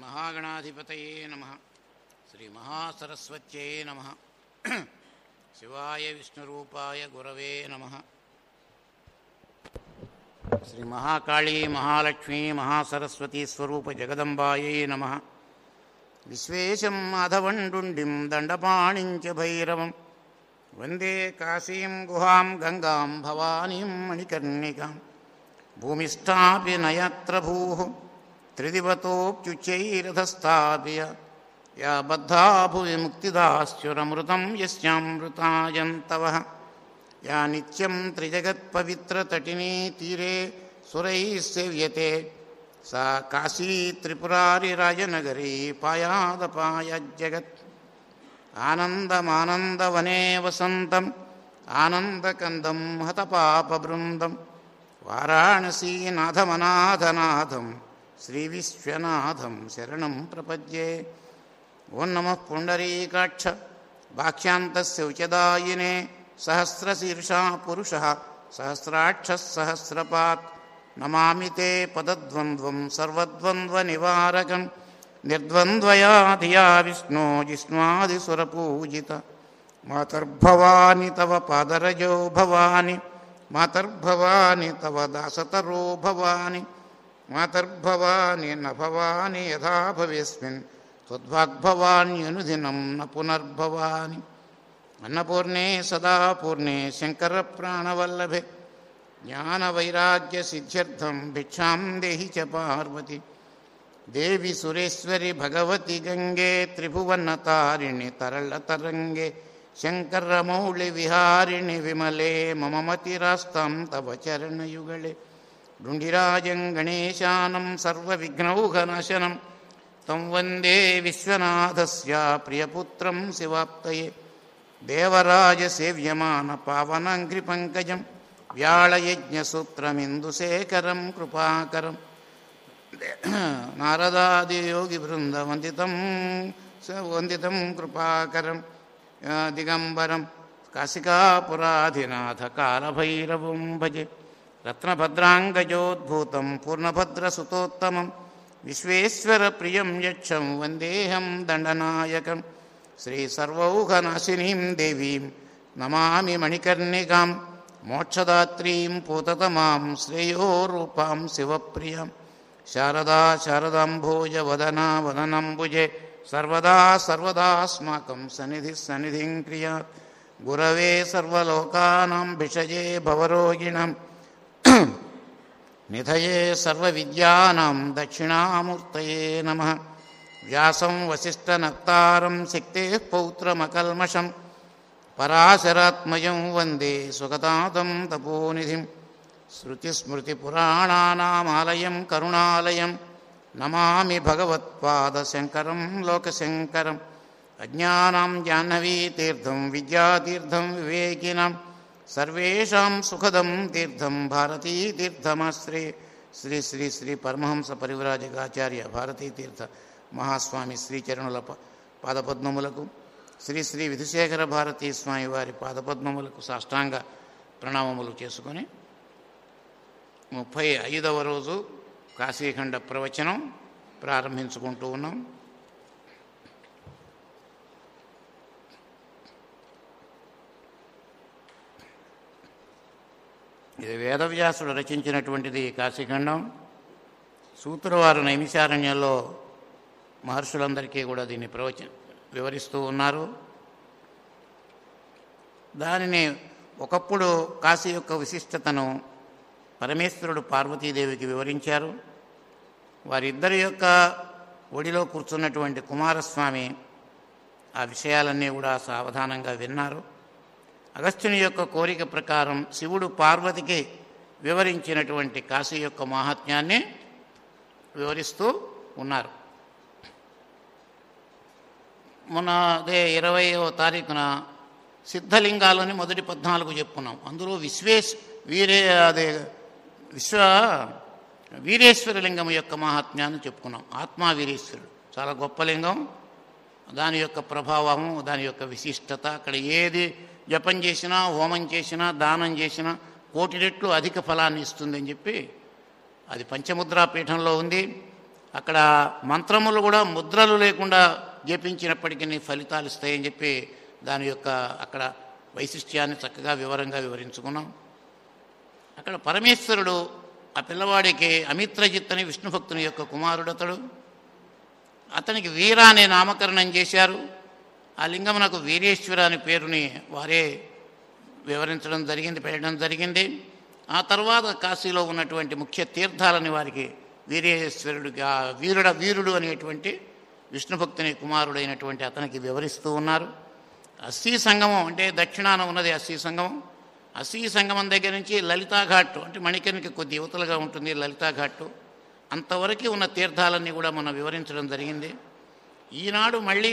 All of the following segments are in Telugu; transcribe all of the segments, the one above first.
శ్రీమహాగణాధిపతయే నమ శ్రీమహాసరస్వత్యై నమ శివాయ విష్ణురూపాయ గురవే నమ శ్రీ మహాకాళీ మహాలక్ష్మీ మహాసరస్వతీ స్వరూప జగదంబాయై నమ విశ్వేశం మాధవండుండిం దండపాణించ భైరవం వందే కాశీం గుహాం గంగాం భవానీం మణికర్ణికాం భూమిష్టాపి నయత్ర భూ త్రిదివతోప్యుచ్చైరథస్థాప్య యా బద్ధా భువి ముక్తిదాశ్చురమృతం యస్యామృతాయంతవ యా నిత్యం త్రిజగత్పవిత్రతటినీ తీరే సురైः సేవ్యతే सा काशी त्रिपुरारिराजनगरी पायादपायज्जगत् आनन्दमानन्दवने वसन्तम् आनन्दकन्दं हतपापबृन्दं वाराणसीनाथमनाथनाथं श्रीविश्वनाथं शरणं प्रपद्ये ॐ नमः पुण्डरीकाक्ष वाक्यान्तस्य उचदायिने सहस्रशीर्षा पुरुषः सहस्राक्षः सहस्रपात् नमामि ते पदद्वन्द्वं सर्वद्वन्द्वनिवारकं निर्द्वन्द्वया धिया विष्णो जिष्णादिसुरपूजित मातर्भवानि तव पादरजो भवानि मातर्भवानि तव दासतरो भवानि मातर्भवानि न भवानि यथा भवेस्मिन् त्वद्वाग्भवान्यनुदिनं न पुनर्भवानि अन्नपूर्णे सदा पूर्णे शङ्करप्राणवल्लभे ज्ञानवैराग्यसिद्ध्यर्थं भिक्षां देहि च पार्वति देवि सुरेश्वरि भगवति गङ्गे त्रिभुवनतारिणि तरलतरङ्गे शङ्करमौलिविहारिणि विमले मम मतिरास्तां तव चरणयुगले डुण्डिराजं गणेशानं सर्वविघ्नौघनाशनं तं वन्दे विश्वनाथस्य प्रियपुत्रं शिवाप्तये देवराजसेव्यमानपावनङ्घ्रिपङ्कजं व्याळयज्ञसूत्रमिन्दुशेखरं कृपाकरं नारदादियोगिवृन्दवन्दितं स वन्दितं कृपाकरं दिगम्बरं काशिकापुराधिनाथकालभैरवं भजे रत्नभद्राङ्गजोद्भूतं पूर्णभद्रसुतोत्तमं विश्वेश्वरप्रियं यक्षं वन्देऽहं दण्डनायकं श्रीसर्वौघनाशिनीं देवीं नमामि मणिकर्णिकां मोक्षदात्रीं पूततमां श्रेयोरूपां शिवप्रियं शारदा शारदाम्भोजवदना वदनम्बुजे सर्वदा सर्वदास्माकं सन्निधिः सन्निधिं क्रियात् गुरवे सर्वलोकानां भिषजे भवरोगिणां निधये सर्वविद्यानां दक्षिणामूर्तये नमः व्यासं वसिष्ठनक्तारं सिक्तेः पौत्रमकल्मषं पराशरात्मजं वन्दे सुगतादं तपोनिधिं श्रुतिस्मृतिपुराणानामालयं करुणालयं नमामि भगवत्पादशङ्करं लोकशङ्करम् अज्ञानां जाह्नवीतीर्थं विद्यातीर्थं विवेकिनां सर्वेषां सुखदं तीर्थं भारतीतीर्थमाश्रे శ్రీ శ్రీ శ్రీ పరమహంస పరివ్రాజకాచార్య భారతీతీర్థ మహాస్వామి శ్రీచరణుల ప- పాదపద్మములకు శ్రీ శ్రీ విధుశేఖర భారతీ స్వామి వారి పాదపద్మములకు సాష్టాంగ ప్రణామములు చేసుకొని ముప్పై ఐదవ రోజు కాశీఖండ ప్రవచనం ప్రారంభించుకుంటూ ఉన్నాం ఇది వేదవ్యాసుడు రచించినటువంటిది ఈ కాశీఖండం సూత్రవారు నైమిషారణ్యంలో మహర్షులందరికీ కూడా దీన్ని ప్రవచ వివరిస్తూ ఉన్నారు దానిని ఒకప్పుడు కాశీ యొక్క విశిష్టతను పరమేశ్వరుడు పార్వతీదేవికి వివరించారు వారిద్దరి యొక్క ఒడిలో కూర్చున్నటువంటి కుమారస్వామి ఆ విషయాలన్నీ కూడా సావధానంగా విన్నారు అగస్త్యుని యొక్క కోరిక ప్రకారం శివుడు పార్వతికి వివరించినటువంటి కాశీ యొక్క మాహాత్మ్యాన్ని వివరిస్తూ ఉన్నారు మొన్న అదే ఇరవయో తారీఖున సిద్ధలింగాలని మొదటి పద్నాలుగు చెప్పుకున్నాం అందులో విశ్వేశ్ వీరే అదే విశ్వ వీరేశ్వర లింగం యొక్క మహాత్మ్యాన్ని చెప్పుకున్నాం ఆత్మా వీరేశ్వరుడు చాలా గొప్ప లింగం దాని యొక్క ప్రభావము దాని యొక్క విశిష్టత అక్కడ ఏది జపం చేసినా హోమం చేసినా దానం చేసినా కోటి రెట్లు అధిక ఫలాన్ని ఇస్తుందని చెప్పి అది పంచముద్రా పీఠంలో ఉంది అక్కడ మంత్రములు కూడా ముద్రలు లేకుండా జపించినప్పటికీ ఫలితాలు ఇస్తాయని చెప్పి దాని యొక్క అక్కడ వైశిష్ట్యాన్ని చక్కగా వివరంగా వివరించుకున్నాం అక్కడ పరమేశ్వరుడు ఆ పిల్లవాడికి అమిత్రజిత్ అని విష్ణు భక్తుని యొక్క కుమారుడు అతడు అతనికి వీర అనే నామకరణం చేశారు ఆ లింగమునకు వీరేశ్వర అనే పేరుని వారే వివరించడం జరిగింది పెట్టడం జరిగింది ఆ తర్వాత కాశీలో ఉన్నటువంటి ముఖ్య తీర్థాలని వారికి వీరేశ్వరుడికి ఆ వీరుడ వీరుడు అనేటువంటి విష్ణు భక్తుని కుమారుడైనటువంటి అతనికి వివరిస్తూ ఉన్నారు అస్సీ సంగమం అంటే దక్షిణాన ఉన్నది అస్సీ సంగమం అస్సీ సంగమం దగ్గర నుంచి లలితాఘాట్ అంటే మణికర్ణికి కొద్ది యువతలుగా ఉంటుంది లలితాఘాట్ అంతవరకు ఉన్న తీర్థాలన్నీ కూడా మనం వివరించడం జరిగింది ఈనాడు మళ్ళీ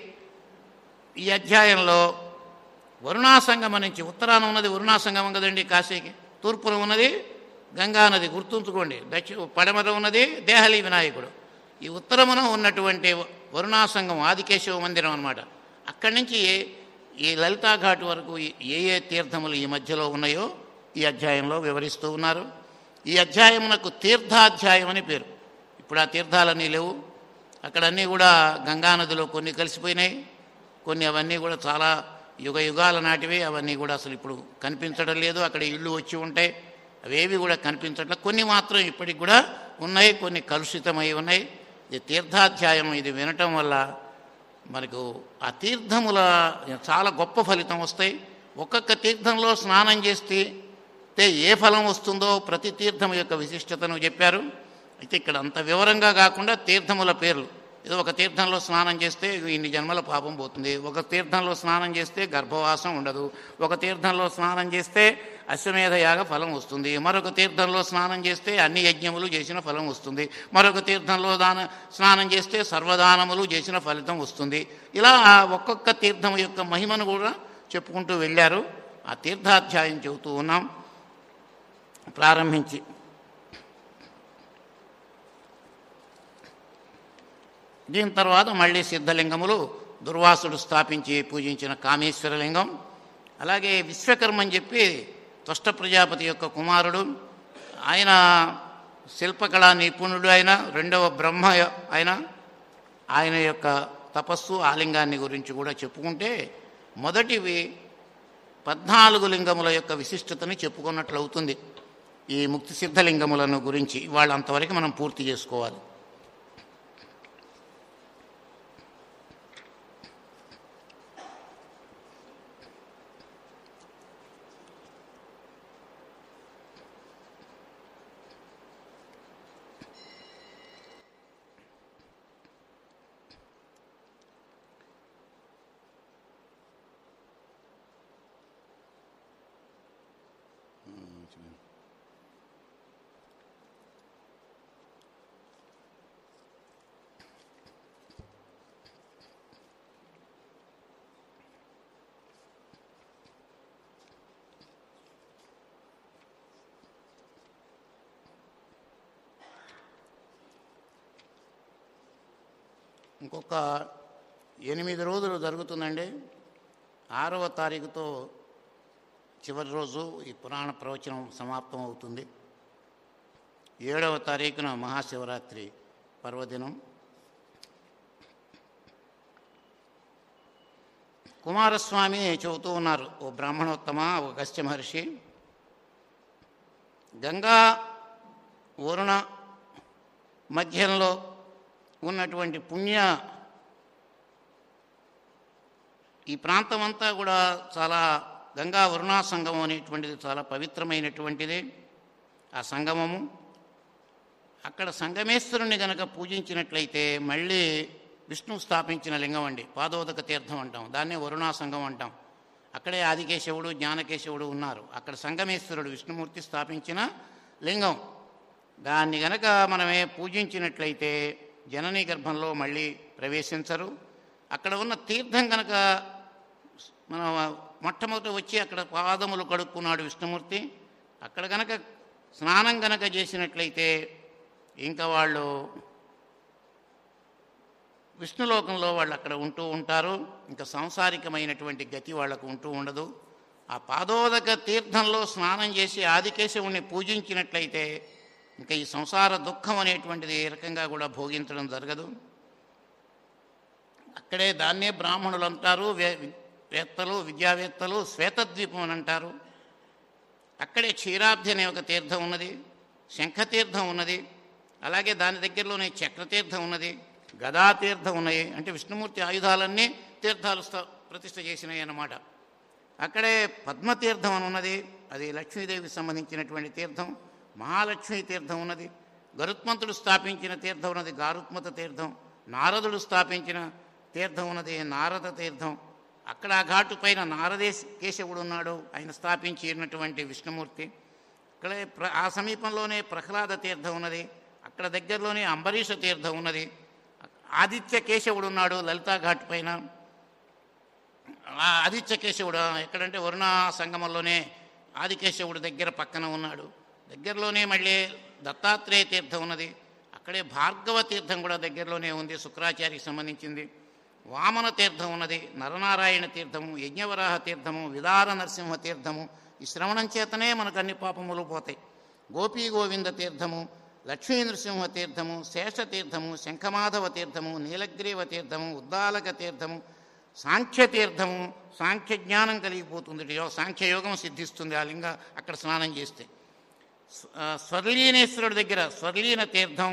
ఈ అధ్యాయంలో వరుణాసంగమం నుంచి ఉత్తరాన ఉన్నది వరుణాసంగమం కదండి కాశీకి తూర్పున ఉన్నది గంగా నది గుర్తుంచుకోండి దక్షిణ పడమర ఉన్నది దేహలి వినాయకుడు ఈ ఉత్తరమున ఉన్నటువంటి వరుణాసంగం ఆదికేశవ మందిరం అన్నమాట అక్కడి నుంచి ఈ లలితాఘాట్ వరకు ఏ ఏ తీర్థములు ఈ మధ్యలో ఉన్నాయో ఈ అధ్యాయంలో వివరిస్తూ ఉన్నారు ఈ అధ్యాయమునకు తీర్థాధ్యాయం అని పేరు ఇప్పుడు ఆ తీర్థాలన్నీ లేవు అక్కడ అన్నీ కూడా గంగానదిలో కొన్ని కలిసిపోయినాయి కొన్ని అవన్నీ కూడా చాలా యుగ యుగాల నాటివి అవన్నీ కూడా అసలు ఇప్పుడు కనిపించడం లేదు అక్కడ ఇళ్ళు వచ్చి ఉంటాయి అవేవి కూడా కనిపించట్లేదు కొన్ని మాత్రం ఇప్పటికి కూడా ఉన్నాయి కొన్ని కలుషితమై ఉన్నాయి ఇది తీర్థాధ్యాయం ఇది వినటం వల్ల మనకు ఆ తీర్థముల చాలా గొప్ప ఫలితం వస్తాయి ఒక్కొక్క తీర్థంలో స్నానం చేస్తే అయితే ఏ ఫలం వస్తుందో ప్రతి తీర్థం యొక్క విశిష్టతను చెప్పారు అయితే ఇక్కడ అంత వివరంగా కాకుండా తీర్థముల పేర్లు ఏదో ఒక తీర్థంలో స్నానం చేస్తే ఇన్ని జన్మల పాపం పోతుంది ఒక తీర్థంలో స్నానం చేస్తే గర్భవాసం ఉండదు ఒక తీర్థంలో స్నానం చేస్తే అశ్వమేధ యాగ ఫలం వస్తుంది మరొక తీర్థంలో స్నానం చేస్తే అన్ని యజ్ఞములు చేసిన ఫలం వస్తుంది మరొక తీర్థంలో దాన స్నానం చేస్తే సర్వదానములు చేసిన ఫలితం వస్తుంది ఇలా ఒక్కొక్క తీర్థం యొక్క మహిమను కూడా చెప్పుకుంటూ వెళ్ళారు ఆ తీర్థాధ్యాయం చెబుతూ ఉన్నాం ప్రారంభించి దీని తర్వాత మళ్ళీ సిద్ధలింగములు దుర్వాసుడు స్థాపించి పూజించిన కామేశ్వరలింగం అలాగే విశ్వకర్మ అని చెప్పి త్వష్ట ప్రజాపతి యొక్క కుమారుడు ఆయన శిల్పకళా నిపుణుడు అయిన రెండవ బ్రహ్మ ఆయన ఆయన యొక్క తపస్సు ఆలింగాన్ని గురించి కూడా చెప్పుకుంటే మొదటివి పద్నాలుగు లింగముల యొక్క విశిష్టతని చెప్పుకున్నట్లు అవుతుంది ఈ ముక్తి సిద్ధలింగములను గురించి వాళ్ళ అంతవరకు మనం పూర్తి చేసుకోవాలి ఇంకొక ఎనిమిది రోజులు జరుగుతుందండి ఆరవ తారీఖుతో చివరి రోజు ఈ పురాణ ప్రవచనం సమాప్తం అవుతుంది ఏడవ తారీఖున మహాశివరాత్రి పర్వదినం కుమారస్వామి చెబుతూ ఉన్నారు ఓ బ్రాహ్మణోత్తమ ఓ గస్త్య మహర్షి గంగా వరుణ మధ్యంలో ఉన్నటువంటి పుణ్య ఈ ప్రాంతం అంతా కూడా చాలా గంగా వరుణా సంగమం అనేటువంటిది చాలా పవిత్రమైనటువంటిది ఆ సంగమము అక్కడ సంగమేశ్వరుని గనక పూజించినట్లయితే మళ్ళీ విష్ణు స్థాపించిన లింగం అండి పాదోదక తీర్థం అంటాం దాన్నే వరుణా సంగం అంటాం అక్కడే ఆదికేశవుడు జ్ఞానకేశవుడు ఉన్నారు అక్కడ సంగమేశ్వరుడు విష్ణుమూర్తి స్థాపించిన లింగం దాన్ని గనక మనమే పూజించినట్లయితే జననీ గర్భంలో మళ్ళీ ప్రవేశించరు అక్కడ ఉన్న తీర్థం కనుక మన మొట్టమొదట వచ్చి అక్కడ పాదములు కడుక్కున్నాడు విష్ణుమూర్తి అక్కడ గనక స్నానం గనక చేసినట్లయితే ఇంకా వాళ్ళు విష్ణులోకంలో వాళ్ళు అక్కడ ఉంటూ ఉంటారు ఇంకా సాంసారికమైనటువంటి గతి వాళ్ళకు ఉంటూ ఉండదు ఆ పాదోదక తీర్థంలో స్నానం చేసి ఆదికేశవుణ్ణి పూజించినట్లయితే ఇంకా ఈ సంసార దుఃఖం అనేటువంటిది ఏ రకంగా కూడా భోగించడం జరగదు అక్కడే దాన్నే బ్రాహ్మణులు అంటారు వే- వేత్తలు విద్యావేత్తలు శ్వేతద్వీపం అని అంటారు అక్కడే క్షీరాబ్ది అనే ఒక తీర్థం ఉన్నది శంఖతీర్థం ఉన్నది అలాగే దాని దగ్గరలోనే చక్రతీర్థం ఉన్నది గదాతీర్థం ఉన్నాయి అంటే విష్ణుమూర్తి ఆయుధాలన్నీ తీర్థాలు స్థ- ప్రతిష్ఠ చేసినాయి అన్నమాట అక్కడే పద్మతీర్థం అని ఉన్నది అది లక్ష్మీదేవికి సంబంధించినటువంటి తీర్థం మహాలక్ష్మీ తీర్థం ఉన్నది గరుత్మంతుడు స్థాపించిన తీర్థం ఉన్నది గారుత్మత తీర్థం నారదుడు స్థాపించిన తీర్థం ఉన్నది నారద తీర్థం అక్కడ ఆ ఘాటు పైన నారదేశ్ కేశవుడు ఉన్నాడు ఆయన స్థాపించినటువంటి విష్ణుమూర్తి అక్కడే ప్ర ఆ సమీపంలోనే ప్రహ్లాద తీర్థం ఉన్నది అక్కడ దగ్గరలోనే అంబరీష తీర్థం ఉన్నది ఆదిత్య కేశవుడు ఉన్నాడు లలితా ఘాట్ పైన ఆ ఆదిత్య కేశవుడు ఎక్కడంటే వరుణ సంగమంలోనే ఆదికేశవుడు దగ్గర పక్కన ఉన్నాడు దగ్గరలోనే మళ్ళీ దత్తాత్రేయ తీర్థం ఉన్నది అక్కడే భార్గవ తీర్థం కూడా దగ్గరలోనే ఉంది శుక్రాచార్యకి సంబంధించింది వామన తీర్థం ఉన్నది నరనారాయణ తీర్థము యజ్ఞవరాహ తీర్థము విదార నరసింహ తీర్థము ఈ శ్రవణం చేతనే మనకు అన్ని పాపములు పోతాయి గోపీ గోవింద తీర్థము లక్ష్మీ నృసింహ తీర్థము శేష తీర్థము శంఖమాధవ తీర్థము నీలగ్రీవ తీర్థము ఉద్దాలక తీర్థము సాంఖ్య తీర్థము సాంఖ్య జ్ఞానం కలిగిపోతుంది యో- సాంఖ్యయోగం సిద్ధిస్తుంది ఆ లింగ అక్కడ స్నానం చేస్తే స్వ- ఆ, స్వర్లీనేశ్వరుడి దగ్గర స్వర్లీన తీర్థం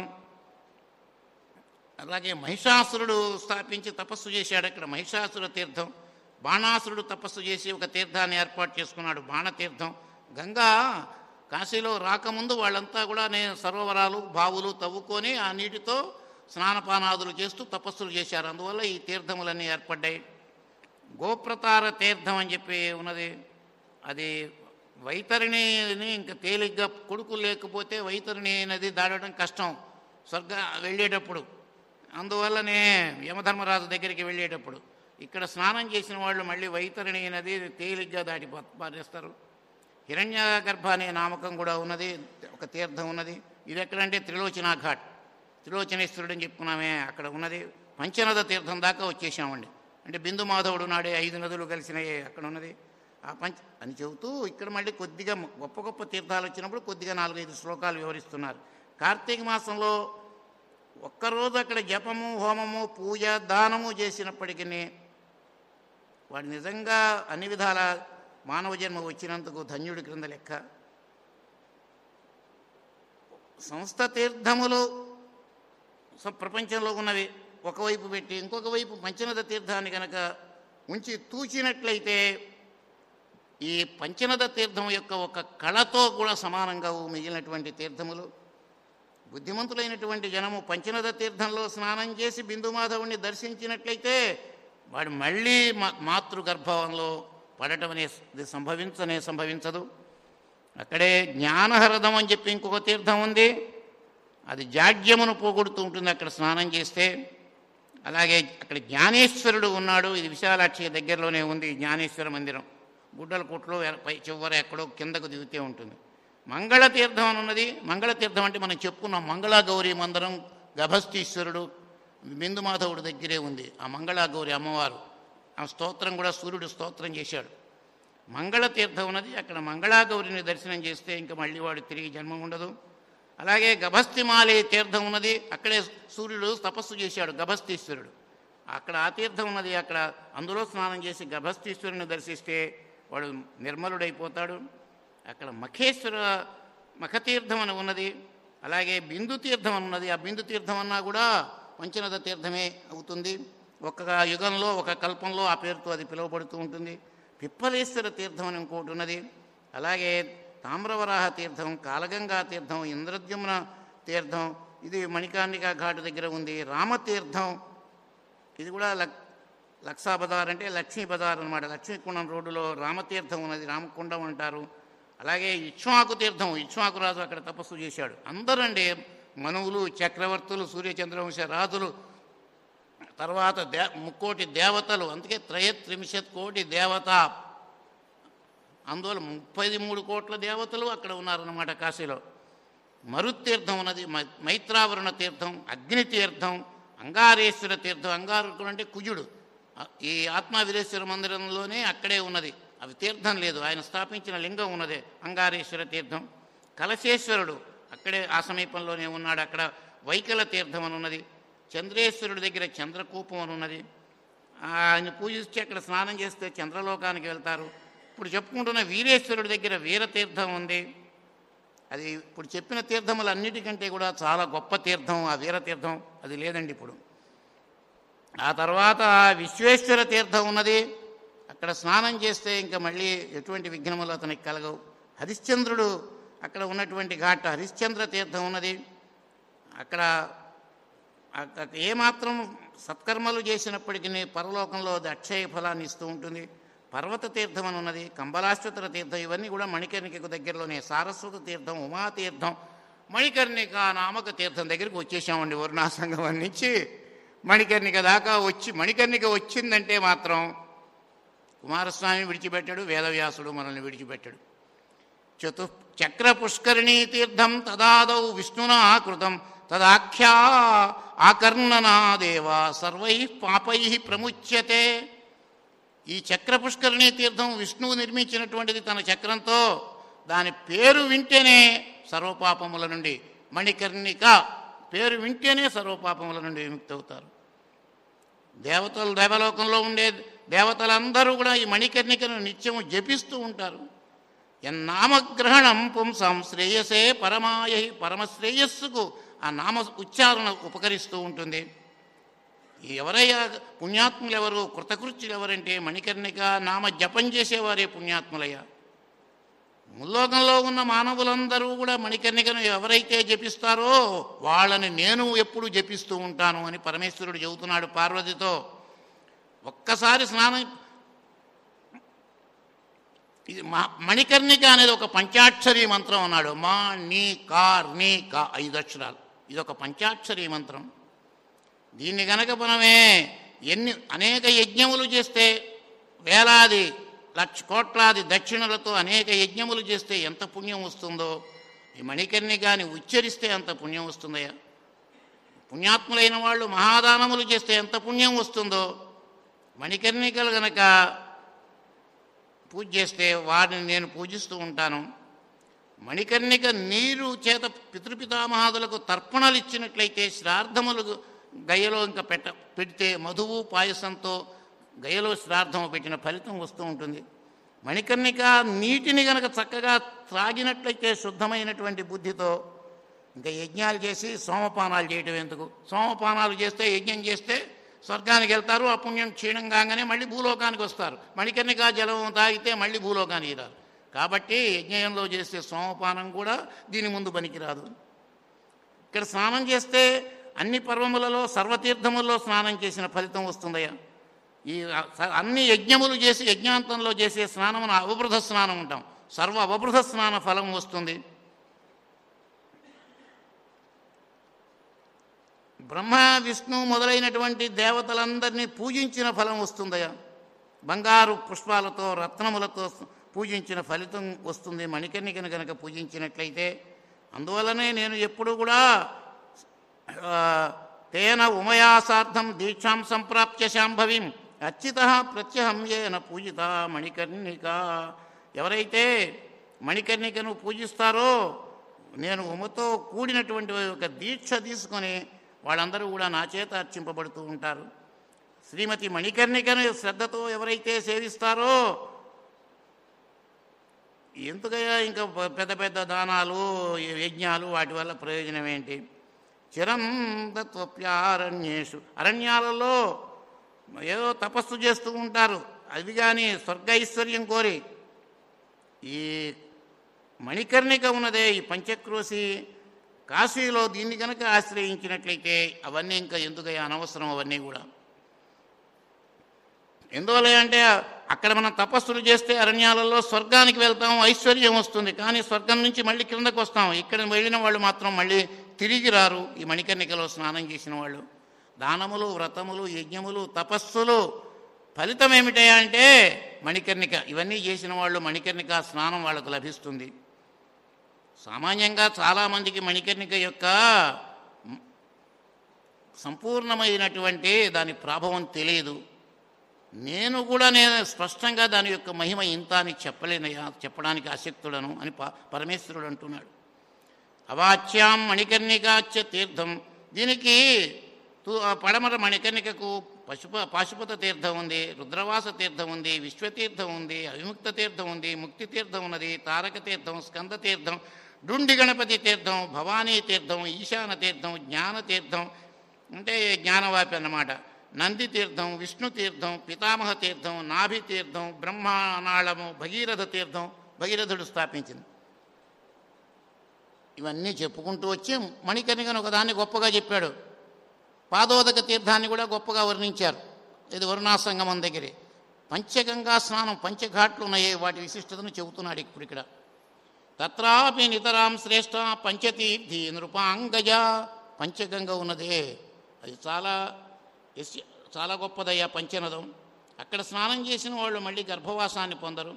అలాగే మహిషాసురుడు స్థాపించి తపస్సు చేశాడు అక్కడ మహిషాసుర తీర్థం బాణాసురుడు తపస్సు చేసి ఒక తీర్థాన్ని ఏర్పాటు చేసుకున్నాడు బాణతీర్థం గంగా కాశీలో రాకముందు వాళ్ళంతా కూడా నేను సరోవరాలు బావులు తవ్వుకొని ఆ నీటితో స్నానపానాదులు చేస్తూ తపస్సులు చేశారు అందువల్ల ఈ తీర్థములన్నీ ఏర్పడ్డాయి గోప్రతార తీర్థం అని చెప్పి ఉన్నది అది వైతరిణిని ఇంకా తేలిగ్గా కొడుకు లేకపోతే వైతరిణి నది దాడటం కష్టం స్వర్గ వెళ్ళేటప్పుడు అందువల్లనే యమధర్మరాజు దగ్గరికి వెళ్ళేటప్పుడు ఇక్కడ స్నానం చేసిన వాళ్ళు మళ్ళీ వైతరిణి నది తేలిగ్గా దాటి పా- పారేస్తారు హిరణ్య గర్భ అనే నామకం కూడా ఉన్నది ఒక తీర్థం ఉన్నది ఇది ఎక్కడంటే త్రిలోచనా ఘాట్ త్రిలోచనేశ్వరుడు అని చెప్పుకున్నామే అక్కడ ఉన్నది పంచనద తీర్థం దాకా వచ్చేసామండి అంటే బిందు మాధవుడు నాడే ఐదు నదులు కలిసినాయి అక్కడ ఉన్నది ఆ పంచ అని చెబుతూ ఇక్కడ మళ్ళీ కొద్దిగా గొప్ప గొప్ప తీర్థాలు వచ్చినప్పుడు కొద్దిగా నాలుగైదు శ్లోకాలు వివరిస్తున్నారు కార్తీక మాసంలో ఒక్కరోజు అక్కడ జపము హోమము పూజ దానము చేసినప్పటికీ వాడు నిజంగా అన్ని విధాల మానవ జన్మ వచ్చినందుకు ధన్యుడి క్రింద లెక్క సంస్థ తీర్థములు స- ప్రపంచంలో ఉన్నవి ఒకవైపు పెట్టి ఇంకొక వైపు పంచనద తీర్థాన్ని కనుక ఉంచి తూచినట్లయితే ఈ పంచనద తీర్థం యొక్క ఒక కళతో కూడా సమానంగా మిగిలినటువంటి తీర్థములు బుద్ధిమంతులైనటువంటి జనము పంచనద తీర్థంలో స్నానం చేసి బిందుమాధవుణ్ణి దర్శించినట్లయితే వాడు మళ్ళీ మా మాతృగర్భంలో పడటం అనేది సంభవించనే సంభవించదు అక్కడే జ్ఞానహరదం అని చెప్పి ఇంకొక తీర్థం ఉంది అది జాడ్యమును పోగొడుతూ ఉంటుంది అక్కడ స్నానం చేస్తే అలాగే అక్కడ జ్ఞానేశ్వరుడు ఉన్నాడు ఇది విశాలాక్షి దగ్గరలోనే ఉంది ఈ జ్ఞానేశ్వర మందిరం గుడ్డల కొట్లో ఎ- పై చివర ఎక్కడో కిందకు దిగుతూ ఉంటుంది మంగళతీర్థం అని ఉన్నది మంగళతీర్థం అంటే మనం చెప్పుకున్నాం మంగళగౌరి మందిరం గభస్తీశ్వరుడు బిందుమాధవుడి దగ్గరే ఉంది ఆ మంగళగౌరి అమ్మవారు ఆ స్తోత్రం కూడా సూర్యుడు స్తోత్రం చేశాడు మంగళతీర్థం ఉన్నది అక్కడ మంగళాగౌరిని దర్శనం చేస్తే ఇంకా మళ్ళీ వాడు తిరిగి జన్మ ఉండదు అలాగే గభస్తిమాలి తీర్థం ఉన్నది అక్కడే సూర్యుడు తపస్సు చేశాడు గభస్తీశ్వరుడు అక్కడ ఆ తీర్థం ఉన్నది అక్కడ అందులో స్నానం చేసి గభస్తీశ్వరుని దర్శిస్తే వాడు నిర్మలుడైపోతాడు అక్కడ మఖేశ్వర మఖతీర్థం అని ఉన్నది అలాగే బిందు తీర్థం అని ఉన్నది ఆ బిందు తీర్థం అన్నా కూడా పంచనద తీర్థమే అవుతుంది ఒక యుగంలో ఒక కల్పంలో ఆ పేరుతో అది పిలువబడుతూ ఉంటుంది పిప్పలేశ్వర తీర్థం అని ఇంకోటి ఉన్నది అలాగే తామ్రవరాహ తీర్థం కాలగంగా తీర్థం ఇంద్రద్యుమ్న తీర్థం ఇది మణికార్ణిక ఘాటు దగ్గర ఉంది రామతీర్థం ఇది కూడా లక్ లక్సా బజార్ అంటే లక్ష్మీ బజార్ అనమాట లక్ష్మీకుండం రోడ్డులో రామతీర్థం ఉన్నది రామకుండం అంటారు అలాగే ఇక్ష్వాకు తీర్థం ఇక్ష్వాకు రాజు అక్కడ తపస్సు చేశాడు అందరండి మనువులు చక్రవర్తులు సూర్యచంద్రవంశ రాజులు తర్వాత దే ముక్కోటి దేవతలు అందుకే త్రయత్రింశత్ కోటి దేవత అందువల్ల ముప్పై మూడు కోట్ల దేవతలు అక్కడ ఉన్నారన్నమాట కాశీలో మరుతీర్థం ఉన్నది మ- మైత్రావరణ తీర్థం అగ్ని తీర్థం అంగారేశ్వర తీర్థం అంగారకుడు అంటే కుజుడు ఆ- ఈ ఆత్మవీరేశ్వర మందిరంలోనే అక్కడే ఉన్నది అవి తీర్థం లేదు ఆయన స్థాపించిన లింగం ఉన్నదే అంగారేశ్వర తీర్థం కలశేశ్వరుడు ఆ అక్కడే ఆ సమీపంలోనే ఉన్నాడు అక్కడ వైకల తీర్థం అని ఉన్నది చంద్రేశ్వరుడి దగ్గర చంద్రకూపం అని ఉన్నది ఆయన పూజిస్తే అక్కడ స్నానం చేస్తే చంద్రలోకానికి వెళ్తారు ఇప్పుడు చెప్పుకుంటున్న వీరేశ్వరుడి దగ్గర వీరతీర్థం ఉంది అది ఇప్పుడు చెప్పిన తీర్థములన్నిటికంటే కూడా చాలా గొప్ప తీర్థం ఆ వీరతీర్థం అది లేదండి ఇప్పుడు ఆ తర్వాత విశ్వేశ్వర తీర్థం ఉన్నది అక్కడ స్నానం చేస్తే ఇంకా మళ్ళీ ఎటువంటి విఘ్నములు అతనికి కలగవు హరిశ్చంద్రుడు అక్కడ ఉన్నటువంటి ఘాట్ హరిశ్చంద్ర తీర్థం ఉన్నది అక్కడ అక్కడ ఏమాత్రం సత్కర్మలు చేసినప్పటికీ పరలోకంలో అది అక్షయ ఫలాన్ని ఇస్తూ ఉంటుంది పర్వత తీర్థం అని ఉన్నది కంబలాశ్వతర తీర్థం ఇవన్నీ కూడా మణికర్ణికకు దగ్గరలోనే సారస్వత తీర్థం ఉమా తీర్థం మణికర్ణిక నామక తీర్థం దగ్గరికి వచ్చేసామండి వరుణాసంగం నుంచి మణికర్ణిక దాకా వచ్చి మణికర్ణిక వచ్చిందంటే మాత్రం కుమారస్వామి విడిచిపెట్టాడు వేదవ్యాసుడు మనల్ని విడిచిపెట్టాడు చతు చక్ర పుష్కరిణీ తీర్థం తదాదౌ విష్ణునా కృతం తదాఖ్యా ఆకర్ణనాదేవ సర్వై పాపై ప్రముచ్యతే ఈ చక్ర పుష్కరిణీ తీర్థం విష్ణువు నిర్మించినటువంటిది తన చక్రంతో దాని పేరు వింటేనే సర్వపాపముల నుండి మణికర్ణిక పేరు వింటేనే సర్వపాపముల నుండి విముక్తి అవుతారు దేవతలు దేవలోకంలో ఉండే దేవతలందరూ కూడా ఈ మణికర్ణికను నిత్యము జపిస్తూ ఉంటారు ఎన్నామగ్రహణం పుంసం శ్రేయసే పరమాయ పరమశ్రేయస్సుకు ఆ నామ ఉచ్చారణ ఉపకరిస్తూ ఉంటుంది ఎవరయ్యా పుణ్యాత్ములు ఎవరు కృతకృత్యులు ఎవరంటే మణికర్ణిక నామ జపం చేసేవారే పుణ్యాత్ములయ్యా ముల్లోకంలో ఉన్న మానవులందరూ కూడా మణికర్ణికను ఎవరైతే జపిస్తారో వాళ్ళని నేను ఎప్పుడు జపిస్తూ ఉంటాను అని పరమేశ్వరుడు చెబుతున్నాడు పార్వతితో ఒక్కసారి స్నానం ఇది మా మణికర్ణిక అనేది ఒక పంచాక్షరీ మంత్రం అన్నాడు మా నీ కార్ నీ కా ఐదు అక్షరాలు ఇది ఒక పంచాక్షరీ మంత్రం దీన్ని గనక మనమే ఎన్ని అనేక యజ్ఞములు చేస్తే వేలాది లక్ష కోట్లాది దక్షిణలతో అనేక యజ్ఞములు చేస్తే ఎంత పుణ్యం వస్తుందో ఈ మణికర్ణికాని ఉచ్చరిస్తే అంత పుణ్యం వస్తుందయ్యా పుణ్యాత్ములైన వాళ్ళు మహాదానములు చేస్తే ఎంత పుణ్యం వస్తుందో మణికర్ణికలు గనక పూజ చేస్తే వారిని నేను పూజిస్తూ ఉంటాను మణికర్ణిక నీరు చేత పితృపితామహాదులకు తర్పణలు ఇచ్చినట్లయితే శ్రాద్ధములు గయ్యలో ఇంకా పెట్ట పెడితే మధువు పాయసంతో గయ్యలో శ్రాద్ధము పెట్టిన ఫలితం వస్తూ ఉంటుంది మణికర్ణిక నీటిని గనక చక్కగా త్రాగినట్లయితే శుద్ధమైనటువంటి బుద్ధితో ఇంకా యజ్ఞాలు చేసి సోమపానాలు చేయటం ఎందుకు సోమపానాలు చేస్తే యజ్ఞం చేస్తే స్వర్గానికి వెళ్తారు ఆ పుణ్యం క్షీణం కాగానే మళ్ళీ భూలోకానికి వస్తారు మణికర్ణికా జలం తాగితే మళ్ళీ భూలోకానికి రారు కాబట్టి యజ్ఞంలో చేసే సోమపానం కూడా దీని ముందు పనికిరాదు ఇక్కడ స్నానం చేస్తే అన్ని పర్వములలో సర్వతీర్థములలో స్నానం చేసిన ఫలితం వస్తుందయ్యా ఈ స- అన్ని యజ్ఞములు చేసి యజ్ఞాంతంలో చేసే స్నానమును అవబృధ స్నానం ఉంటాం సర్వ అవబృధ స్నాన ఫలం వస్తుంది బ్రహ్మ విష్ణు మొదలైనటువంటి దేవతలందరినీ పూజించిన ఫలం వస్తుందయ్యా బంగారు పుష్పాలతో రత్నములతో పూజించిన ఫలితం వస్తుంది మణికర్ణికను కనుక పూజించినట్లయితే అందువలనే నేను ఎప్పుడు కూడా ఆ, తేన ఉమయాసార్థం దీక్షాం సంప్రాప్య శాంభవిం అర్చిత ప్రత్యహం ఏన పూజిత మణికర్ణిక ఎవరైతే మణికర్ణికను పూజిస్తారో నేను ఉమతో కూడినటువంటి ఒక దీక్ష తీసుకొని వాళ్ళందరూ కూడా నా చేత అర్చింపబడుతూ ఉంటారు శ్రీమతి మణికర్ణికను శ్రద్ధతో ఎవరైతే సేవిస్తారో ఎందుకయ్యా ఇంకా ప- పెద్ద పెద్ద దానాలు యజ్ఞాలు వాటి వల్ల ప్రయోజనం ఏంటి చిరం తత్వప్యారణ్యేషు అరణ్యాలలో ఏదో తపస్సు చేస్తూ ఉంటారు అది కానీ స్వర్గ ఐశ్వర్యం కోరి ఈ మణికర్ణిక ఉన్నదే ఈ పంచక్రోశి కాశీలో దీన్ని కనుక ఆశ్రయించినట్లయితే అవన్నీ ఇంకా ఎందుకయ్యా అనవసరం అవన్నీ కూడా ఎందువల్ల అంటే అక్కడ మనం తపస్సులు చేస్తే అరణ్యాలలో స్వర్గానికి వెళ్తాం ఐశ్వర్యం వస్తుంది కానీ స్వర్గం నుంచి మళ్ళీ కిందకు వస్తాం ఇక్కడ వెళ్ళిన వాళ్ళు మాత్రం మళ్ళీ తిరిగి రారు ఈ మణికర్ణికలో స్నానం చేసిన వాళ్ళు దానములు వ్రతములు యజ్ఞములు తపస్సులు ఫలితం ఏమిటయా అంటే మణికర్ణిక ఇవన్నీ చేసిన వాళ్ళు మణికర్ణిక స్నానం వాళ్ళకు లభిస్తుంది సామాన్యంగా చాలామందికి మణికర్ణిక యొక్క సంపూర్ణమైనటువంటి దాని ప్రభావం తెలియదు నేను కూడా నేను స్పష్టంగా దాని యొక్క మహిమ ఇంత అని చెప్పలేనయ్యా చెప్పడానికి అశక్తుడను అని ప- పరమేశ్వరుడు అంటున్నాడు అవాచ్యాం మణికర్ణికాచ్చ తీర్థం దీనికి తూ- ఆ పడమర మణికర్ణికకు పశుప పాశుపత తీర్థం ఉంది రుద్రవాస తీర్థం ఉంది విశ్వతీర్థం ఉంది అవిముక్త తీర్థం ఉంది ముక్తి తీర్థం ఉన్నది తారక తీర్థం స్కంద తీర్థం డుండి గణపతి తీర్థం భవానీ తీర్థం ఈశాన తీర్థం జ్ఞాన తీర్థం అంటే జ్ఞానవాపి అన్నమాట నంది తీర్థం విష్ణు తీర్థం పితామహ తీర్థం నాభి తీర్థం బ్రహ్మనాళము భగీరథ తీర్థం భగీరథుడు స్థాపించింది ఇవన్నీ చెప్పుకుంటూ వచ్చి మణికర్ణికను ఒకదాన్ని గొప్పగా చెప్పాడు పాదోదక తీర్థాన్ని కూడా గొప్పగా వర్ణించారు ఇది వరుణాసంగమం దగ్గరే పంచగంగా స్నానం పంచఘాట్లు ఉన్నాయి వాటి విశిష్టతను చెబుతున్నాడు ఇప్పుడు ఇక్కడ తత్రాపి నితరాం శ్రేష్ట పంచతీర్థి నృపాంగజ పంచగంగ ఉన్నదే అది చాలా ఎస్- చాలా గొప్పదయ్యా పంచనదం అక్కడ స్నానం చేసిన వాళ్ళు మళ్ళీ గర్భవాసాన్ని పొందరు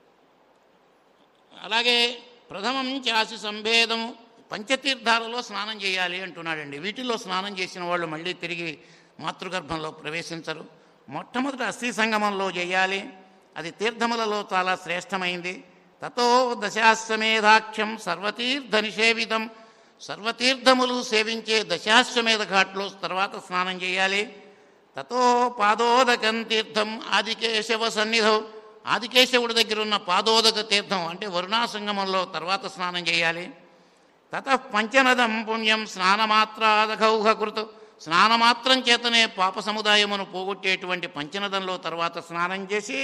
అలాగే ప్రథమం చాసి సంభేదం పంచతీర్థాలలో స్నానం చేయాలి అంటున్నాడండి వీటిల్లో స్నానం చేసిన వాళ్ళు మళ్ళీ తిరిగి మాతృగర్భంలో ప్రవేశించరు మొట్టమొదట అస్థి సంగమంలో చేయాలి అది తీర్థములలో చాలా శ్రేష్టమైంది తతో దశాశ్వమేధాఖ్యం సర్వతీర్థ నిషేవితం సర్వతీర్థములు సేవించే దశాశ్వమేధ ఘాట్లో తర్వాత స్నానం చేయాలి తతో పాదోదకం తీర్థం ఆదికేశవ సన్నిధం ఆదికేశవుడి దగ్గర ఉన్న పాదోదక తీర్థం అంటే వరుణాసంగమంలో తర్వాత స్నానం చేయాలి తత పంచనదం పుణ్యం స్నానమాత్రాదఘౌహకృత స్నానమాత్రం చేతనే పాప సముదాయమును పోగొట్టేటువంటి పంచనదంలో తర్వాత స్నానం చేసి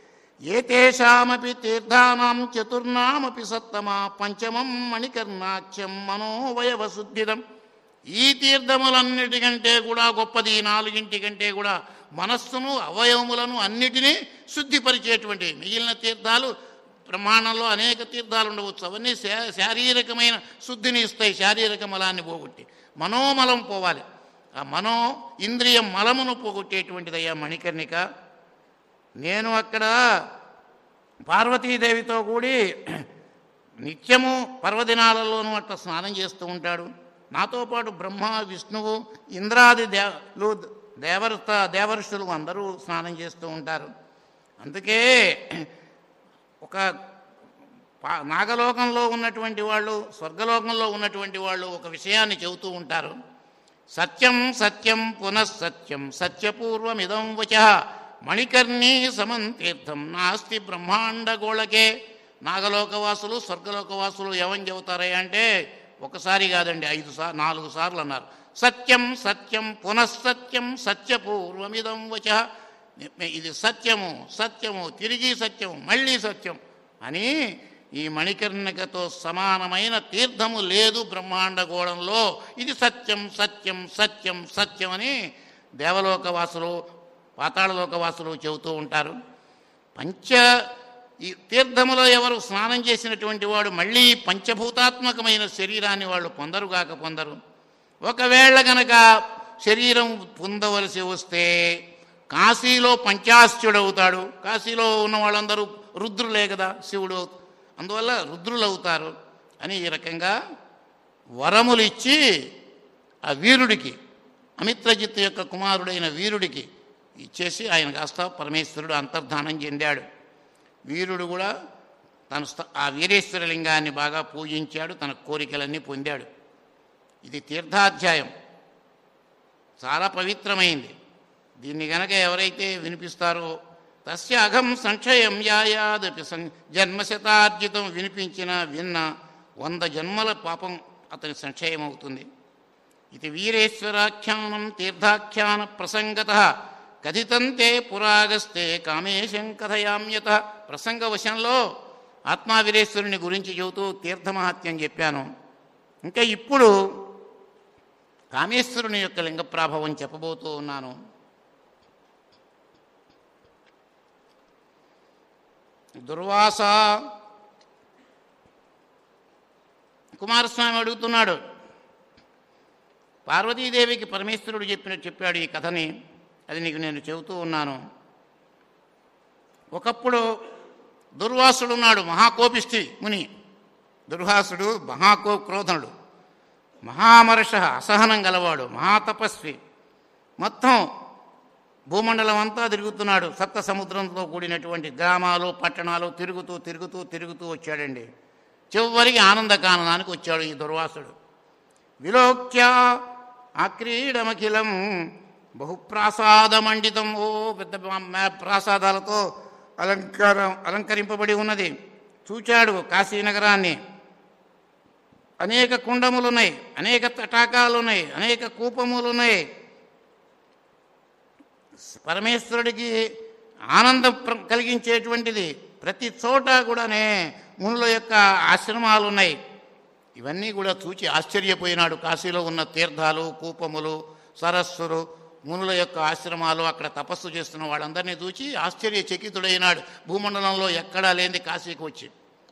ఏతేషామపి తీర్థానాం చతుర్నామపి సత్తమ పంచమం మణికర్ణాఖ్యం మనోవయవశుద్ధిదం ఈ తీర్థములన్నిటికంటే కూడా గొప్పది ఈ నాలుగింటికంటే కూడా మనస్సును అవయవములను అన్నిటినీ శుద్ధిపరిచేటువంటి మిగిలిన తీర్థాలు ప్రమాణంలో అనేక తీర్థాలు ఉండవచ్చు అవన్నీ శా- శారీరకమైన శుద్ధిని ఇస్తాయి శారీరక మలాన్ని పోగొట్టి మనోమలం పోవాలి ఆ మనో ఇంద్రియ మలమును పోగొట్టేటువంటిదయ్యా మణికర్ణిక నేను అక్కడ పార్వతీదేవితో కూడి నిత్యము పర్వదినాలలోనూ అట్లా స్నానం చేస్తూ ఉంటాడు నాతో పాటు బ్రహ్మ విష్ణువు ఇంద్రాది దేవలు దేవరత దేవర్షులు అందరూ స్నానం చేస్తూ ఉంటారు అందుకే ఒక పా- నాగలోకంలో ఉన్నటువంటి వాళ్ళు స్వర్గలోకంలో ఉన్నటువంటి వాళ్ళు ఒక విషయాన్ని చెబుతూ ఉంటారు సత్యం సత్యం పునఃసత్యం సత్యపూర్వమిదం వచ మణికర్ణీ సమం తీర్థం నాస్తి బ్రహ్మాండ గోళకే నాగలోకవాసులు స్వర్గలోకవాసులు ఏమని చెబుతారయ్య అంటే ఒకసారి కాదండి ఐదు సార్ నాలుగు సార్లు అన్నారు సత్యం సత్యం పునఃసత్యం సత్యపూర్వమిదం వచ ఇది సత్యము సత్యము తిరిగి సత్యము మళ్ళీ సత్యం అని ఈ మణికర్ణికతో సమానమైన తీర్థము లేదు బ్రహ్మాండ గోళంలో ఇది సత్యం సత్యం సత్యం సత్యం అని దేవలోకవాసులు పాతాళలోకవాసులు చెబుతూ ఉంటారు పంచ ఈ తీర్థములో ఎవరు స్నానం చేసినటువంటి వాడు మళ్ళీ పంచభూతాత్మకమైన శరీరాన్ని వాళ్ళు పొందరు కాక పొందరు ఒకవేళ గనక శరీరం పొందవలసి వస్తే కాశీలో పంచాశ్చుడవుతాడు కాశీలో ఉన్న వాళ్ళందరూ రుద్రులే కదా శివుడు అందువల్ల రుద్రులు అవుతారు అని ఈ రకంగా వరములు ఇచ్చి ఆ వీరుడికి అమిత్రజిత్ యొక్క కుమారుడైన వీరుడికి ఇచ్చేసి ఆయన కాస్త పరమేశ్వరుడు అంతర్ధానం చెందాడు వీరుడు కూడా తన స్థ- ఆ వీరేశ్వర లింగాన్ని బాగా పూజించాడు తన కోరికలన్నీ పొందాడు ఇది తీర్థాధ్యాయం చాలా పవిత్రమైంది దీన్ని గనక ఎవరైతే వినిపిస్తారో తస్య అఘం సంక్షయం యాయాదపి సం జన్మశతార్జితం వినిపించిన విన్న వంద జన్మల పాపం అతని సంక్షయం అవుతుంది ఇది వీరేశ్వరాఖ్యానం తీర్థాఖ్యాన ప్రసంగత కథితంతే పురాగస్తే కామేశం కథయామ్యత ప్రసంగవశంలో ఆత్మావీరేశ్వరుని గురించి చెబుతూ తీర్థమహత్యం చెప్పాను ఇంకా ఇప్పుడు కామేశ్వరుని యొక్క లింగ ప్రాభవం చెప్పబోతూ ఉన్నాను దుర్వాస కుమారస్వామి అడుగుతున్నాడు పార్వతీదేవికి పరమేశ్వరుడు చెప్పినట్టు చెప్పాడు ఈ కథని అది నీకు నేను చెబుతూ ఉన్నాను ఒకప్పుడు దుర్వాసుడు ఉన్నాడు మహాకోపిష్టి ముని దుర్వాసుడు మహాకో క్రోధనుడు మహామర్ష అసహనం గలవాడు మహాతపస్వి మొత్తం భూమండలం అంతా తిరుగుతున్నాడు సప్త సముద్రంతో కూడినటువంటి గ్రామాలు పట్టణాలు తిరుగుతూ తిరుగుతూ తిరుగుతూ వచ్చాడండి చివరికి ఆనందకాననానికి వచ్చాడు ఈ దుర్వాసుడు విలోక్య ఆక్రీడమఖిలం బహుప్రాసాదమండితం ఓ పెద్ద మ- ప్రాసాదాలతో అలంకారం అలంకరింపబడి ఉన్నది చూచాడు కాశీనగరాన్ని అనేక కుండములున్నాయి అనేక తటాకాలున్నాయి అనేక కూపములున్నాయి పరమేశ్వరుడికి ఆనందం ప్ర- కలిగించేటువంటిది ప్రతి చోట కూడానే మునుల యొక్క ఆశ్రమాలు ఉన్నాయి ఇవన్నీ కూడా చూచి ఆశ్చర్యపోయినాడు కాశీలో ఉన్న తీర్థాలు కూపములు సరస్సులు మునుల యొక్క ఆశ్రమాలు అక్కడ తపస్సు చేస్తున్న వాళ్ళందరినీ చూచి ఆశ్చర్యచకితుడైనాడు భూమండలంలో ఎక్కడా లేని కాశీకి వచ్చి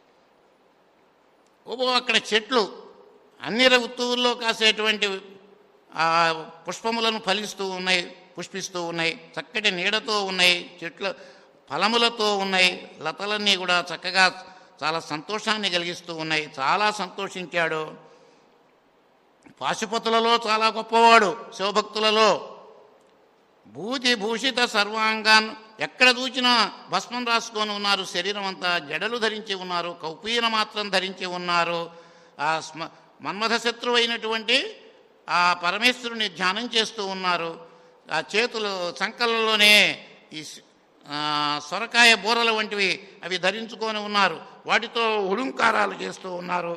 ఓ అక్కడ చెట్లు అన్ని ఋతువుల్లో కాసేటువంటి ఆ పుష్పములను ఫలిస్తూ ఉన్నాయి పుష్పిస్తూ ఉన్నాయి చక్కటి నీడతో ఉన్నాయి చెట్ల ఫలములతో ఉన్నాయి లతలన్నీ కూడా చక్కగా చాలా సంతోషాన్ని కలిగిస్తూ ఉన్నాయి చాలా సంతోషించాడు పాశుపతులలో చాలా గొప్పవాడు శివభక్తులలో భూతి భూషిత సర్వాంగాన్ ఎక్కడ చూచినా భస్మం రాసుకొని ఉన్నారు శరీరం అంతా జడలు ధరించి ఉన్నారు కౌపీన మాత్రం ధరించి ఉన్నారు ఆ స్మ మన్మథ శత్రువు అయినటువంటి ఆ పరమేశ్వరుని ధ్యానం చేస్తూ ఉన్నారు ఆ చేతులు సంకలంలోనే ఈ స్- ఆ, సొరకాయ బూరల వంటివి అవి ధరించుకొని ఉన్నారు వాటితో ఉడుంకారాలు చేస్తూ ఉన్నారు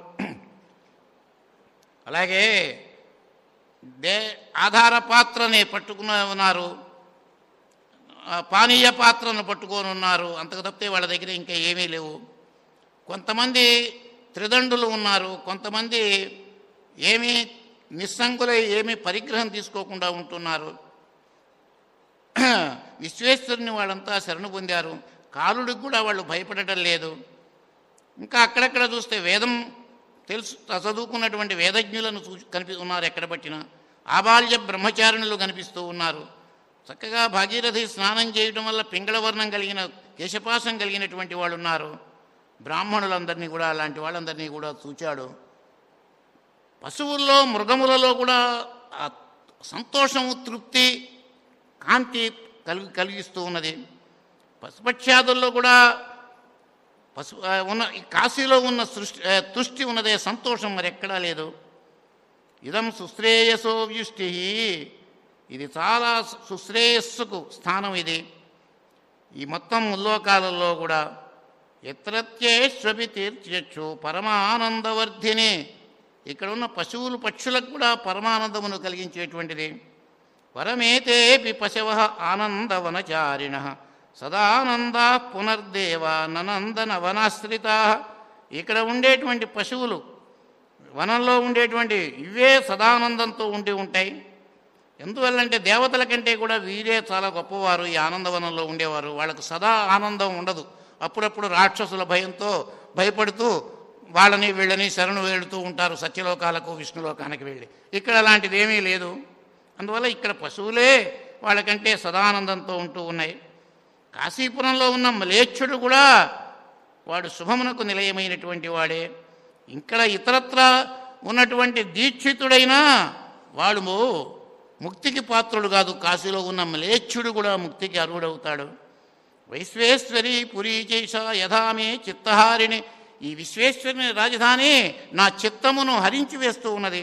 అలాగే దే ఆధార పాత్రని పట్టుకుని ఉన్నారు ఆ, పానీయ పాత్రను పట్టుకొని ఉన్నారు అంతకు తప్పితే వాళ్ళ దగ్గర ఇంకా ఏమీ లేవు కొంతమంది త్రిదండులు ఉన్నారు కొంతమంది ఏమీ నిస్సంగులై ఏమీ పరిగ్రహం తీసుకోకుండా ఉంటున్నారు విశ్వేశ్వరుని వాళ్ళంతా శరణు పొందారు కాలుడికి కూడా వాళ్ళు భయపడటం లేదు ఇంకా అక్కడక్కడ చూస్తే వేదం తెలుసు చదువుకున్నటువంటి వేదజ్ఞులను చూ కనిపి ఉన్నారు ఎక్కడ పట్టినా ఆబాల్య బ్రహ్మచారిణులు కనిపిస్తూ ఉన్నారు చక్కగా భాగీరథి స్నానం చేయడం వల్ల పింగళవర్ణం కలిగిన కేశపాసం కలిగినటువంటి వాళ్ళు ఉన్నారు బ్రాహ్మణులందరినీ కూడా అలాంటి వాళ్ళందరినీ కూడా చూచాడు పశువుల్లో మృగములలో కూడా ఆ సంతోషము తృప్తి కాంతి కలిగి కలిగిస్తూ ఉన్నది పశుపక్ష్యాదుల్లో కూడా పశు ఆ, ఉన్న ఈ కాశీలో ఉన్న సృష్టి ఆ, తుష్టి ఉన్నదే సంతోషం మరి ఎక్కడా లేదు ఇదం సుశ్రేయసో వ్యుష్టి ఇది చాలా సుశ్రేయస్సుకు స్థానం ఇది ఈ మొత్తం ముల్లోకాలలో కూడా ఎత్రత్యేష్వపి తీర్చచ్చు పరమానందవర్ధిని ఇక్కడ ఉన్న పశువులు పక్షులకు కూడా పరమానందమును కలిగించేటువంటిది పరమేతేపి పశవ ఆనందవనచారిణ సదానందా పునర్దేవ ననందన వనాశ్రితా ఇక్కడ ఉండేటువంటి పశువులు వనంలో ఉండేటువంటి ఇవే సదానందంతో ఉండి ఉంటాయి ఎందువల్లంటే దేవతల కంటే కూడా వీరే చాలా గొప్పవారు ఈ ఆనందవనంలో ఉండేవారు వాళ్ళకు సదా ఆనందం ఉండదు అప్పుడప్పుడు రాక్షసుల భయంతో భయపడుతూ వాళ్ళని వీళ్ళని శరణు వేడుతూ ఉంటారు సత్యలోకాలకు విష్ణులోకానికి వెళ్ళి ఇక్కడ అలాంటిది ఏమీ లేదు అందువల్ల ఇక్కడ పశువులే వాళ్ళకంటే సదానందంతో ఉంటూ ఉన్నాయి కాశీపురంలో ఉన్న మలేచ్ఛుడు కూడా వాడు శుభమునకు నిలయమైనటువంటి వాడే ఇక్కడ ఇతరత్ర ఉన్నటువంటి దీక్షితుడైనా వాడు ముక్తికి పాత్రుడు కాదు కాశీలో ఉన్న మలేచ్ఛుడు కూడా ముక్తికి అర్హుడవుతాడు వైశ్వేశ్వరి పురీచేష యథామే చిత్తహారిణి ఈ విశ్వేశ్వరుని రాజధాని నా చిత్తమును హరించి వేస్తూ ఉన్నది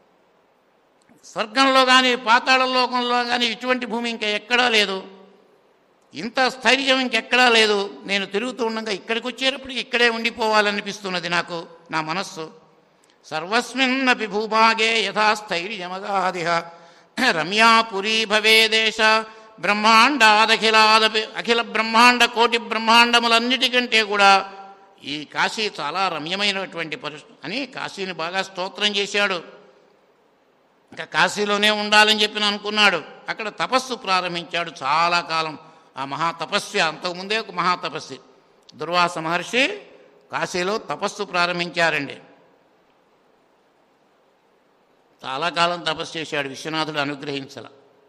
స్వర్గంలో కానీ పాతాళ లోకంలో కానీ ఇటువంటి భూమి ఇంకా ఎక్కడా లేదు ఇంత స్థైర్యం ఇంకెక్కడా లేదు నేను తిరుగుతూ ఉండగా ఇక్కడికి వచ్చేటప్పటికి ఇక్కడే ఉండిపోవాలనిపిస్తున్నది నాకు నా మనస్సు సర్వస్మిన్నపి భూభాగే యథాస్థైర్యమగాదిహ రమ్యాపురీ భవేదేశ బ్రహ్మాండాదఖిలాదపి అఖిల బ్రహ్మాండ కోటి బ్రహ్మాండములన్నిటికంటే కూడా ఈ కాశీ చాలా రమ్యమైనటువంటి పరిస్థితి అని కాశీని బాగా స్తోత్రం చేశాడు ఇంకా కాశీలోనే ఉండాలని చెప్పి అనుకున్నాడు అక్కడ తపస్సు ప్రారంభించాడు చాలా కాలం ఆ మహా తపస్వి అంతకుముందే ఒక మహా తపస్వి దుర్వాస మహర్షి కాశీలో తపస్సు ప్రారంభించారండి చాలా కాలం తపస్సు చేశాడు విశ్వనాథుడు అనుగ్రహించాల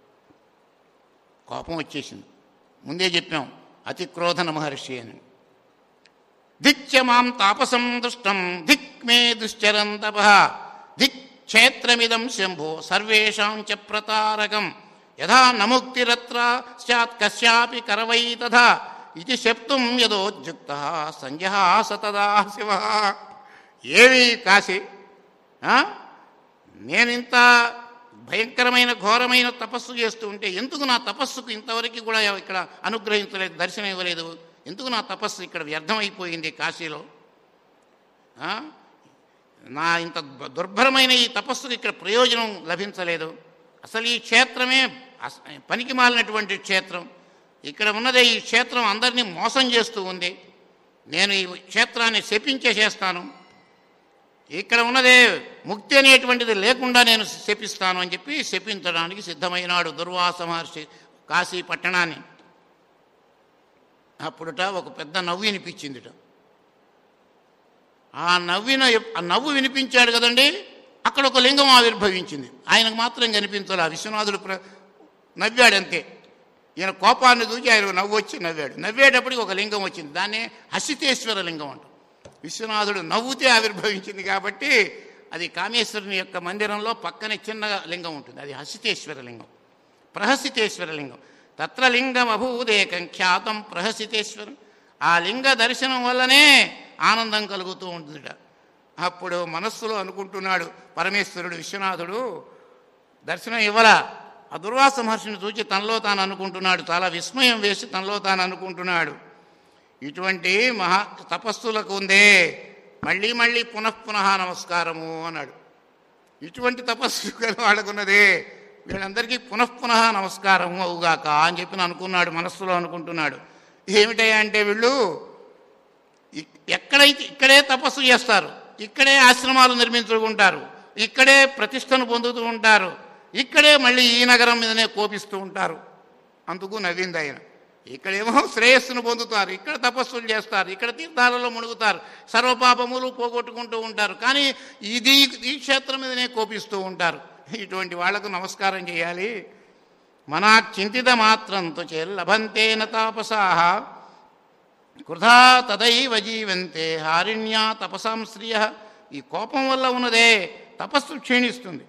కోపం వచ్చేసింది ముందే చెప్పాం అతి క్రోధన మహర్షి అని దిక్చ మాం తాపసం దుష్టం దిక్ మే దుశ్చరం తప దిక్ క్షేత్రమిదం శంభో సర్వేషాం చ ప్రతారకం యథా నముక్తిరత్ర స్యాత్ కస్యాపి కరవై తథా ఇది శప్తుం యదోద్యుక్త సంజహాస తదా శివ ఏమి కాశీ ఆ? నేనింత భయంకరమైన ఘోరమైన తపస్సు చేస్తూ ఉంటే ఎందుకు నా తపస్సుకు ఇంతవరకు కూడా ఇక్కడ అనుగ్రహించలేదు దర్శనం ఇవ్వలేదు ఎందుకు నా తపస్సు ఇక్కడ వ్యర్థమైపోయింది కాశీలో ఆ? నా ఇంత దుర్భరమైన ఈ తపస్సుకు ఇక్కడ ప్రయోజనం లభించలేదు అసలు ఈ క్షేత్రమే అస- పనికి మాలినటువంటి క్షేత్రం ఇక్కడ ఉన్నదే ఈ క్షేత్రం అందరినీ మోసం చేస్తూ ఉంది నేను ఈ క్షేత్రాన్ని శపించేసేస్తాను ఇక్కడ ఉన్నదే ముక్తి అనేటువంటిది లేకుండా నేను శపిస్తాను అని చెప్పి శపించడానికి సిద్ధమైనాడు దుర్వాస మహర్షి కాశీ పట్టణాన్ని అప్పుడుట ఒక పెద్ద నవ్వు వినిపించిందిట ఆ నవ్విన ఆ నవ్వు వినిపించాడు కదండి అక్కడ ఒక లింగం ఆవిర్భవించింది ఆయనకు మాత్రం కనిపించాలి ఆ విశ్వనాథుడు ప్ర నవ్వాడు అంతే ఈయన కోపాన్ని చూసి ఆయన నవ్వు వచ్చి నవ్వాడు నవ్వేటప్పటికి ఒక లింగం వచ్చింది దాన్నే హసితేశ్వర లింగం అంటాం విశ్వనాథుడు నవ్వుతే ఆవిర్భవించింది కాబట్టి అది కామేశ్వరుని యొక్క మందిరంలో పక్కనే చిన్న లింగం ఉంటుంది అది హసితేశ్వర లింగం ప్రహసితేశ్వర లింగం తత్ర లింగం అభూదేకం ఖ్యాతం ప్రహసితేశ్వరం ఆ లింగ దర్శనం వల్లనే ఆనందం కలుగుతూ ఉంటుందిట అప్పుడు మనస్సులో అనుకుంటున్నాడు పరమేశ్వరుడు విశ్వనాథుడు దర్శనం ఇవ్వలా ఆ దుర్వాస మహర్షిని చూచి తనలో తాను అనుకుంటున్నాడు చాలా విస్మయం వేసి తనలో తాను అనుకుంటున్నాడు ఇటువంటి మహా తపస్సులకు ఉందే మళ్ళీ మళ్ళీ పునఃపునః నమస్కారము అన్నాడు ఇటువంటి తపస్సు గల వాళ్ళకున్నదే వీళ్ళందరికీ పునఃపునః నమస్కారం అవుగాక అని చెప్పి అనుకున్నాడు మనస్సులో అనుకుంటున్నాడు ఏమిటయ్యా అంటే వీళ్ళు ఇక్- ఎక్కడైతే ఇక్కడే తపస్సు చేస్తారు ఇక్కడే ఆశ్రమాలు నిర్మించుకుంటారు ఇక్కడే ప్రతిష్టను పొందుతూ ఉంటారు ఇక్కడే మళ్ళీ ఈ నగరం మీదనే కోపిస్తూ ఉంటారు అందుకు నవ్వింది ఆయన ఇక్కడేమో శ్రేయస్సును పొందుతారు ఇక్కడ తపస్సులు చేస్తారు ఇక్కడ తీర్థాలలో మునుగుతారు సర్వపాపములు పోగొట్టుకుంటూ ఉంటారు కానీ ఇది ఈ క్షేత్రం మీదనే కోపిస్తూ ఉంటారు ఇటువంటి వాళ్లకు నమస్కారం చేయాలి మనా చింతిత మాత్రంతో చేరు లభంతేన తాపసాహ కృధా తదైవ జీవంతే హారిణ్యా తపసాం స్త్రియ ఈ కోపం వల్ల ఉన్నదే తపస్సు క్షీణిస్తుంది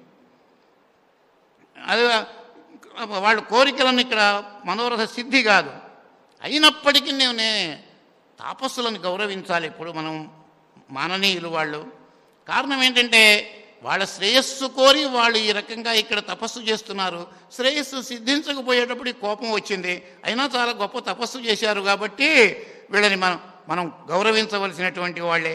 అది వాళ్ళ కోరికలను ఇక్కడ మనోరథ సిద్ధి కాదు అయినప్పటికీ నేను నే తాపస్సులను గౌరవించాలి ఇప్పుడు మనం మాననీయులు వాళ్ళు కారణం ఏంటంటే వాళ్ళ శ్రేయస్సు కోరి వాళ్ళు ఈ రకంగా ఇక్కడ తపస్సు చేస్తున్నారు శ్రేయస్సు సిద్ధించకపోయేటప్పుడు ఈ కోపం వచ్చింది అయినా చాలా గొప్ప తపస్సు చేశారు కాబట్టి వీళ్ళని మనం మనం గౌరవించవలసినటువంటి వాళ్ళే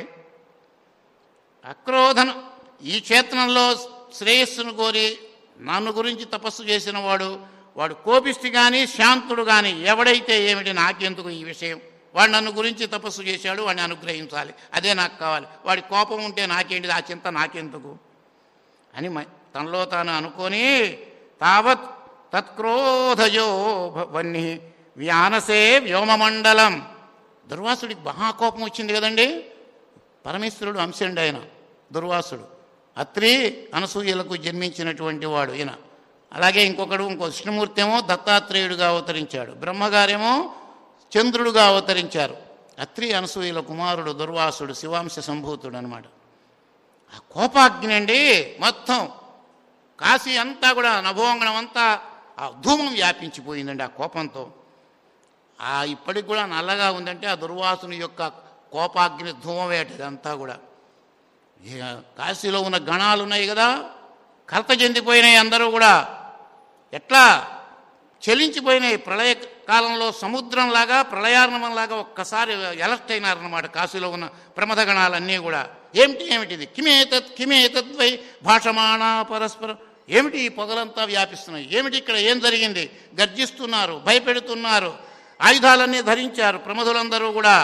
అక్రోధన ఈ క్షేత్రంలో శ్రేయస్సును కోరి నన్ను గురించి తపస్సు చేసిన వాడు వాడు కోపిష్టి కానీ శాంతుడు కానీ ఎవడైతే ఏమిటి నాకెందుకు ఈ విషయం వాడు నన్ను గురించి తపస్సు చేశాడు వాడిని అనుగ్రహించాలి అదే నాకు కావాలి వాడి కోపం ఉంటే నాకేంటిది ఆ చింత నాకెందుకు అని మ- తనలో తాను అనుకొని తావత్ తత్క్రోధజో వన్ని వ్యానసే వ్యోమమండలం దుర్వాసుడికి మహాకోపం వచ్చింది కదండి పరమేశ్వరుడు అంశండి ఆయన దుర్వాసుడు అత్రి అనసూయలకు జన్మించినటువంటి వాడు ఈయన అలాగే ఇంకొకడు ఇంకో విష్ణుమూర్తి ఏమో దత్తాత్రేయుడుగా అవతరించాడు బ్రహ్మగారేమో చంద్రుడుగా అవతరించారు అత్రి అనసూయల కుమారుడు దుర్వాసుడు శివాంశ సంభూతుడు అనమాట ఆ కోపాగ్ని అండి మొత్తం కాశీ అంతా కూడా నభోంగణం అంతా ఆ ధూమం వ్యాపించిపోయిందండి ఆ కోపంతో ఆ ఇప్పటికి కూడా నల్లగా ఉందంటే ఆ దుర్వాసుని యొక్క కోపాగ్ని ధూమవేట ఇదంతా కూడా ఇక కాశీలో ఉన్న గణాలు ఉన్నాయి కదా కలత చెందిపోయినాయి అందరూ కూడా ఎట్లా చెలించిపోయినాయి ప్రళయ కాలంలో సముద్రంలాగా ప్రళయార్ణమంలాగా ఒక్కసారి ఎలర్ట్ అయినారన్నమాట కాశీలో ఉన్న ప్రమద గణాలన్నీ కూడా ఏమిటి ఏమిటిది కిమేతత్ కిమేతద్వై భాషమాణ పరస్పరం ఏమిటి ఈ పొగలంతా వ్యాపిస్తున్నాయి ఏమిటి ఇక్కడ ఏం జరిగింది గర్జిస్తున్నారు భయపెడుతున్నారు ఆయుధాలన్నీ ధరించారు ప్రమదులందరూ కూడా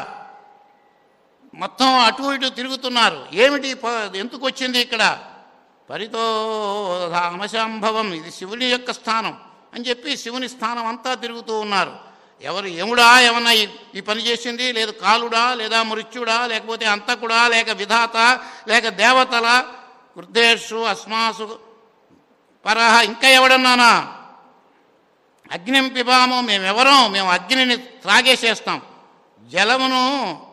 మొత్తం అటు ఇటు తిరుగుతున్నారు ఏమిటి ఈ ప- ఎందుకు వచ్చింది ఇక్కడ పరితో ధామశాంభవం ఇది శివుని యొక్క స్థానం అని చెప్పి శివుని స్థానం అంతా తిరుగుతూ ఉన్నారు ఎవరు యముడా ఏమన్నా ఈ ఈ పని చేసింది లేదు కాలుడా లేదా మృత్యుడా లేకపోతే అంతకుడా లేక విధాత లేక దేవతల వృద్ధేషు అస్మాసు పరహ ఇంకా ఎవడన్నానా అగ్నిం పిబాము మేమెవరం మేము అగ్నిని త్రాగేసేస్తాం జలమును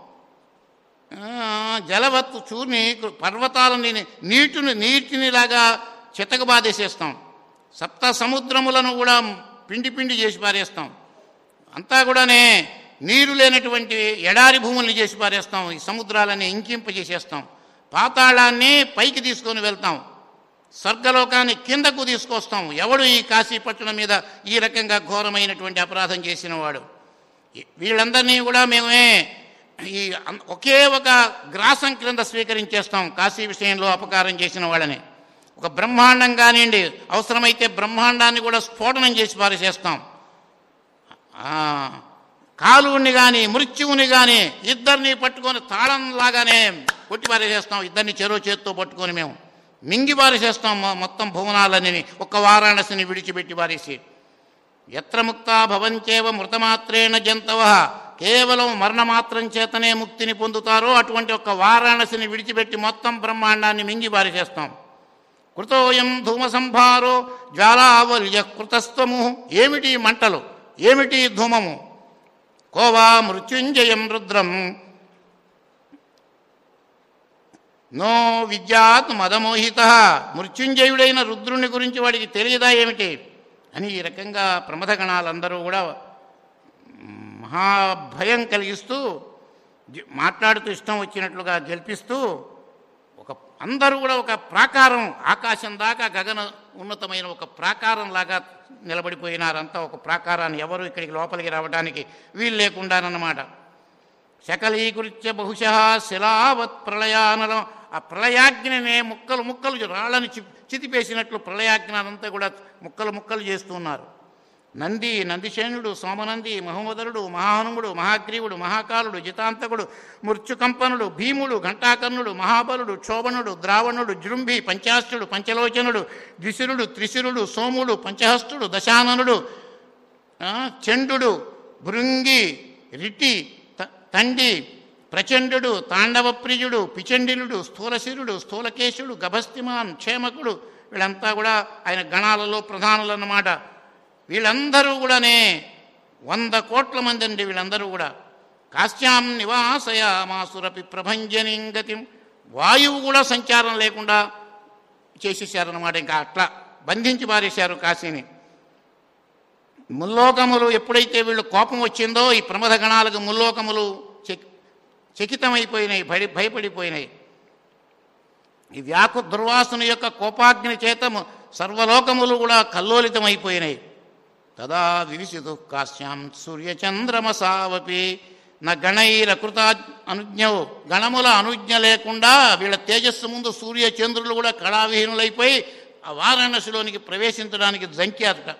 ఆ, జలవత్తు చూర్ని పర్వతాలని నీటిని నీటినిలాగా చితకబాదేసేస్తాం సప్త సముద్రములను కూడా పిండి పిండి చేసి పారేస్తాం అంతా కూడానే నీరు లేనటువంటి ఎడారి భూముల్ని చేసి పారేస్తాం ఈ సముద్రాలని ఇంకింప చేసేస్తాం పాతాళాన్ని పైకి తీసుకొని వెళ్తాం స్వర్గలోకాన్ని కిందకు తీసుకొస్తాం ఎవడు ఈ కాశీపట్టణం మీద ఈ రకంగా ఘోరమైనటువంటి అపరాధం చేసిన వాడు ఈ- వీళ్ళందరినీ కూడా మేమే ఈ అన్- ఒకే ఒక గ్రాసం క్రింద స్వీకరించేస్తాం కాశీ విషయంలో అపకారం చేసిన వాళ్ళని ఒక బ్రహ్మాండం కానివ్వండి అవసరమైతే బ్రహ్మాండాన్ని కూడా స్ఫోటనం చేసి పారేసేస్తాం ఆ, కాలువుని కానీ మృత్యువుని కానీ ఇద్దరిని పట్టుకొని తాళంలాగానే కొట్టి పారేసేస్తాం ఇద్దరిని చెరో చేత్తో పట్టుకొని మేము మింగి పారేసేస్తాం మొ- మొత్తం భువనాలన్నీ ఒక్క వారాణసిని విడిచిపెట్టి పారేసి ఎత్ర ముక్తా భవంచేవ మృతమాత్రేణ జంతవ కేవలం మరణమాత్రం చేతనే ముక్తిని పొందుతారో అటువంటి ఒక వారాణసిని విడిచిపెట్టి మొత్తం బ్రహ్మాండాన్ని మింగి పారేసేస్తాం కృతోయం ధూమ సంభారో జ్వాలావల్య కృతస్త్వము ఏమిటి మంటలు ఏమిటి ధూమము కోవా మృత్యుంజయం రుద్రం నో విద్యాత్ మదమోహిత మృత్యుంజయుడైన రుద్రుని గురించి వాడికి తెలియదా ఏమిటి అని ఈ రకంగా ప్రమథగణాలందరూ కూడా మహాభయం కలిగిస్తూ జ- మాట్లాడుతూ ఇష్టం వచ్చినట్లుగా గెలిపిస్తూ ఒక అందరూ కూడా ఒక ప్రాకారం ఆకాశం దాకా గగన ఉన్నతమైన ఒక ప్రాకారం లాగా నిలబడిపోయినారంతా ఒక ప్రాకారాన్ని ఎవరు ఇక్కడికి లోపలికి రావడానికి వీలు లేకుండానన్నమాట శకలీకృత్య బహుశ శిలావత్ ప్రళయానలం ఆ ప్రళయాగ్నినే ముక్కలు ముక్కలు రాళ్ళని చి చితిపేసినట్లు ప్రళయాగ్నంతా కూడా ముక్కలు ముక్కలు చేస్తున్నారు నంది నందిశేనుడు సోమనంది మహోదరుడు మహాహనుముడు మహాగ్రీవుడు మహాకాలుడు జితాంతకుడు మృత్యుకంపనుడు భీముడు ఘంటాకర్ణుడు మహాబలుడు క్షోభనుడు ద్రావణుడు జృంభి పంచాస్తుడు పంచలోచనుడు ద్విశిరుడు త్రిశిరుడు సోముడు పంచహస్తుడు దశాననుడు ఆ, చండు భృంగి రిటి త- తండి ప్రచండు తాండవప్రియుడు పిచండిలుడు స్థూలశిరుడు స్థూలకేశుడు గభస్తిమాన్ క్షేమకుడు వీళ్ళంతా కూడా ఆయన గణాలలో ప్రధానులు అన్నమాట వీళ్ళందరూ కూడానే వంద కోట్ల మంది అండి వీళ్ళందరూ కూడా కాశ్యాం నివాసయామాసురపి ప్రభంజనిం గతిం వాయువు కూడా సంచారం లేకుండా చేసేసారన్నమాట ఇంకా అట్లా బంధించి పారేశారు కాశీని ముల్లోకములు ఎప్పుడైతే వీళ్ళు కోపం వచ్చిందో ఈ ప్రమథ గణాలకు ముల్లోకములు చెక్ చకితమైపోయినాయి భయ భయపడిపోయినాయి ఈ వ్యాకు దుర్వాసుని యొక్క కోపాగ్ని చేత ము- సర్వలోకములు కూడా కల్లోలితమైపోయినాయి తదా వివిసితు కాశ్యాం సూర్యచంద్రమసావపి నా గణైరకృత అనుజ్ఞవు గణముల అనుజ్ఞ లేకుండా వీళ్ళ తేజస్సు ముందు సూర్య చంద్రులు కూడా కళావిహీనులైపోయి ఆ వారాణసిలోనికి ప్రవేశించడానికి జంక్యారట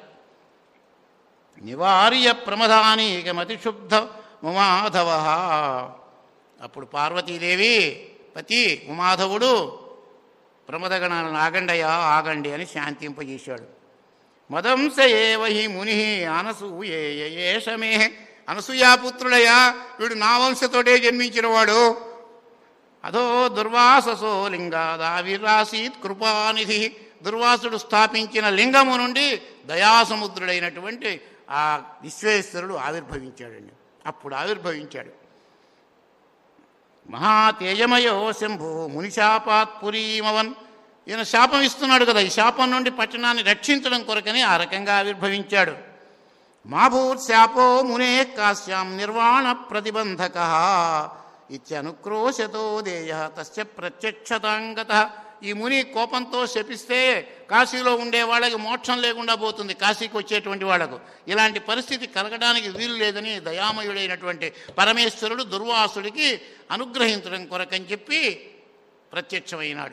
నివార్య ప్రమదానీకమతి శుద్ధ ఉమాధవ అప్పుడు పార్వతీదేవి పతి ఉమాధవుడు ప్రమదగణాలను ఆగండయా ఆగండి అని శాంతింపజేశాడు మదంస ఏవ హి ముని అనసూయేషమే అనసూయాపుత్రుడయ్యా వీడు నా వంశతోటే జన్మించినవాడు అదో దుర్వాససో లింగాదావిరాసీత్ కృపానిధి దుర్వాసుడు స్థాపించిన లింగము నుండి దయాసముద్రుడైనటువంటి ఆ విశ్వేశ్వరుడు ఆవిర్భవించాడండి అప్పుడు ఆవిర్భవించాడు మహాతేజమయో శంభు మునిశాపాత్ పురీమవన్ ఈయన శాపం ఇస్తున్నాడు కదా ఈ శాపం నుండి పట్టణాన్ని రక్షించడం కొరకని ఆ రకంగా ఆవిర్భవించాడు మాభూత్ శాపో మునే కాశ్యాం నిర్వాణ ప్రతిబంధక ఇత్యనుక్రోశతో దేయ తస్య ప్రత్యక్షతాంగత ఈ ముని కోపంతో శపిస్తే కాశీలో ఉండే వాళ్ళకి మోక్షం లేకుండా పోతుంది కాశీకి వచ్చేటువంటి వాళ్లకు ఇలాంటి పరిస్థితి కలగడానికి వీలు లేదని దయామయుడైనటువంటి పరమేశ్వరుడు దుర్వాసుడికి అనుగ్రహించడం కొరకని చెప్పి ప్రత్యక్షమైనాడు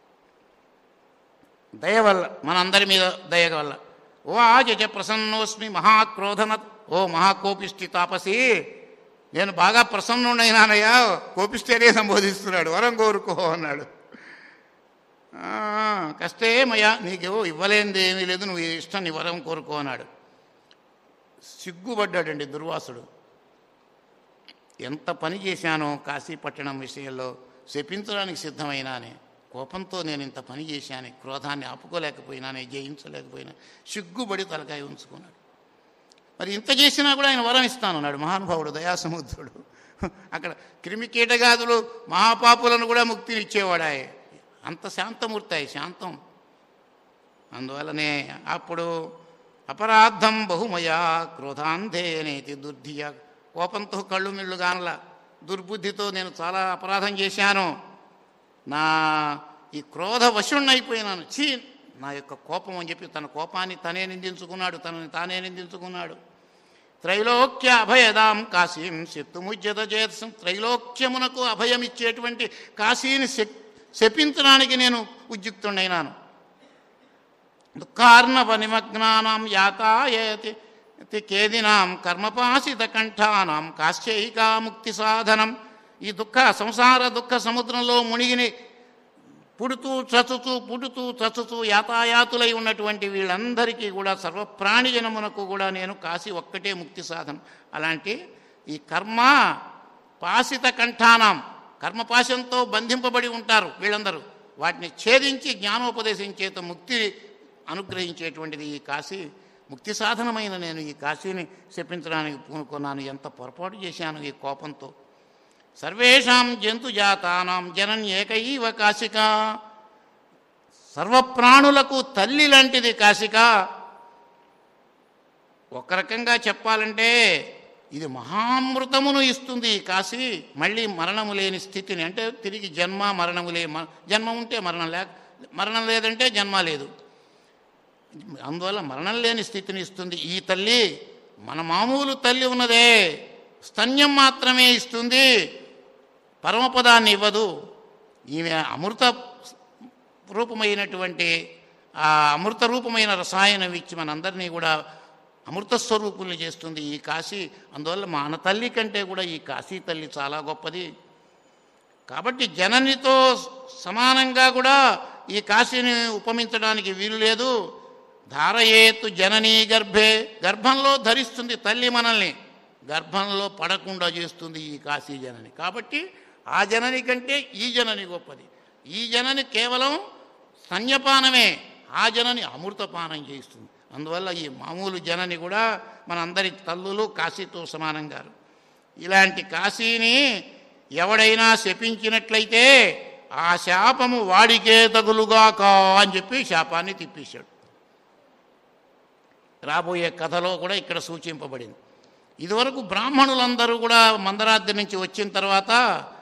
దయ వల్ల మనందరి మీద దయ వల్ల ఓ ఆజ ప్రసన్నోస్మి మహాక్రోధన ఓ మహాకోపిష్టి తాపసి నేను బాగా ప్రసన్నుడైనానయ్యా కోపిస్తేనే సంబోధిస్తున్నాడు వరం కోరుకో అన్నాడు "ఆ, కష్టే మయా నీకేవో ఇవ్వలేనిది ఏమీ లేదు నువ్వు ఈ ఇష్టం నీ వరం కోరుకో అన్నాడు సిగ్గుపడ్డాడండి దుర్వాసుడు ఎంత పని చేశానో కాశీపట్టణం విషయంలో శపించడానికి సిద్ధమైనా అని కోపంతో నేను ఇంత పని చేశాను క్రోధాన్ని ఆపుకోలేకపోయినానే జయించలేకపోయినా సిగ్గుబడి తలకాయ ఉంచుకున్నాడు మరి ఇంత చేసినా కూడా ఆయన వరం ఇస్తానన్నాడు మహానుభావుడు దయాసముద్రుడు అక్కడ క్రిమి కీటగాదులు మహాపాపులను కూడా ముక్తిని ఇచ్చేవాడాయే అంత శాంతమూర్తాయి శాంతం అందువల్లనే అప్పుడు అపరాధం బహుమయా క్రోధాంధేనేతి దుర్ధియ కోపంతో కళ్ళు మిళ్ళు గానల దుర్బుద్ధితో నేను చాలా అపరాధం చేశాను నా ఈ క్రోధ వశుణ్ణైపోయినాను చీ నా యొక్క కోపం అని చెప్పి తన కోపాన్ని తనే నిందించుకున్నాడు తనని తానే నిందించుకున్నాడు త్రైలోక్య అభయదాం కాశీం శక్తుముజ్యత చేత్సం త్రైలోక్యమునకు అభయమిచ్చేటువంటి కాశీని శక్ శపించడానికి నేను ఉద్యుక్తుడైనాను దుఃఖార్ణవ నిమగ్నానాం యాతాయతి కేదినాం కర్మపాసిత కంఠానాం కాశ్చైకా ముక్తి సాధనం ఈ దుఃఖ సంసార దుఃఖ సముద్రంలో మునిగిని పుడుతూ చచుతూ పుడుతూ చచుతూ యాతాయాతులై ఉన్నటువంటి వీళ్ళందరికీ కూడా సర్వప్రాణిజనమునకు కూడా నేను కాసి ఒక్కటే ముక్తి సాధనం అలాంటి ఈ కర్మ పాసిత కంఠానం కర్మపాశంతో బంధింపబడి ఉంటారు వీళ్ళందరూ వాటిని ఛేదించి జ్ఞానోపదేశం చేత ముక్తి అనుగ్రహించేటువంటిది ఈ కాశీ ముక్తి సాధనమైన నేను ఈ కాశీని చెప్పించడానికి పూనుకున్నాను ఎంత పొరపాటు చేశాను ఈ కోపంతో సర్వేషాం జంతుజాతానాం జనన్ ఏకైవ కాశిక సర్వప్రాణులకు తల్లి లాంటిది కాశిక ఒక రకంగా చెప్పాలంటే ఇది మహామృతమును ఇస్తుంది ఈ కాశీ మళ్ళీ మరణము లేని స్థితిని అంటే తిరిగి జన్మ మరణము లే మ- జన్మ ఉంటే మరణం లేక మరణం లేదంటే జన్మ లేదు అందువల్ల మరణం లేని స్థితిని ఇస్తుంది ఈ తల్లి మన మామూలు తల్లి ఉన్నదే స్తన్యం మాత్రమే ఇస్తుంది పరమపదాన్ని ఇవ్వదు ఈమె అమృత రూపమైనటువంటి ఆ అమృత రూపమైన రసాయనం ఇచ్చి మనందరినీ కూడా అమృత స్వరూపుల్ని చేస్తుంది ఈ కాశీ అందువల్ల మన తల్లి కంటే కూడా ఈ కాశీ తల్లి చాలా గొప్పది కాబట్టి జననితో సమానంగా కూడా ఈ కాశీని ఉపమించడానికి వీలు లేదు ధారయేతు జననీ గర్భే గర్భంలో ధరిస్తుంది తల్లి మనల్ని గర్భంలో పడకుండా చేస్తుంది ఈ కాశీ జనని కాబట్టి ఆ జనని కంటే ఈ జనని గొప్పది ఈ జనని కేవలం స్తన్యపానమే ఆ జనని అమృతపానం చేస్తుంది అందువల్ల ఈ మామూలు జనని కూడా మనందరి తల్లులు కాశీతో సమానంగారు ఇలాంటి కాశీని ఎవడైనా శపించినట్లయితే ఆ శాపము వాడికే తగులుగాక అని చెప్పి శాపాన్ని తిప్పేశాడు రాబోయే కథలో కూడా ఇక్కడ సూచింపబడింది ఇదివరకు బ్రాహ్మణులందరూ కూడా మందరాద్రి నుంచి వచ్చిన తర్వాత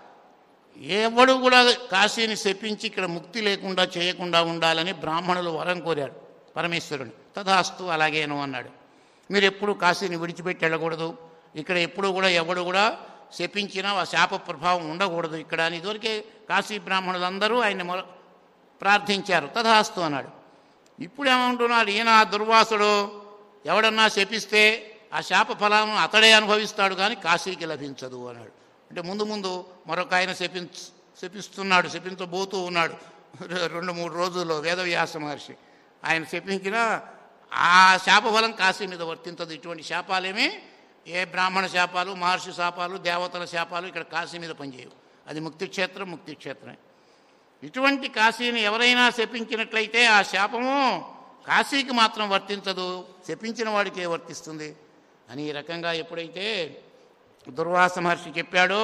ఎవడు కూడా కాశీని శపించి ఇక్కడ ముక్తి లేకుండా చేయకుండా ఉండాలని బ్రాహ్మణులు వరం కోరారు పరమేశ్వరుని తథాస్తు అలాగేను అన్నాడు మీరు ఎప్పుడు కాశీని విడిచిపెట్టి వెళ్ళకూడదు ఇక్కడ ఎప్పుడు కూడా ఎవడు కూడా శపించినా ఆ శాప ప్రభావం ఉండకూడదు ఇక్కడ అని ఇదివరకే కాశీ బ్రాహ్మణులందరూ ఆయన మొర ప్రార్థించారు తథాస్తు అన్నాడు ఇప్పుడు ఏమంటున్నాడు ఈయన ఆ దుర్వాసుడు ఎవడన్నా శపిస్తే ఆ శాప ఫలాలను అతడే అనుభవిస్తాడు కానీ కాశీకి లభించదు అన్నాడు అంటే ముందు ముందు మరొక ఆయన శపించ శపిస్తున్నాడు శపించబోతూ ఉన్నాడు రెండు మూడు రోజుల్లో వేదవ్యాస మహర్షి ఆయన శపించిన ఆ శాపఫలం కాశీ మీద వర్తించదు ఇటువంటి శాపాలేమీ ఏ బ్రాహ్మణ శాపాలు మహర్షి శాపాలు దేవతల శాపాలు ఇక్కడ కాశీ మీద పనిచేయవు అది ముక్తి క్షేత్రం ముక్తి క్షేత్రమే ఇటువంటి కాశీని ఎవరైనా శపించినట్లయితే ఆ శాపము కాశీకి మాత్రం వర్తించదు శపించిన వాడికే వర్తిస్తుంది అని ఈ రకంగా ఎప్పుడైతే దుర్వాస మహర్షి చెప్పాడో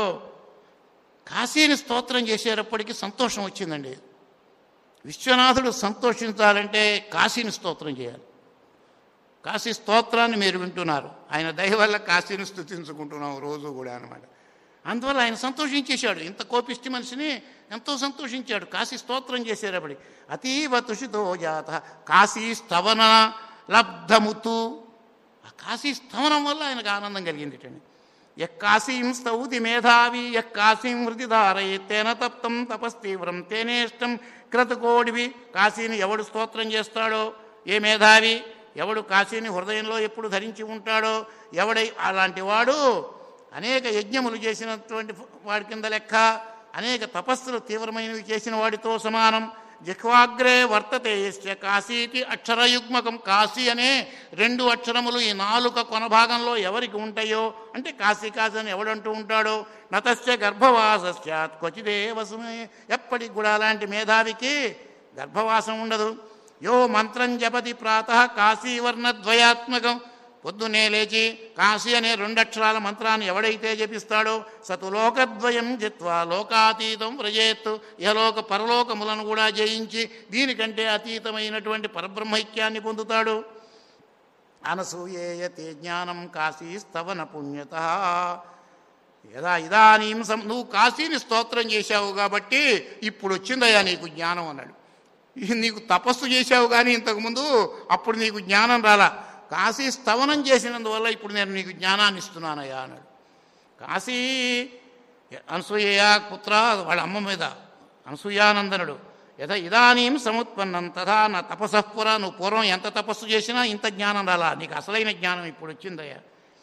కాశీని స్తోత్రం చేసేటప్పటికి సంతోషం వచ్చిందండి విశ్వనాథుడు సంతోషించాలంటే కాశీని స్తోత్రం చేయాలి కాశీ స్తోత్రాన్ని మీరు వింటున్నారు ఆయన దయ వల్ల కాశీని స్థుతించుకుంటున్నాం రోజు కూడా అనమాట అందువల్ల ఆయన సంతోషించేశాడు ఇంత కోపిష్టి మనిషిని ఎంతో సంతోషించాడు కాశీ స్తోత్రం చేసేటప్పటి అతీవ తుషితో జాత కాశీ స్తవన లబ్ధముతు ఆ కాశీ స్తవనం వల్ల ఆయనకు ఆనందం కలిగింది ఇటండి యక్కాశీం స్తౌతి మేధావి యక్కాశీం హృది ధారయేత్తేన తప్తం తపస్తీవ్రం తేనేష్టం క్రతుకోడివి కాశీని ఎవడు స్తోత్రం చేస్తాడో ఏ మేధావి ఎవడు కాశీని హృదయంలో ఎప్పుడు ధరించి ఉంటాడో ఎవడై అలాంటి వాడు అనేక యజ్ఞములు చేసినటువంటి వాడి కింద లెక్క అనేక తపస్సులు తీవ్రమైనవి చేసిన వాడితో సమానం జిహ్వాగ్రే వర్తతే యస్య కాశీతి అక్షరయుగ్మకం కాశీ అనే రెండు అక్షరములు ఈ నాలుక కొన భాగంలో ఎవరికి ఉంటాయో అంటే కాశీ కాశీ అని ఎవడంటూ ఉంటాడో నతస్య గర్భవాసస్యాత్ క్వచిదేవసమే ఎప్పటికి కూడా అలాంటి మేధావికి గర్భవాసం ఉండదు యో మంత్రం జపతి ప్రాత కాశీవర్ణద్వయాత్మకం పొద్దున్నే లేచి కాశీ అనే రెండక్షరాల మంత్రాన్ని ఎవడైతే జపిస్తాడో సతు లోకద్వయం జిత్వా లోకాతీతం వ్రజేత్ ఇహలోక పరలోకములను కూడా జయించి దీనికంటే అతీతమైనటువంటి పరబ్రహ్మైక్యాన్ని పొందుతాడు అనసూయేయతే జ్ఞానం కాశీ స్తవన పుణ్యత యదా ఇదానీం సం నువ్వు కాశీని స్తోత్రం చేశావు కాబట్టి ఇప్పుడు వచ్చిందయ్యా నీకు జ్ఞానం అన్నాడు ఇది నీకు తపస్సు చేశావు కానీ ఇంతకుముందు అప్పుడు నీకు జ్ఞానం రాలా కాశీ స్తవనం చేసినందువల్ల ఇప్పుడు నేను నీకు జ్ఞానాన్ని ఇస్తున్నానయ్యా అన్నాడు కాశీ అనసూయ పుత్ర వాళ్ళ అమ్మ మీద అనసూయానందనుడు యథ ఇదానీం సముత్పన్నం తథా నా తపసఃపుర నువ్వు పూర్వం ఎంత తపస్సు చేసినా ఇంత జ్ఞానం రాలా నీకు అసలైన జ్ఞానం ఇప్పుడు వచ్చిందయ్యా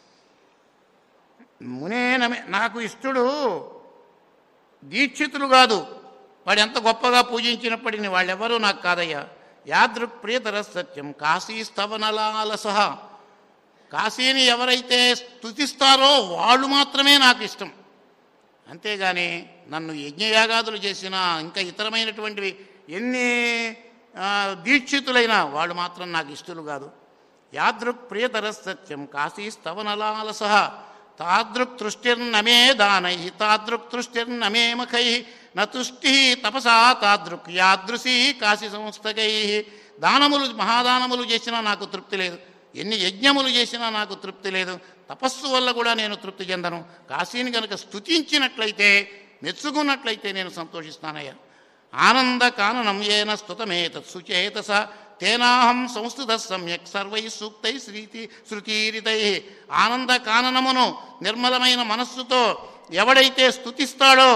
మునేనమే నాకు ఇష్టడు దీక్షితులు కాదు వాడు ఎంత గొప్పగా పూజించినప్పటికీ వాళ్ళెవరూ నాకు కాదయ్యా యాదృక్ ప్రియతర సత్యం కాశీ స్తవనలాల సహా కాశీని ఎవరైతే స్తుతిస్తారో వాళ్ళు మాత్రమే నాకు ఇష్టం అంతేగాని నన్ను యజ్ఞయాగాదులు చేసినా ఇంకా ఇతరమైనటువంటివి ఎన్ని ఆ, దీక్షితులైనా వాళ్ళు మాత్రం నాకు ఇష్టలు కాదు యాదృక్ ప్రియతర సత్యం కాశీ స్తవనలాల సహా తాదృక్ తృష్టిర్నమే దానై తాదృక్ తృష్టిర్నమే మఖై నతుష్టి తపసా తాదృక్ యాదృశీ కాశీ సంస్థకై దానములు మహాదానములు చేసినా నాకు తృప్తి లేదు ఎన్ని యజ్ఞములు చేసినా నాకు తృప్తి లేదు తపస్సు వల్ల కూడా నేను తృప్తి చెందను కాశీని కనుక స్తుతించినట్లయితే మెచ్చుకున్నట్లయితే నేను సంతోషిస్తానయ్యా ఆనంద కాననం ఏన స్తుతమేతత్సుచేతస తేనాహం సంస్థిత సమ్యక్ సర్వై సూక్తై శ్రీతి శృతీరితై ఆనంద కాననమును నిర్మలమైన మనస్సుతో ఎవడైతే స్తుతిస్తాడో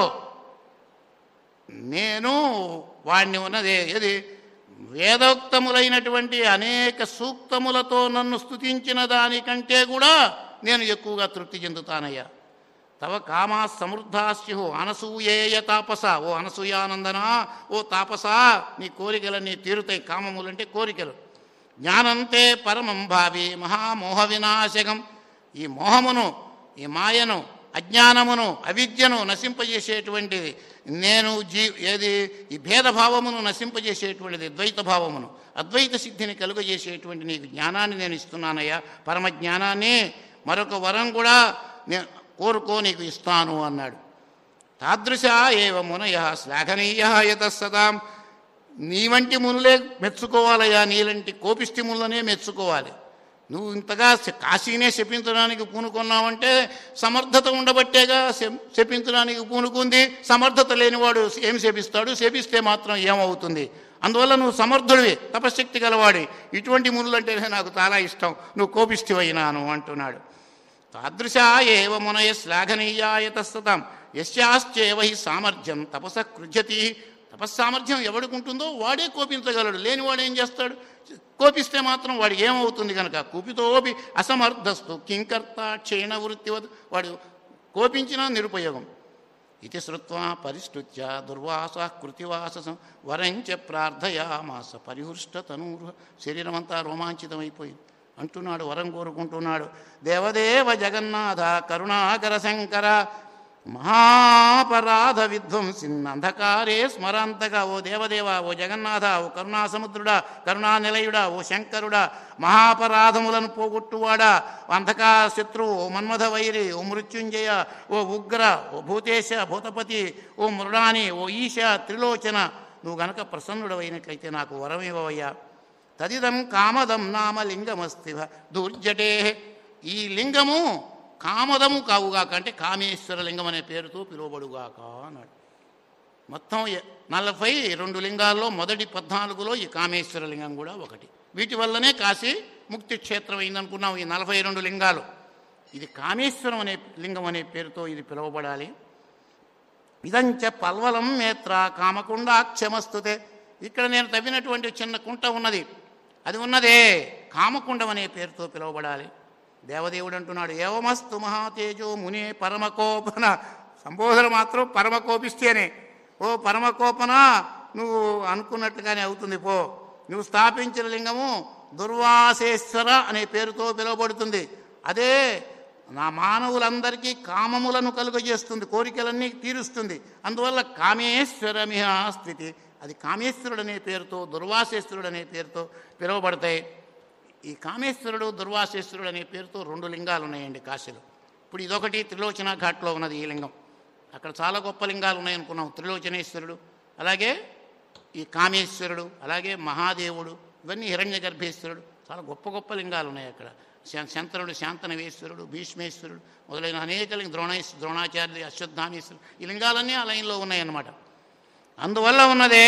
నేను వాడిని ఉన్నదే ఏది వేదోక్తములైనటువంటి అనేక సూక్తములతో నన్ను స్తుతించిన దానికంటే కూడా నేను ఎక్కువగా తృప్తి చెందుతానయ్యా తవ కామా సమృద్ధాస్యు అనసూయేయ తాపస ఓ అనసూయానందనా ఓ తాపస నీ కోరికలన్నీ తీరుతాయి కామములంటే కోరికలు జ్ఞానంతే పరమం భావి మహామోహ వినాశకం ఈ మోహమును ఈ మాయను అజ్ఞానమును అవిద్యను నశింపజేసేటువంటిది నేను జీ ఏది ఈ భేదభావమును నశింపజేసేటువంటిది ద్వైత భావమును అద్వైత సిద్ధిని కలుగజేసేటువంటి నీకు జ్ఞానాన్ని నేను ఇస్తున్నానయ్యా పరమ జ్ఞానాన్ని మరొక వరం కూడా నేను కోరుకో నీకు ఇస్తాను అన్నాడు తాదృశ ఏవ మునయ శ్లాఘనీయ యతస్సదాం నీ వంటి మునులే మెచ్చుకోవాలయ్యా నీలాంటి కోపిష్టి మునులనే మెచ్చుకోవాలి నువ్వు ఇంతగా శ- కాశీనే శపించడానికి పూనుకున్నావంటే సమర్థత ఉండబట్టేగా శ- శపించడానికి పూనుకుంది సమర్థత లేనివాడు ఏం శపిస్తాడు శపిస్తే మాత్రం ఏమవుతుంది అందువల్ల నువ్వు సమర్థుడివి తపశక్తి గలవాడి ఇటువంటి మునులంటేనే నాకు చాలా ఇష్టం నువ్వు కోపిష్టివైనాను అంటున్నాడు తాదృశా ఏవ మునయ శ్లాఘనీయాయతస్తతాం యశ్చాశ్చేవ హి సామర్థ్యం తపస కృజ్యతి తపస్సామర్థ్యం ఎవడికి ఉంటుందో వాడే కోపించగలడు లేనివాడు ఏం చేస్తాడు కోపిస్తే మాత్రం వాడికి ఏమవుతుంది కనుక కుపితోపి అసమర్థస్తు కింకర్త క్షీణ వృత్తివత్ వాడు కోపించినా నిరుపయోగం ఇది శ్రుత్వా పరిష్టుత్య దుర్వాస కృతివాససం వరంచ ప్రార్థయామాస పరిహృష్ట తనూరు శరీరం అంతా రోమాంచితమైపోయింది అంటున్నాడు వరం కోరుకుంటున్నాడు దేవదేవ జగన్నాథ కరుణాకర శంకర మహాపరాధ విధ్వంసిన్ అంధకారే స్మరాంతగా ఓ దేవదేవ ఓ జగన్నాథ ఓ కరుణాసముద్రుడా కరుణా నిలయుడా ఓ శంకరుడా మహాపరాధములను పోగొట్టువాడా అంధకా శత్రువు ఓ మన్మథ వైరి ఓ మృత్యుంజయ ఓ ఉగ్ర ఓ భూతేశ భూతపతి ఓ మృడాని ఓ ఈశ త్రిలోచన నువ్వు గనక ప్రసన్నుడవైనట్లయితే నాకు వరమివ్వవయ్యా తదిదం కామదం నామ లింగమస్తి దూర్జటే ఈ లింగము కామదము కావుగాక అంటే కామేశ్వర లింగం అనే పేరుతో పిలువబడుగాక అన్నాడు మొత్తం ఎ- నలభై రెండు లింగాల్లో మొదటి పద్నాలుగులో ఈ కామేశ్వర లింగం కూడా ఒకటి వీటి వల్లనే కాశీ ముక్తి క్షేత్రం అయిందనుకున్నాం ఈ నలభై రెండు లింగాలు ఇది కామేశ్వరం అనే లింగం అనే పేరుతో ఇది పిలువబడాలి ఇదంచ పల్వలం నేత్ర కామకుండాక్షమస్తుతే ఇక్కడ నేను తవ్వినటువంటి చిన్న కుంట ఉన్నది అది ఉన్నదే కామకుండం అనే పేరుతో పిలువబడాలి దేవదేవుడు అంటున్నాడు ఏవమస్తు మహాతేజో మునే పరమకోపన సంబోధన మాత్రం పరమకోపిస్తే అనే ఓ పరమకోపన నువ్వు అనుకున్నట్టుగానే అవుతుంది పో నువ్వు స్థాపించిన లింగము దుర్వాసేశ్వర అనే పేరుతో పిలువబడుతుంది అదే నా మానవులందరికీ కామములను కలుగజేస్తుంది కోరికలన్నీ తీరుస్తుంది అందువల్ల కామేశ్వరమిహ స్థితి అది కామేశ్వరుడు అనే పేరుతో దుర్వాసేశ్వరుడు అనే పేరుతో పిలువబడతాయి ఈ కామేశ్వరుడు దుర్వాసేశ్వరుడు అనే పేరుతో రెండు లింగాలు ఉన్నాయండి కాశీలో ఇప్పుడు ఇదొకటి త్రిలోచన ఘాట్లో ఉన్నది ఈ లింగం అక్కడ చాలా గొప్ప లింగాలు ఉన్నాయనుకున్నాం త్రిలోచనేశ్వరుడు అలాగే ఈ కామేశ్వరుడు అలాగే మహాదేవుడు ఇవన్నీ హిరణ్య గర్భేశ్వరుడు చాలా గొప్ప గొప్ప లింగాలు ఉన్నాయి అక్కడ శ- శంతనుడు శాంతనవేశ్వరుడు భీష్మేశ్వరుడు మొదలైన అనేక లింగ ద్రోణేశ్ ద్రోణాచార్యుడు అశ్వత్థామేశ్వరుడు ఈ లింగాలన్నీ ఆ లైన్లో ఉన్నాయన్నమాట అందువల్ల ఉన్నదే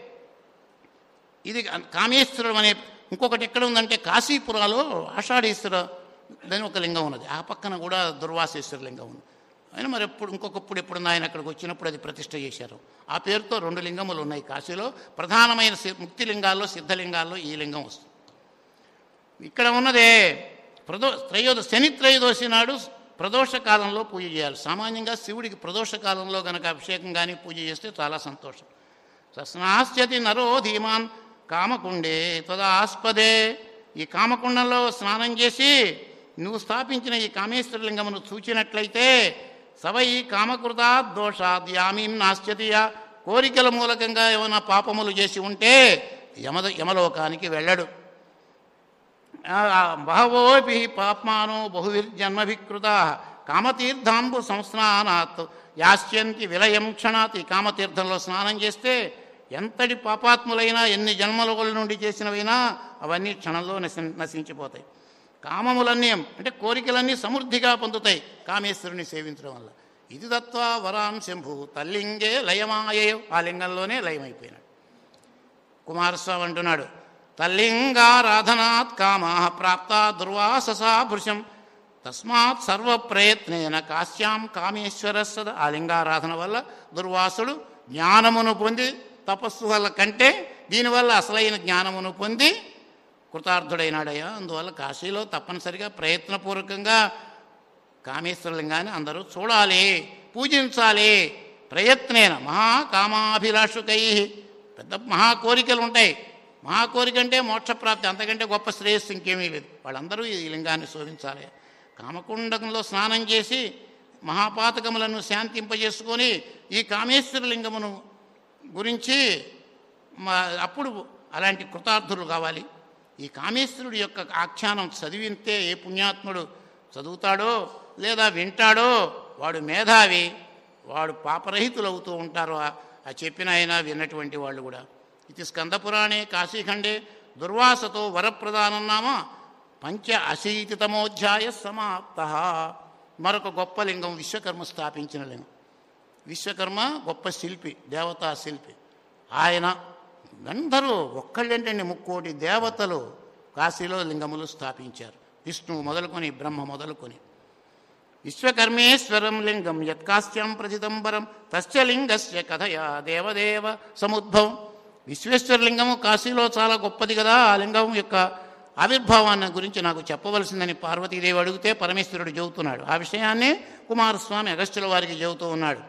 ఇది కామేశ్వరం అనే ఇంకొకటి ఎక్కడ ఉందంటే కాశీపురాలో ఆషాఢేశ్వర అని ఒక లింగం ఉన్నది ఆ పక్కన కూడా దుర్వాసేశ్వర లింగం ఉంది ఆయన మరి ఎప్పుడు ఇంకొకప్పుడు ఎప్పుడు ఆయన అక్కడికి వచ్చినప్పుడు అది ప్రతిష్ట చేశారు ఆ పేరుతో రెండు లింగములు ఉన్నాయి కాశీలో ప్రధానమైన సి- ముక్తి లింగాల్లో సిద్ధలింగాల్లో ఈ లింగం వస్తుంది ఇక్కడ ఉన్నదే ప్రదో త్రయోద శని త్రయోదశి నాడు ప్రదోష కాలంలో పూజ చేయాలి సామాన్యంగా శివుడికి ప్రదోష కాలంలో గనక అభిషేకం కానీ పూజ చేస్తే చాలా సంతోషం స్నాస్యతి నరో ధీమాన్ కామకుండే తదాస్పదే ఈ కామకుండంలో స్నానం చేసి నువ్వు స్థాపించిన ఈ కామేశ్వర లింగమును చూచినట్లయితే సవై కామకృతా దోషాద్ యామీం నాస్యతియా కోరికల మూలకంగా ఏమైనా పాపములు చేసి ఉంటే యమద యమలోకానికి వెళ్ళడు ఆ, బహవోపి పాప్మానో బహువిర్జన్మభికృత కామతీర్థాంబు సంస్నానాత్ యాస్యంతి విలయం క్షణాత్ ఈ కామతీర్థంలో స్నానం చేస్తే ఎంతటి పాపాత్ములైనా ఎన్ని జన్మల నుండి చేసినవైనా అవన్నీ క్షణంలో నశి నశించిపోతాయి కామములన్నీ అంటే కోరికలన్నీ సమృద్ధిగా పొందుతాయి కామేశ్వరుని సేవించడం వల్ల ఇది దత్వా వరాం శంభు తల్లింగే లయమాయయో ఆ లింగంలోనే లయమైపోయినాడు కుమారస్వామి అంటున్నాడు తల్లింగారాధనాత్ కామా ప్రాప్త దుర్వాససా భృశం తస్మాత్ సర్వ ప్రయత్నేన కాశ్యాం కామేశ్వర సద ఆ లింగారాధన వల్ల దుర్వాసుడు జ్ఞానమును పొంది తపస్సు వల్ల కంటే దీనివల్ల అసలైన జ్ఞానమును పొంది కృతార్థుడైనాడయ్యా అందువల్ల కాశీలో తప్పనిసరిగా ప్రయత్నపూర్వకంగా కామేశ్వరలింగాన్ని అందరూ చూడాలి పూజించాలి ప్రయత్నేన మహాకామాభిలాషుకై పెద్ద మహా కోరికలు ఉంటాయి మహా కోరిక అంటే మోక్షప్రాప్తి అంతకంటే గొప్ప శ్రేయస్సు ఇంకేమీ లేదు వాళ్ళందరూ ఈ లింగాన్ని శోభించాలి కామకుండంలో స్నానం చేసి మహాపాతకములను శాంతింపజేసుకొని ఈ కామేశ్వర లింగమును గురించి మా అప్పుడు అలాంటి కృతార్థులు కావాలి ఈ కామేశ్వరుడి యొక్క ఆఖ్యానం చదివితే ఏ పుణ్యాత్ముడు చదువుతాడో లేదా వింటాడో వాడు మేధావి వాడు పాపరహితులు అవుతూ ఉంటారు ఆ ఆ చెప్పిన ఆయన విన్నటువంటి వాళ్ళు కూడా ఇది స్కందపురాణే కాశీఖండే దుర్వాసతో వరప్రదానం నామ పంచ అశీతితమోధ్యాయ సమాప్త మరొక గొప్ప లింగం విశ్వకర్మ స్థాపించిన లింగం విశ్వకర్మ గొప్ప శిల్పి దేవతా శిల్పి ఆయన అందరూ ఒక్కళ్ళేంటండి ముక్కోటి దేవతలు కాశీలో లింగములు స్థాపించారు విష్ణువు మొదలుకొని బ్రహ్మ మొదలుకొని విశ్వకర్మేశ్వరం లింగం యత్కాశ్యం ప్రతిదంబరం తస్య లింగస్య కథయా దేవదేవ సముద్భవం విశ్వేశ్వర లింగము కాశీలో చాలా గొప్పది కదా ఆ లింగం యొక్క ఆవిర్భావాన్ని గురించి నాకు చెప్పవలసిందని పార్వతీదేవి అడిగితే పరమేశ్వరుడు చెబుతున్నాడు ఆ విషయాన్ని కుమారస్వామి అగస్త్యుల వారికి చెబుతూ ఉన్నాడు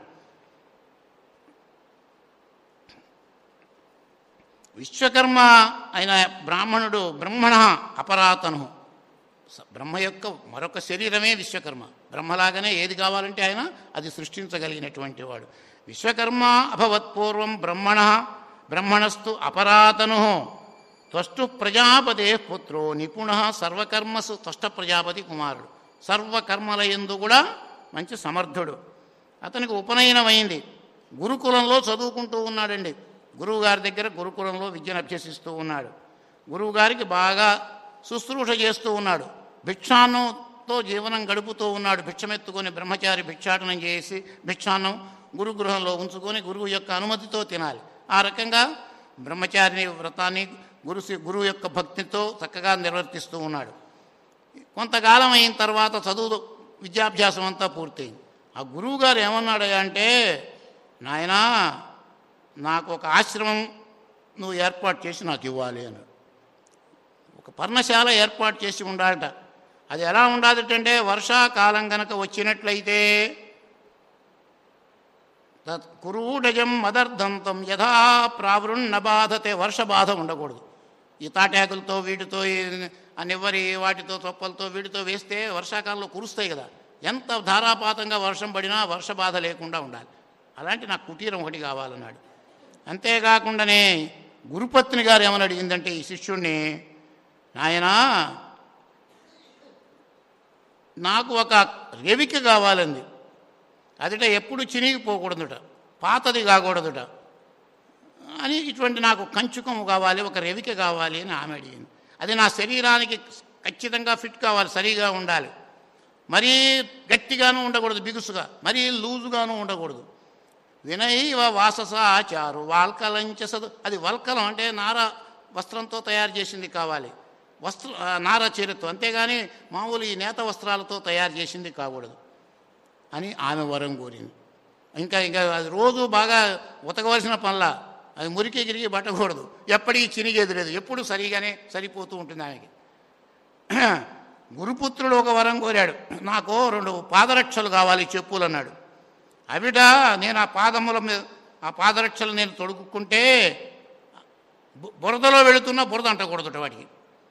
విశ్వకర్మ అయిన బ్రాహ్మణుడు బ్రహ్మణ అపరాతను స- బ్రహ్మ యొక్క మరొక శరీరమే విశ్వకర్మ బ్రహ్మలాగానే ఏది కావాలంటే ఆయన అది సృష్టించగలిగినటువంటి వాడు విశ్వకర్మ అభవత్ పూర్వం బ్రహ్మణ బ్రహ్మణస్తు అపరాతను త్వష్టు ప్రజాపతే పుత్రో నిపుణ సర్వకర్మసు త్వష్ట ప్రజాపతి కుమారుడు సర్వకర్మల ఎందు కూడా మంచి సమర్థుడు అతనికి ఉపనయనమైంది గురుకులంలో చదువుకుంటూ ఉన్నాడండి గురువు గారి దగ్గర గురుకులంలో విద్యను అభ్యసిస్తూ ఉన్నాడు గురువు గారికి బాగా శుశ్రూష చేస్తూ ఉన్నాడు భిక్షాన్నంతో జీవనం గడుపుతూ ఉన్నాడు భిక్షమెత్తుకొని బ్రహ్మచారి భిక్షాటనం చేసి భిక్షాన్నం గురుగృహంలో ఉంచుకొని గురువు యొక్క అనుమతితో తినాలి ఆ రకంగా బ్రహ్మచారిని వ్రతాన్ని గురు గురువు యొక్క భక్తితో చక్కగా నిర్వర్తిస్తూ ఉన్నాడు కొంతకాలం అయిన తర్వాత చదువు విద్యాభ్యాసం అంతా పూర్తయింది ఆ గురువు గారు ఏమన్నాడయ్యా అంటే నాయనా నాకు ఒక ఆశ్రమం నువ్వు ఏర్పాటు చేసి నాకు ఇవ్వాలి అన్నాడు ఒక పర్ణశాల ఏర్పాటు చేసి ఉండాలట అది ఎలా ఉండాలంటే వర్షాకాలం గనక వచ్చినట్లయితే తత్ కురూడజం మదర్ధంతం యథా ప్రావృన్న బాధతే వర్ష బాధ ఉండకూడదు ఈ తాటాకులతో వీటితో ఈ- ఆ నివ్వరి వాటితో చొప్పలతో వీటితో వేస్తే వర్షాకాలంలో కురుస్తాయి కదా ఎంత ధారాపాతంగా వర్షం పడినా వర్ష బాధ లేకుండా ఉండాలి అలాంటి నాకు కుటీరం ఒకటి కావాలన్నాడు అంతేకాకుండానే గురుపత్ని గారు ఏమని అడిగిందంటే ఈ శిష్యుణ్ణి నాయనా నాకు ఒక రెవిక కావాలంది అదిట ఎప్పుడు చినిగిపోకూడదుట పాతది కాకూడదుట అని ఇటువంటి నాకు కంచుకము కావాలి ఒక రెవిక కావాలి అని ఆమె అడిగింది అది నా శరీరానికి ఖచ్చితంగా ఫిట్ కావాలి సరిగా ఉండాలి మరీ గట్టిగాను ఉండకూడదు బిగుసుగా మరీ లూజుగాను ఉండకూడదు వినైవ వాసస ఆచారు వాల్కలంచసదు అది వల్కలం అంటే నార వస్త్రంతో తయారు చేసింది కావాలి వస్త్ర ఆ, నార చీరతో అంతేగాని మామూలు ఈ నేత వస్త్రాలతో తయారు చేసింది కాకూడదు అని ఆమె వరం కోరింది ఇంకా ఇంకా అది రోజు బాగా ఉతకవలసిన పనుల అది మురికి గిరిగి పట్టకూడదు ఎప్పటికీ చినిగేది లేదు ఎప్పుడు సరిగానే సరిపోతూ ఉంటుంది ఆమెకి గురుపుత్రుడు ఒక వరం కోరాడు నాకు రెండు పాదరక్షలు కావాలి చెప్పులు అన్నాడు అవిట నేను ఆ పాదముల మీద ఆ పాదరక్షలు నేను తొడుక్కుంటే బు- బురదలో వెళుతున్నా బురద అంటకూడదుట వాటికి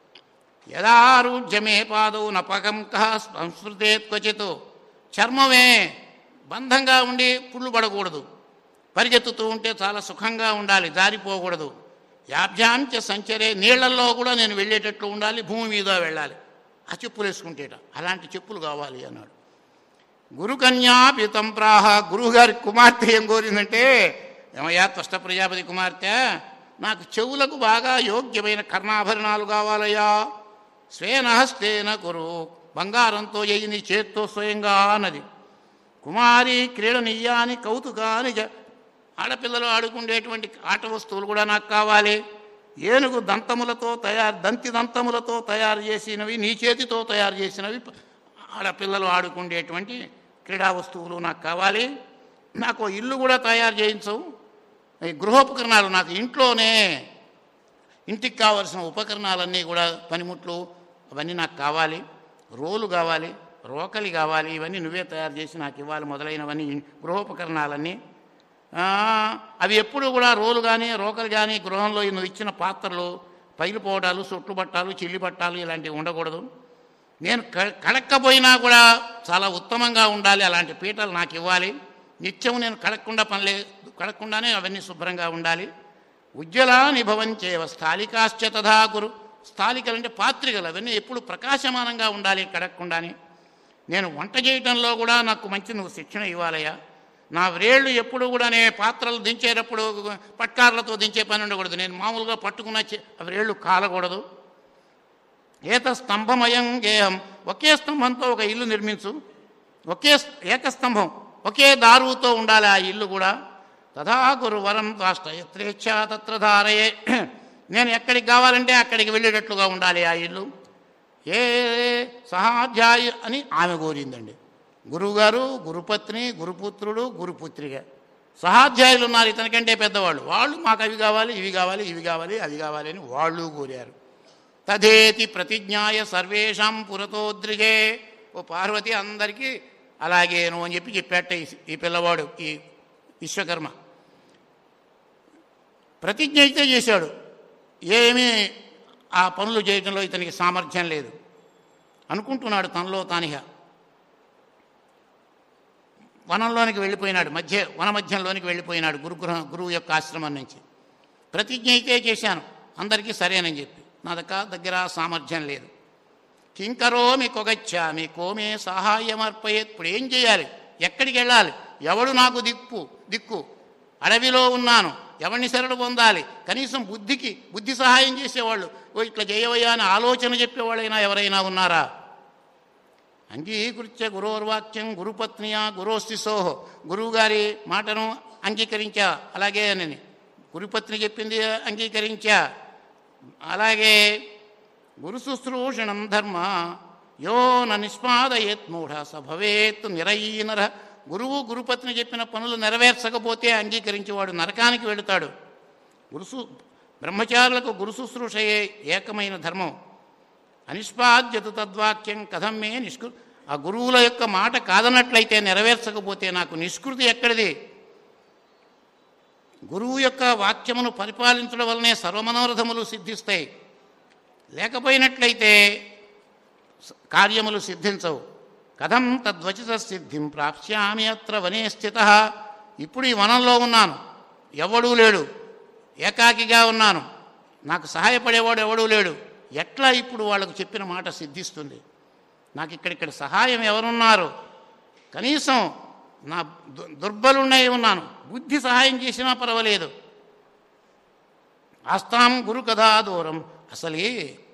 యదారూఢ్యమే పాదవు నపకం కహ సంస్కృతే క్వచిత్ చర్మమే బంధంగా ఉండి పుళ్ళు పడకూడదు పరిగెత్తుతూ ఉంటే చాలా సుఖంగా ఉండాలి జారిపోకూడదు యాభ్యాంచ సంచరే నీళ్లలో కూడా నేను వెళ్ళేటట్లు ఉండాలి భూమి మీద వెళ్ళాలి ఆ చెప్పులు వేసుకుంటేట అలాంటి చెప్పులు కావాలి అన్నాడు గురుకన్యాపితం ప్రాహ గురువుగారి కుమార్తె ఏం కోరిందంటే ఏమయ్యా త్వష్ట ప్రజాపతి కుమార్తె నాకు చెవులకు బాగా యోగ్యమైన కర్ణాభరణాలు కావాలయ్యా స్వేనహస్తేన కురు బంగారంతో ఎయ్యి నీ చేత్తో స్వయంగా అన్నది కుమారి క్రీడనీయాని కౌతుకాని జ ఆడపిల్లలు ఆడుకునేటువంటి ఆట వస్తువులు కూడా నాకు కావాలి ఏనుగు దంతములతో తయారు దంతి దంతములతో తయారు చేసినవి నీ చేతితో తయారు చేసినవి ఆడపిల్లలు ఆడుకునేటువంటి క్రీడా వస్తువులు నాకు కావాలి నాకు ఓ ఇల్లు కూడా తయారు చేయించవు ఈ గృహోపకరణాలు నాకు ఇంట్లోనే ఇంటికి కావలసిన ఉపకరణాలన్నీ కూడా పనిముట్లు అవన్నీ నాకు కావాలి రోలు కావాలి రోకలి కావాలి ఇవన్నీ నువ్వే తయారు చేసి నాకు ఇవ్వాలి మొదలైనవన్నీ ఇన్- గృహోపకరణాలన్నీ ఆ, అవి ఎప్పుడు కూడా రోలు కానీ రోకలు కానీ గృహంలో నువ్వు ఇచ్చిన పాత్రలు పైలిపోవడాలు సొట్లు పట్టాలు చిల్లి పట్టాలు ఇలాంటివి ఉండకూడదు నేను క- కడక్కపోయినా కూడా చాలా ఉత్తమంగా ఉండాలి అలాంటి పీటలు నాకు ఇవ్వాలి నిత్యం నేను కడక్కుండా పనిలే కడక్కుండానే అవన్నీ శుభ్రంగా ఉండాలి ఉజ్వలాని భవంచేవ స్థాలికాశ్చ తథా గురు స్థాలికలు అంటే పాత్రికలు అవన్నీ ఎప్పుడు ప్రకాశమానంగా ఉండాలి కడక్కుండానే నేను వంట చేయటంలో కూడా నాకు మంచి నువ్వు శిక్షణ ఇవ్వాలయ్యా నా వ్రేళ్ళు ఎప్పుడు కూడా నేను పాత్రలు దించేటప్పుడు పట్కార్లతో దించే పని ఉండకూడదు నేను మామూలుగా పట్టుకున్న చే- ఆ వ్రేళ్ళు కాలకూడదు ఏత స్తంభమయం గేహం ఒకే స్తంభంతో ఒక ఇల్లు నిర్మించు ఒకే స్- ఏకస్తంభం ఒకే దారువుతో ఉండాలి ఆ ఇల్లు కూడా తథా గురు వరం రాష్ట్ర ఎత్రేచ్ఛా తత్ర ధారయే నేను ఎక్కడికి కావాలంటే అక్కడికి వెళ్ళేటట్లుగా ఉండాలి ఆ ఇల్లు ఏ సహాధ్యాయు అని ఆమె కోరిందండి గురువుగారు గురుపత్ని గురుపుత్రుడు గురుపుత్రిక సహాధ్యాయులు ఉన్నారు ఇతనికంటే పెద్దవాళ్ళు వాళ్ళు మాకు అవి కావాలి ఇవి కావాలి ఇవి కావాలి అవి కావాలి అని వాళ్ళు కోరారు తదేతి ప్రతిజ్ఞాయ సర్వేషాం పురతోద్రిగే ఓ పార్వతి అందరికీ అలాగేను అని చెప్పి చెప్పాట ఈ- ఈ పిల్లవాడు ఈ విశ్వకర్మ ప్రతిజ్ఞ అయితే చేశాడు ఏమీ ఆ పనులు చేయడంలో ఇతనికి సామర్థ్యం లేదు అనుకుంటున్నాడు తనలో తానిగా వనంలోనికి వెళ్ళిపోయినాడు మధ్య వన మధ్యంలోనికి వెళ్ళిపోయినాడు గురుగృహ గురువు యొక్క ఆశ్రమం నుంచి ప్రతిజ్ఞ అయితే చేశాను అందరికీ సరేనని చెప్పి నా దగ్గర దగ్గర సామర్థ్యం లేదు కింకరోమి కొగచ్చామి కోమే సహాయం అర్పయేత్ ఇప్పుడు ఏం చేయాలి ఎక్కడికి వెళ్ళాలి ఎవడు నాకు దిక్కు దిక్కు అడవిలో ఉన్నాను ఎవరిని శరణు పొందాలి కనీసం బుద్ధికి బుద్ధి సహాయం చేసేవాళ్ళు ఓ ఇట్లా చేయవయ్యా అని ఆలోచన చెప్పేవాళ్ళైనా ఎవరైనా ఉన్నారా అంగీకృత్య గురోర్వాక్యం గురుపత్నియా గురోస్తిసోహో గురువుగారి మాటను అంగీకరించా అలాగే అని గురుపత్ని చెప్పింది అంగీకరించా అలాగే గురు శుశ్రూషణం ధర్మ యో న నిష్పాదయేత్ మూఢ స భవేత్ నిరయీనర గురువు గురుపత్ని చెప్పిన పనులు నెరవేర్చకపోతే అంగీకరించేవాడు నరకానికి వెళుతాడు గురుసు బ్రహ్మచారులకు గురు శుశ్రూషయే ఏకమైన ధర్మం అనిష్పాద్యత తద్వాక్యం కథం మే నిష్కృ ఆ గురువుల యొక్క మాట కాదన్నట్లయితే నెరవేర్చకపోతే నాకు నిష్కృతి ఎక్కడిది గురువు యొక్క వాక్యమును పరిపాలించడం వల్లనే సర్వమనోరథములు సిద్ధిస్తాయి లేకపోయినట్లయితే స- కార్యములు సిద్ధించవు కథం తద్వచిత సిద్ధిం ప్రాప్స్యామి అత్ర వనే స్థిత ఇప్పుడు ఈ వనంలో ఉన్నాను ఎవడూ లేడు ఏకాకిగా ఉన్నాను నాకు సహాయపడేవాడు ఎవడూ లేడు ఎట్లా ఇప్పుడు వాళ్ళకు చెప్పిన మాట సిద్ధిస్తుంది నాకు ఇక్కడిక్కడ సహాయం ఎవరున్నారు కనీసం నా దు- దుర్బలున్నై ఉన్నాను బుద్ధి సహాయం చేసినా పర్వాలేదు ఆస్తాం గురు కథా దూరం అసలే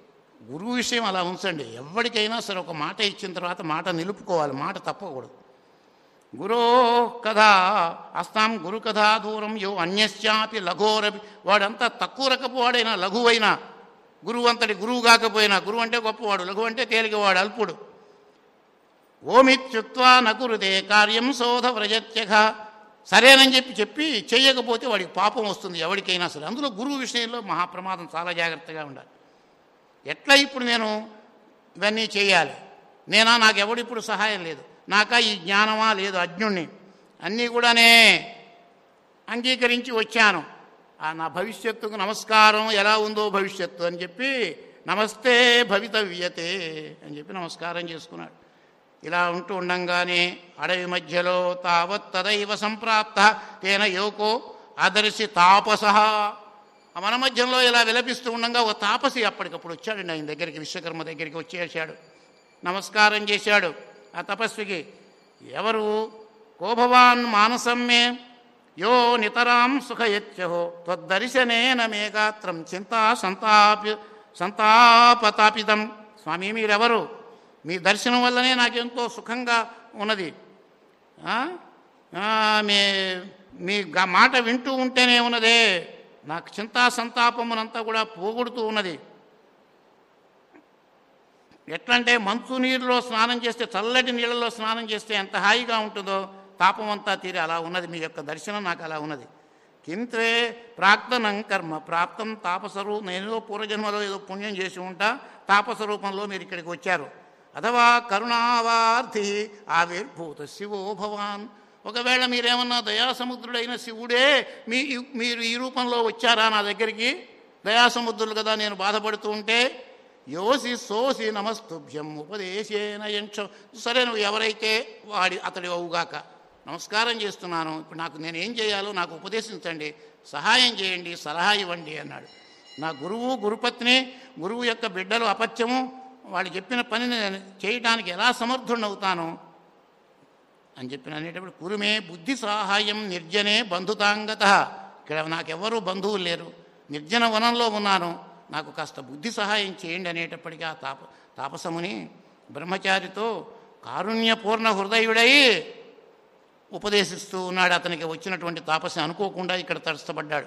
గురువు విషయం అలా ఉంచండి ఎవరికైనా సరే ఒక మాట ఇచ్చిన తర్వాత మాట నిలుపుకోవాలి మాట తప్పకూడదు గురో కథా అస్తాం గురు కథా దూరం యో అన్యశ్చాపి లఘోరపి వాడంతా తక్కువ రకపు వాడైనా లఘువైనా గురువు అంతటి గురువు కాకపోయినా గురువు అంటే గొప్పవాడు లఘు అంటే తేలికవాడు అల్పుడు ఓమిత్యుక్వా నకురుతే కార్యం శోధ వ్రజత్యఘ సరేనని చెప్పి చెప్పి చేయకపోతే వాడికి పాపం వస్తుంది ఎవరికైనా సరే అందులో గురువు విషయంలో మహాప్రమాదం చాలా జాగ్రత్తగా ఉండాలి ఎట్లా ఇప్పుడు నేను ఇవన్నీ చేయాలి నేనా నాకు ఎవడు ఇప్పుడు సహాయం లేదు నాకా ఈ జ్ఞానమా లేదు అజ్ఞుణ్ణి అన్నీ కూడానే అంగీకరించి వచ్చాను ఆ నా భవిష్యత్తుకు నమస్కారం ఎలా ఉందో భవిష్యత్తు అని చెప్పి నమస్తే భవితవ్యతే అని చెప్పి నమస్కారం చేసుకున్నాడు ఇలా ఉంటూ ఉండంగానే అడవి మధ్యలో తావత్ తదైవ సంప్రాప్త తేన యోకో ఆదర్శి తాపస ఆ మన మధ్యంలో ఇలా విలపిస్తూ ఉండగా ఒక తాపసి అప్పటికప్పుడు వచ్చాడండి ఆయన దగ్గరికి విశ్వకర్మ దగ్గరికి వచ్చేసాడు నమస్కారం చేశాడు ఆ తపస్వికి ఎవరు కోభవాన్ మానసం మే యో నితరాం సుఖయత్యహో త్వద్దర్శనేన మే గాత్రం చింతా సంతాపి సంతాపతాపితం స్వామి మీరెవరు మీ దర్శనం వల్లనే నాకెంతో సుఖంగా ఉన్నది ఆ? ఆ, మీ మీ గ- మాట వింటూ ఉంటేనే ఉన్నదే నాకు చింతా సంతాపమునంతా కూడా పోగొడుతూ ఉన్నది ఎట్లంటే మంచు నీరులో స్నానం చేస్తే చల్లటి నీళ్ళలో స్నానం చేస్తే ఎంత హాయిగా ఉంటుందో తాపం అంతా తీరి అలా ఉన్నది మీ యొక్క దర్శనం నాకు అలా ఉన్నది కింత్వే ప్రాక్తనం కర్మ ప్రాప్తం తాపసరు నేనేదో పూర్వజన్మలో ఏదో పుణ్యం చేసి ఉంటా తాపస రూపంలో మీరు ఇక్కడికి వచ్చారు అథవా కరుణావార్థి ఆవిర్భూత శివో భవాన్ ఒకవేళ మీరేమన్నా దయాసముద్రుడైన శివుడే మీ మీరు ఈ రూపంలో వచ్చారా నా దగ్గరికి దయాసముద్రులు కదా నేను బాధపడుతూ ఉంటే యోసి సోసి నమస్తుభ్యం ఉపదేశేన యంక్ష సరే నువ్వు ఎవరైతే వాడి అతడి అవుగాక నమస్కారం చేస్తున్నాను ఇప్పుడు నాకు నేను ఏం చేయాలో నాకు ఉపదేశించండి సహాయం చేయండి సలహా ఇవ్వండి అన్నాడు నా గురువు గురుపత్ని గురువు యొక్క బిడ్డలు అపత్యము వాళ్ళు చెప్పిన పనిని నేను చేయడానికి ఎలా సమర్థుడవుతాను అని చెప్పిన అనేటప్పుడు కురుమే బుద్ధి సహాయం నిర్జనే బంధుతాంగత ఇక్కడ నాకెవ్వరూ బంధువులు లేరు నిర్జన వనంలో ఉన్నాను నాకు కాస్త బుద్ధి సహాయం చేయండి అనేటప్పటికీ ఆ తాప తాపసముని బ్రహ్మచారితో కారుణ్యపూర్ణ హృదయుడై ఉపదేశిస్తూ ఉన్నాడు అతనికి వచ్చినటువంటి తాపసి అనుకోకుండా ఇక్కడ తరస్తపడ్డాడు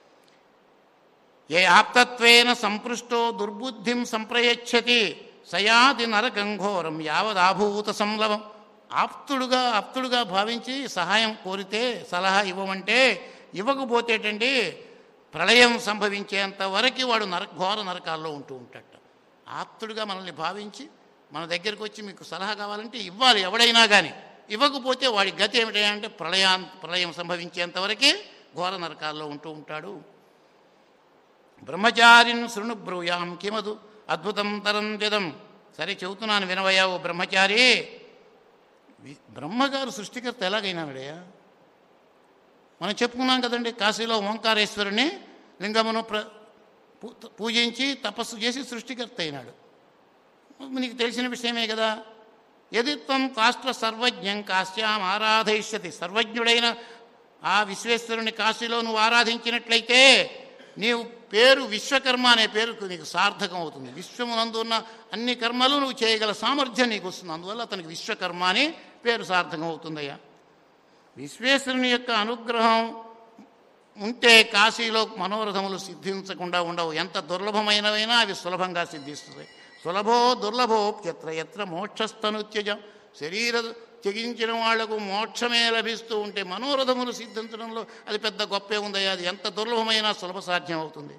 ఏ ఆప్తత్వేన సంపృష్టో దుర్బుద్ధిం సంప్రయచ్చతి సయాది నరకంఘోరం యావదాభూత సంలవం ఆప్తుడుగా ఆప్తుడుగా భావించి సహాయం కోరితే సలహా ఇవ్వమంటే ఇవ్వకపోతేటండి ప్రళయం సంభవించేంత వరకు వాడు నర ఘోర నరకాల్లో ఉంటూ ఉంటాడట ఆప్తుడుగా మనల్ని భావించి మన దగ్గరికి వచ్చి మీకు సలహా కావాలంటే ఇవ్వాలి ఎవడైనా కానీ ఇవ్వకపోతే వాడి గతి ఏమిటంటే ప్రళయా ప్రళయం సంభవించేంత వరకే ఘోర నరకాల్లో ఉంటూ ఉంటాడు బ్రహ్మచారిన్ శృణు బ్రూయాం కిమదు అద్భుతం తరంతిదం సరే చెబుతున్నాను వినవయ్యా ఓ బ్రహ్మచారి వి- బ్రహ్మగారు సృష్టికర్త ఎలాగైనాడయ్యా మనం చెప్పుకున్నాం కదండి కాశీలో ఓంకారేశ్వరుని లింగమును ప్ర పూ- పూజించి తపస్సు చేసి సృష్టికర్త అయినాడు నీకు తెలిసిన విషయమే కదా యదిత్వం కాష్ట్ర సర్వజ్ఞం కాశ్యాం ఆరాధయిష్యతి సర్వజ్ఞుడైన ఆ విశ్వేశ్వరుని కాశీలో నువ్వు ఆరాధించినట్లయితే నీవు పేరు విశ్వకర్మ అనే పేరుకు నీకు సార్థకం అవుతుంది విశ్వమునందు ఉన్న అన్ని కర్మలు నువ్వు చేయగల సామర్థ్యం నీకు వస్తుంది అందువల్ల అతనికి విశ్వకర్మ అని పేరు సార్థకం అవుతుందయ్యా విశ్వేశ్వరుని యొక్క అనుగ్రహం ఉంటే కాశీలో మనోరథములు సిద్ధించకుండా ఉండవు ఎంత దుర్లభమైనవైనా అవి సులభంగా సిద్ధిస్తుంది సులభో దుర్లభోప్యత్ర ఎత్ర మోక్షస్థనుత్యజం శరీర తెగించిన వాళ్లకు మోక్షమే లభిస్తూ ఉంటే మనోరథములు సిద్ధించడంలో అది పెద్ద గొప్పే ఉందయ్యా అది ఎంత దుర్లభమైనా సులభ సాధ్యం అవుతుంది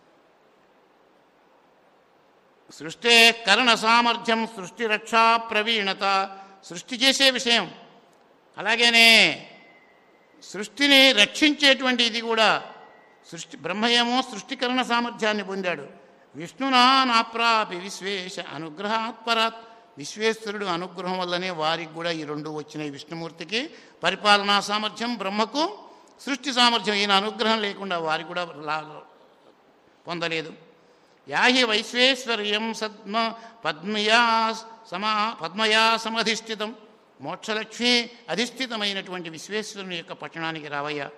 సృష్టే కరణ సామర్థ్యం సృష్టి రక్షా ప్రవీణత సృష్టి చేసే విషయం అలాగేనే సృష్టిని రక్షించేటువంటి ఇది కూడా సృష్టి బ్రహ్మయేమో సృష్టికరణ సామర్థ్యాన్ని పొందాడు విష్ణునా నాప్రాపి విశ్వేశ అనుగ్రహాత్పరాత్ విశ్వేశ్వరుడు అనుగ్రహం వల్లనే వారికి కూడా ఈ రెండు వచ్చినాయి విష్ణుమూర్తికి పరిపాలనా సామర్థ్యం బ్రహ్మకు సృష్టి సామర్థ్యం ఈయన అనుగ్రహం లేకుండా వారికి కూడా లా- పొందలేదు యాహి వైశ్వేశ్వర్యం సద్మ పద్మయా సమా పద్మయా సమధిష్ఠితం మోక్షలక్ష్మి అధిష్ఠితమైనటువంటి విశ్వేశ్వరుని యొక్క పట్టణానికి రావయ్యా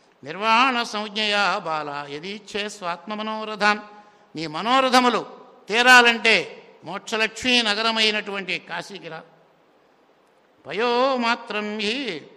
నిర్వాణ సంజ్ఞయా బాల యదీచ్ఛే స్వాత్మ మనోరథాన్ నీ మనోరథములు తీరాలంటే మోక్షలక్ష్మీ నగరమైనటువంటి కాశీకి రా పయో మాత్రం ఈ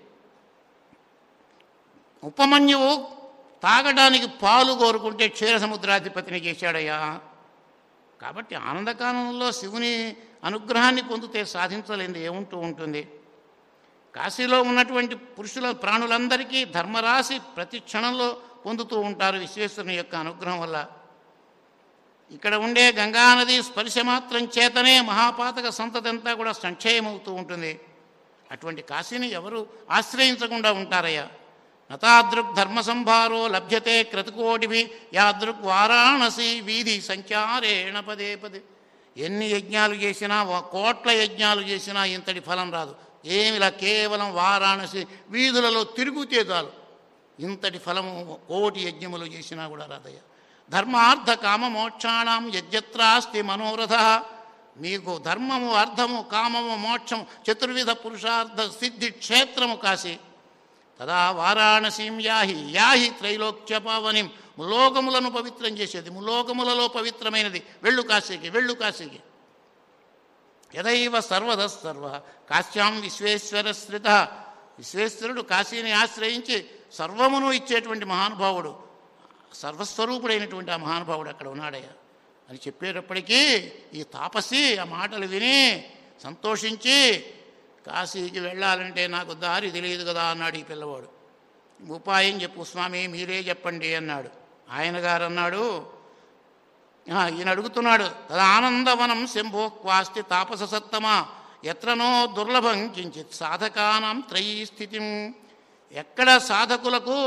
ఉపమన్యువు తాగడానికి పాలు కోరుకుంటే క్షీర సముద్రాధిపతిని చేశాడయ్యా కాబట్టి ఆనందకాలంలో శివుని అనుగ్రహాన్ని పొందితే సాధించలేనిది ఏముంటూ ఉంటుంది కాశీలో ఉన్నటువంటి పురుషుల ప్రాణులందరికీ ధర్మరాశి ప్రతి క్షణంలో పొందుతూ ఉంటారు విశ్వేశ్వరుని యొక్క అనుగ్రహం వల్ల ఇక్కడ ఉండే గంగానది స్పర్శ మాత్రం చేతనే మహాపాతక సంతతి అంతా కూడా సంక్షయమవుతూ ఉంటుంది అటువంటి కాశీని ఎవరు ఆశ్రయించకుండా ఉంటారయ్యా నతాదృక్ ధర్మ సంభారో లభ్యతే క్రతుకోటిభి యాదృక్ వారాణసి వీధి సంచారేణ పదే పదే ఎన్ని యజ్ఞాలు చేసినా వ- కోట్ల యజ్ఞాలు చేసినా ఇంతటి ఫలం రాదు ఏమిలా కేవలం వారాణసి వీధులలో తిరుగుతే చాలు ఇంతటి ఫలము కోటి యజ్ఞములు చేసినా కూడా రాదయ్యా ధర్మార్థ కామ మోక్షాణం యజ్ఞత్రాస్తి మనోరథ మీకు ధర్మము అర్థము కామము మోక్షం చతుర్విధ పురుషార్థ సిద్ధి క్షేత్రము కాశీ తదా వారాణసీం యాహి యాహి త్రైలోక్య పావనిం ములోకములను పవిత్రం చేసేది ములోకములలో పవిత్రమైనది వెళ్ళు కాశీకి వెళ్ళు కాశీకి యదైవ సర్వద సర్వ కాశ్యాం విశ్వేశ్వర శ్రిత విశ్వేశ్వరుడు కాశీని ఆశ్రయించి సర్వమును ఇచ్చేటువంటి మహానుభావుడు సర్వస్వరూపుడైనటువంటి ఆ మహానుభావుడు అక్కడ ఉన్నాడయ్యా అని చెప్పేటప్పటికీ ఈ తాపసి ఆ మాటలు విని సంతోషించి కాశీకి వెళ్ళాలంటే నాకు దారి తెలియదు కదా అన్నాడు ఈ పిల్లవాడు ఉపాయం చెప్పు స్వామి మీరే చెప్పండి అన్నాడు ఆయన గారు అన్నాడు ఆ, ఈయన అడుగుతున్నాడు తదానందవనం శంభో క్వాస్తి తాపస సత్తమా ఎత్రనో దుర్లభం కించిత్ సాధకానాం త్రయీ స్థితిం ఎక్కడ సాధకులకు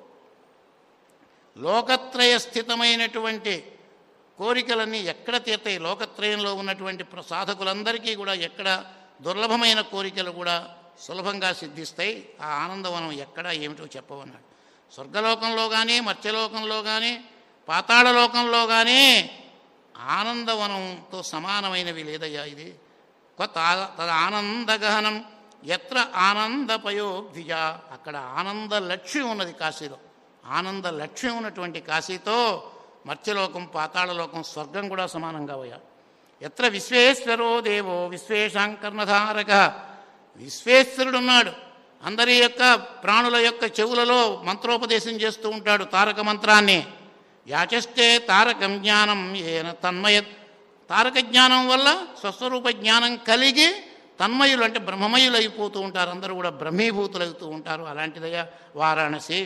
లోకత్రయ స్థితమైనటువంటి కోరికలన్నీ ఎక్కడ తీర్తాయి లోకత్రయంలో ఉన్నటువంటి ప్ర- సాధకులందరికీ కూడా ఎక్కడ దుర్లభమైన కోరికలు కూడా సులభంగా సిద్ధిస్తాయి ఆ ఆనందవనం ఎక్కడ ఏమిటో చెప్పవన్నాడు స్వర్గలోకంలో కానీ మత్స్యలోకంలో కానీ పాతాళలోకంలో కానీ ఆనందవనంతో సమానమైనవి లేదయ్యా ఇది కొత్త తద ఆనందగహనం ఎత్ర ఆనందపయోబ్ధిజ అక్కడ ఆనంద లక్ష్యం ఉన్నది కాశీలో ఆనంద లక్ష్యం ఉన్నటువంటి కాశీతో మత్స్యలోకం పాతాళలోకం స్వర్గం కూడా సమానంగా పోయా ఎత్ర విశ్వేశ్వరో దేవో విశ్వేశాంకర్ణధారక విశ్వేశ్వరుడు ఉన్నాడు అందరి యొక్క ప్రాణుల యొక్క చెవులలో మంత్రోపదేశం చేస్తూ ఉంటాడు తారక మంత్రాన్ని యాచస్తే తారకం జ్ఞానం ఏన తన్మయ తారక జ్ఞానం వల్ల స్వస్వరూప జ్ఞానం కలిగి తన్మయులు అంటే బ్రహ్మమయులు అయిపోతూ ఉంటారు అందరూ కూడా బ్రహ్మీభూతులు అవుతూ ఉంటారు అలాంటిదయ్యా వారాణసి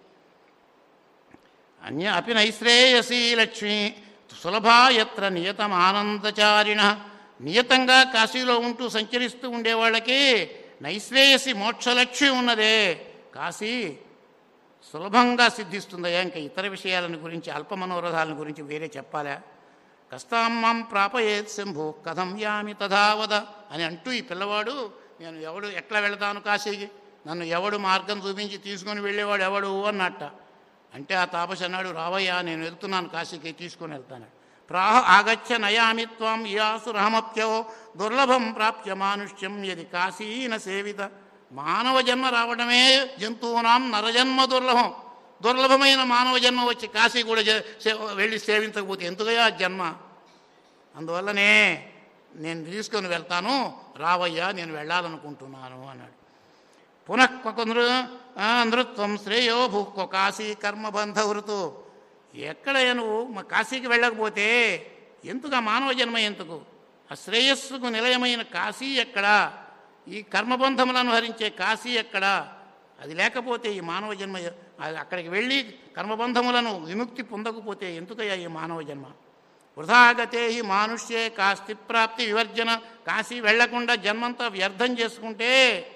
అన్య అపి నైశ్రేయసీ లక్ష్మి సులభా ఎత్ర నియతం ఆనందచారిణ నియతంగా కాశీలో ఉంటూ సంచరిస్తూ ఉండేవాళ్ళకి నైశ్రేయసి మోక్షలక్ష్యం ఉన్నదే కాశీ సులభంగా సిద్ధిస్తుందయ్యా ఇంకా ఇతర విషయాలను గురించి అల్ప మనోరథాలను గురించి వేరే చెప్పాలా కస్తాం మాం ప్రాపయేత్ శంభు కథం యామి తథావద అని అంటూ ఈ పిల్లవాడు నేను ఎవడు ఎట్లా వెళతాను కాశీకి నన్ను ఎవడు మార్గం చూపించి తీసుకొని వెళ్ళేవాడు ఎవడు అన్నట్ట అంటే ఆ తాపసి అన్నాడు రావయ్యా నేను వెళ్తున్నాను కాశీకి తీసుకొని వెళ్తాను ప్రాహ ఆగచ్చ నయామి త్వం యాసు రహమప్యో దుర్లభం ప్రాప్య మానుష్యం యది కాశీన సేవిత మానవ జన్మ రావడమే జంతువునాం నరజన్మ దుర్లభం దుర్లభమైన మానవ జన్మ వచ్చి కాశీ కూడా జ- సే- వెళ్ళి సేవించకపోతే ఎందుకయ్యా ఆ జన్మ అందువల్లనే నేను తీసుకొని వెళ్తాను రావయ్యా నేను వెళ్ళాలనుకుంటున్నాను అన్నాడు పునః కొందరు నృత్వం శ్రేయో భూక్వ కాశీ కర్మబంధ వృతు ఎక్కడయ్యా నువ్వు మా కాశీకి వెళ్ళకపోతే ఎందుకు ఆ మానవ జన్మ ఎందుకు ఆ శ్రేయస్సుకు నిలయమైన కాశీ ఎక్కడా ఈ కర్మబంధములను హరించే కాశీ ఎక్కడా అది లేకపోతే ఈ మానవ జన్మ అది అక్కడికి వెళ్ళి కర్మబంధములను విముక్తి పొందకపోతే ఎందుకయ్యా ఈ మానవ జన్మ వృధాగతే హి మానుష్యే కాస్తి ప్రాప్తి వివర్జన కాశీ వెళ్లకుండా జన్మంతా వ్యర్థం చేసుకుంటే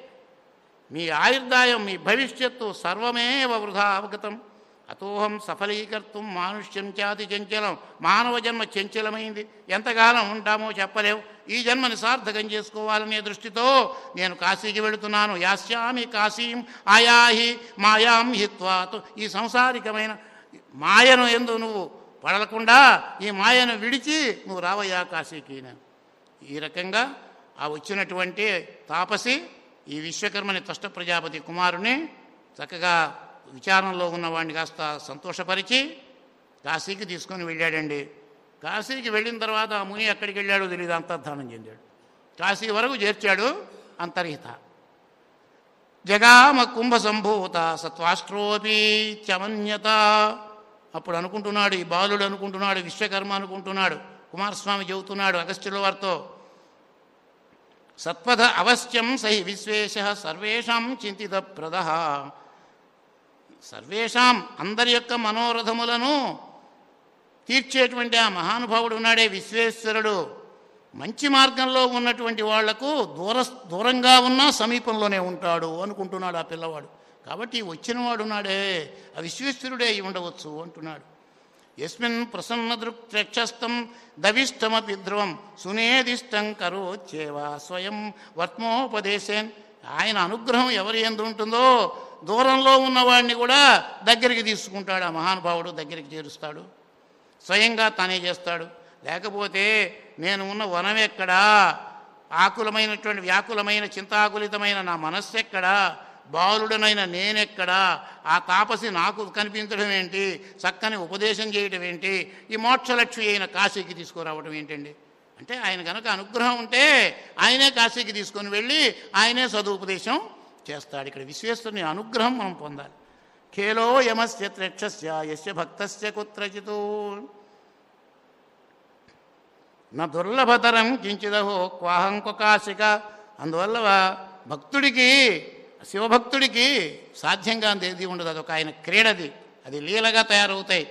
మీ ఆయుర్దాయం మీ భవిష్యత్తు సర్వమేవ వృధా అవగతం అతోహం సఫలీకర్తం మానుష్యం చాతి చంచలం మానవ జన్మ చంచలమైంది ఎంతకాలం ఉంటామో చెప్పలేవు ఈ జన్మని సార్థకం చేసుకోవాలనే దృష్టితో నేను కాశీకి వెళుతున్నాను యాస్యామి కాశీం ఆయాహి మాయాం హిత్వాతు ఈ సంసారికమైన మాయను ఎందు నువ్వు పడలకుండా ఈ మాయను విడిచి నువ్వు రావయ్యా కాశీకి నేను ఈ రకంగా ఆ వచ్చినటువంటి తాపసి ఈ విశ్వకర్మని తష్ట ప్రజాపతి కుమారుని చక్కగా విచారంలో ఉన్నవాడిని కాస్త సంతోషపరిచి కాశీకి తీసుకొని వెళ్ళాడండి కాశీకి వెళ్ళిన తర్వాత ఆ ముని ఎక్కడికి వెళ్ళాడో తెలియదు అంతర్ధానం చెందాడు కాశీ వరకు చేర్చాడు అంతర్హిత జగామ కుంభ సంభూత సత్వాష్ట్రోపి చమన్యత అప్పుడు అనుకుంటున్నాడు ఈ బాలుడు అనుకుంటున్నాడు విశ్వకర్మ అనుకుంటున్నాడు కుమారస్వామి చెబుతున్నాడు అగస్త్యుల వారితో సత్పథ అవశ్యం సహి విశ్వేశ సర్వేషాం చింతిత ప్రద సర్వేషాం అందరి యొక్క మనోరథములను తీర్చేటువంటి ఆ మహానుభావుడు ఉన్నాడే విశ్వేశ్వరుడు మంచి మార్గంలో ఉన్నటువంటి వాళ్లకు దూర దూరంగా ఉన్నా సమీపంలోనే ఉంటాడు అనుకుంటున్నాడు ఆ పిల్లవాడు కాబట్టి వచ్చినవాడు ఉన్నాడే ఆ విశ్వేశ్వరుడే అయి ఉండవచ్చు అంటున్నాడు ఎస్మిన్ ప్రసన్న దృక్చస్థం దవిష్టమపి ధ్రువం సునేదిష్టం కరోచ్చేవా స్వయం వర్త్మోపదేశేన్ ఆయన అనుగ్రహం ఎవరి ఎందు ఉంటుందో దూరంలో ఉన్నవాడిని కూడా దగ్గరికి తీసుకుంటాడు ఆ మహానుభావుడు దగ్గరికి చేరుస్తాడు స్వయంగా తానే చేస్తాడు లేకపోతే నేను ఉన్న వనం ఎక్కడా ఆకులమైనటువంటి వ్యాకులమైన చింతాకులితమైన నా మనస్సు ఎక్కడా బాలుడనైన నేనెక్కడా ఆ తాపసి నాకు కనిపించడం ఏంటి చక్కని ఉపదేశం చేయటం ఏంటి ఈ మోక్షలక్ష్మి అయిన కాశీకి తీసుకురావడం ఏంటండి అంటే ఆయన కనుక అనుగ్రహం ఉంటే ఆయనే కాశీకి తీసుకొని వెళ్ళి ఆయనే చదువుపదేశం చేస్తాడు ఇక్కడ విశ్వేశ్వరుని అనుగ్రహం మనం పొందాలి ఖేలో యమస్య త్రక్షస్య యస్య భక్తస్య కుత్రచితు నా దుర్లభతరం కించిదహో క్వాహం కాశిక అందువల్ల భక్తుడికి శివభక్తుడికి సాధ్యంగా ఏది ఉండదు అదొక ఆయన క్రీడది అది లీలగా తయారవుతాయి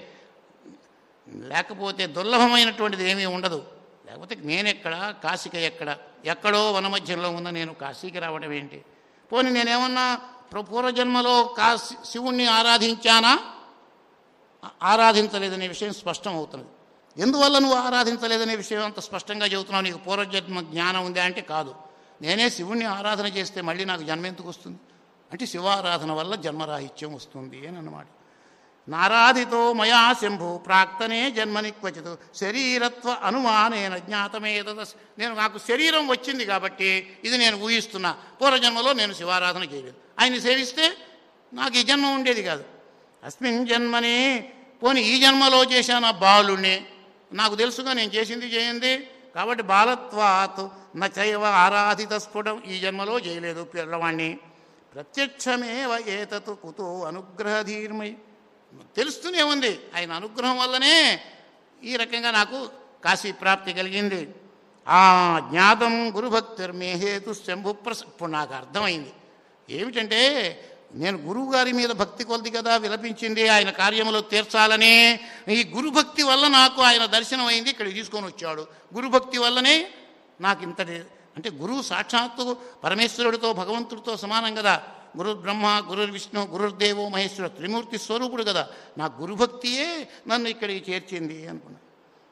లేకపోతే దుర్లభమైనటువంటిది ఏమీ ఉండదు లేకపోతే నేనెక్కడ కాశిక ఎక్కడ ఎక్కడో వనమధ్యంలో ఉన్న నేను కాశీకి రావడం ఏంటి పోనీ నేనేమన్నా ప్ర- పూర్వజన్మలో కాశీ శివుణ్ణి ఆరాధించానా ఆ- ఆరాధించలేదనే విషయం స్పష్టం అవుతున్నది ఎందువల్ల నువ్వు ఆరాధించలేదనే విషయం అంత స్పష్టంగా చెబుతున్నావు నీకు పూర్వజన్మ జ్ఞానం ఉందా అంటే కాదు నేనే శివుణ్ణి ఆరాధన చేస్తే మళ్ళీ నాకు జన్మ ఎందుకు వస్తుంది అంటే శివారాధన వల్ల జన్మరాహిత్యం వస్తుంది అని అన్నమాట నారాధితో మయా శంభు ప్రాక్తనే జన్మని క్వచిత్ శరీరత్వ అనుమానేన జ్ఞాతమే తదస్ నేను నాకు శరీరం వచ్చింది కాబట్టి ఇది నేను ఊహిస్తున్నా పూర్వజన్మలో నేను శివారాధన చేయలేదు ఆయన్ని సేవిస్తే నాకు ఈ జన్మ ఉండేది కాదు అస్మిన్ జన్మని పోని ఈ జన్మలో చేశాను ఆ బాలుణ్ణి నాకు తెలుసుగా నేను చేసింది చేయండి కాబట్టి బాలత్వాత్ నచైవ ఆరాధిత స్ఫుటం ఈ జన్మలో చేయలేదు పిల్లవాణ్ణి ప్రత్యక్షమేవ ఏతత్ కుతో అనుగ్రహధీర్మై తెలుస్తూనే ఉంది ఆయన అనుగ్రహం వల్లనే ఈ రకంగా నాకు కాశీ ప్రాప్తి కలిగింది ఆ జ్ఞాతం గురుభక్తిర్మే హేతు శంభు ప్రస ఇప్పుడు నాకు అర్థమైంది ఏమిటంటే నేను గురువు గారి మీద భక్తి కొలది కదా విలపించింది ఆయన కార్యములో తీర్చాలని ఈ గురుభక్తి వల్ల నాకు ఆయన దర్శనం అయింది ఇక్కడికి తీసుకొని వచ్చాడు గురుభక్తి వల్లనే నాకు ఇంతటి అంటే గురువు సాక్షాత్తు పరమేశ్వరుడితో భగవంతుడితో సమానం కదా గురు బ్రహ్మ గురు విష్ణు గురుర్దేవో మహేశ్వర త్రిమూర్తి స్వరూపుడు కదా నా గురుభక్తియే నన్ను ఇక్కడికి చేర్చింది అనుకున్నా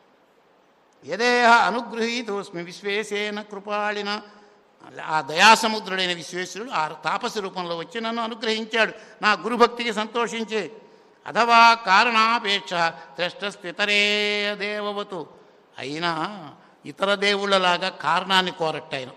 యదేహ అనుగృహీతోస్మి విశ్వేశేన కృపాళిన ఆ దయాసముద్రుడైన విశ్వేశ్వరుడు ఆ తాపసి రూపంలో వచ్చి నన్ను అనుగ్రహించాడు నా గురుభక్తికి సంతోషించి అథవా కారణాపేక్ష త్రష్టస్థితరే దేవవతు అయినా ఇతర దేవుళ్ళలాగా కారణాన్ని కోరట్టు ఆయన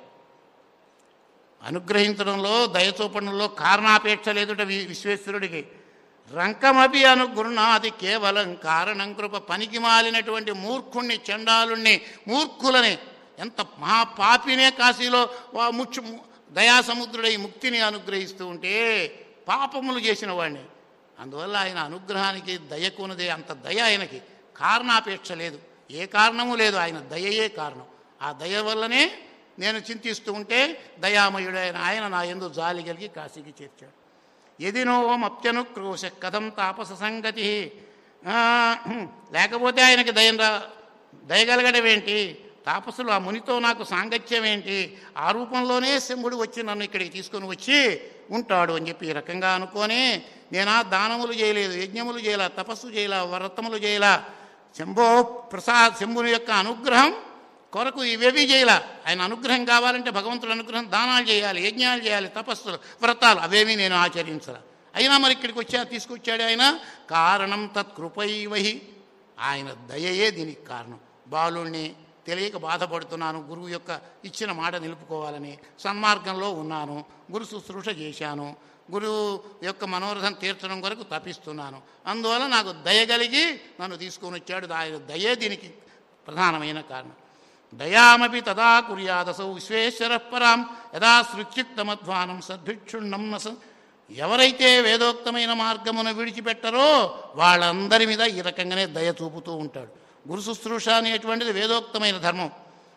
అనుగ్రహించడంలో దయచూపడంలో కారణాపేక్ష లేదుట వి- విశ్వేశ్వరుడికి రంకమపి అనుగురునాది కేవలం కారణం కృప పనికి మాలినటువంటి మూర్ఖుణ్ణి చండాలుణ్ణి మూర్ఖులని ఎంత మహాపాపినే కాశీలో వా ముచ్చు దయాసముద్రుడై ముక్తిని అనుగ్రహిస్తూ ఉంటే పాపములు చేసిన వాడిని అందువల్ల ఆయన అనుగ్రహానికి దయకున్నదే అంత దయ ఆయనకి కారణాపేక్ష లేదు ఏ కారణము లేదు ఆయన దయయే కారణం ఆ దయ వల్లనే నేను చింతిస్తూ ఉంటే దయామయుడైన ఆయన నా ఎందు జాలి కలిగి కాశీకి చేర్చాడు ఎదినోమప్యనుక్రోశ కథం తాపస సంగతి ఆ, లేకపోతే ఆయనకి దయం రా దయగలగడం ఏంటి తాపసులు ఆ మునితో నాకు సాంగత్యం ఏంటి ఆ రూపంలోనే శంభుడు వచ్చి నన్ను ఇక్కడికి తీసుకొని వచ్చి ఉంటాడు అని చెప్పి ఈ రకంగా అనుకొని నేనా దానములు చేయలేదు యజ్ఞములు చేయలా తపస్సు చేయలా వ్రతములు చేయలా శంభో ప్రసాద్ శంభుని యొక్క అనుగ్రహం కొరకు ఇవేవీ చేయాల ఆయన అనుగ్రహం కావాలంటే భగవంతుడు అనుగ్రహం దానాలు చేయాలి యజ్ఞాలు చేయాలి తపస్సులు వ్రతాలు అవేమీ నేను ఆచరించాల అయినా మరి ఇక్కడికి వచ్చా తీసుకొచ్చాడు ఆయన కారణం తత్కృపైవహి ఆయన దయయే దీనికి కారణం బాలుణ్ణి తెలియక బాధపడుతున్నాను గురువు యొక్క ఇచ్చిన మాట నిలుపుకోవాలని సన్మార్గంలో ఉన్నాను గురు శుశ్రూష చేశాను గురువు యొక్క మనోరథం తీర్చడం కొరకు తపిస్తున్నాను అందువల్ల నాకు దయ కలిగి నన్ను తీసుకొని వచ్చాడు ఆయన దయే దీనికి ప్రధానమైన కారణం దయామపి తదా కుర్యాదసౌ విశ్వేశ్వర పరాం యదా సృత్యుక్తమధ్వానం సద్భిక్షుణ్ణం నస ఎవరైతే వేదోక్తమైన మార్గమును విడిచిపెట్టరో వాళ్ళందరి మీద ఈ రకంగానే దయ చూపుతూ ఉంటాడు గురు శుశ్రూష అనేటువంటిది వేదోక్తమైన ధర్మం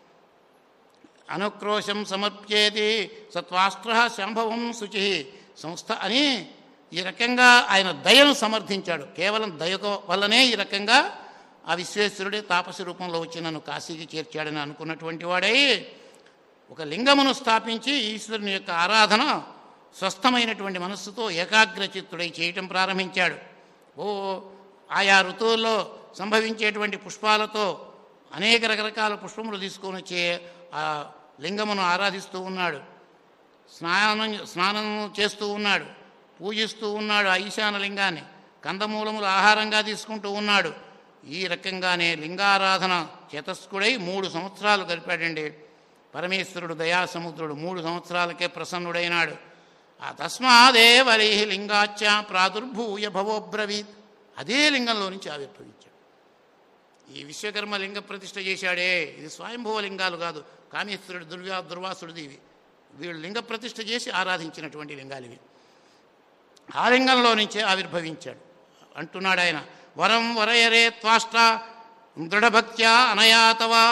అనుక్రోశం సమర్ప్యేది సత్వాస్త్ర శాంభవం శుచి సంస్థ అని ఈ రకంగా ఆయన దయను సమర్థించాడు కేవలం దయ వల్లనే ఈ రకంగా ఆ విశ్వేశ్వరుడే తాపసి రూపంలో వచ్చి నన్ను కాశీకి చేర్చాడని అనుకున్నటువంటి వాడై ఒక లింగమును స్థాపించి ఈశ్వరుని యొక్క ఆరాధన స్వస్థమైనటువంటి మనస్సుతో ఏకాగ్రచిత్తుడై చేయటం ప్రారంభించాడు ఓ ఆయా ఋతువుల్లో సంభవించేటువంటి పుష్పాలతో అనేక రకరకాల పుష్పములు తీసుకొని వచ్చే ఆ లింగమును ఆరాధిస్తూ ఉన్నాడు స్నానం స్నానం చేస్తూ ఉన్నాడు పూజిస్తూ ఉన్నాడు ఆ ఈశాన లింగాన్ని కందమూలములు ఆహారంగా తీసుకుంటూ ఉన్నాడు ఈ రకంగానే లింగారాధన చేతస్కుడై మూడు సంవత్సరాలు గడిపాడండి పరమేశ్వరుడు దయాసముద్రుడు మూడు సంవత్సరాలకే ప్రసన్నుడైనాడు ఆ తస్మాదేవలి లింగాచ ప్రాదుర్భూయ భవోబ్రవీత్ అదే లింగంలో నుంచి ఆవిర్భవించాడు ఈ విశ్వకర్మ లింగ ప్రతిష్ఠ చేశాడే ఇది స్వయంభవ లింగాలు కాదు కామేశ్వరుడు దుర్వ్యా దుర్వాసుడిది ఇవి వీళ్ళు లింగ ప్రతిష్ఠ చేసి ఆరాధించినటువంటి లింగాలు ఇవి ఆ లింగంలో నుంచే ఆవిర్భవించాడు అంటున్నాడు ఆయన వరం వరయరే త్వాష్ట దృఢభక్త్యా అనయాతవా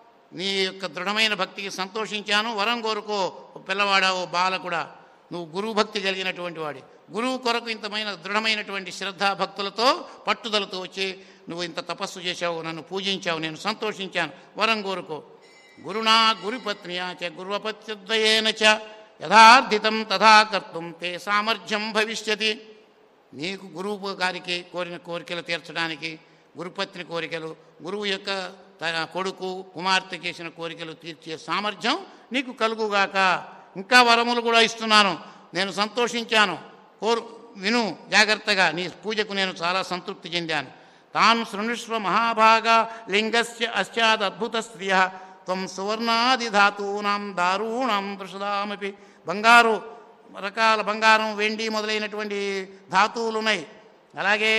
నీ యొక్క దృఢమైన భక్తికి సంతోషించాను వరం కోరుకో ఓ పిల్లవాడా ఓ బాలకుడా నువ్వు గురువు భక్తి కలిగినటువంటి వాడి గురువు కొరకు ఇంతమైన దృఢమైనటువంటి శ్రద్ధా భక్తులతో పట్టుదలతో వచ్చి నువ్వు ఇంత తపస్సు చేశావు నన్ను పూజించావు నేను సంతోషించాను వరం కోరుకో గురుణా గురుపత్నియా చ గురువపత్యద్వయేన చ యథార్థితం తథా కర్తుం తే సామర్థ్యం భవిష్యతి నీకు గురువు గారికి కోరిన కోరికలు తీర్చడానికి గురుపత్ని కోరికలు గురువు యొక్క తన కొడుకు కుమార్తె చేసిన కోరికలు తీర్చే సామర్థ్యం నీకు కలుగుగాక ఇంకా వరములు కూడా ఇస్తున్నాను నేను సంతోషించాను కోరు విను జాగ్రత్తగా నీ పూజకు నేను చాలా సంతృప్తి చెందాను తాన్ శృణుష్వ మహాభాగ లింగస్య అశ్చాద్ అద్భుత స్త్రియ త్వం సువర్ణాది ధాతూనాం దారూణాం దృషదామపి బంగారు రకాల బంగారం వెండి మొదలైనటువంటి ధాతువులు ఉన్నాయి అలాగే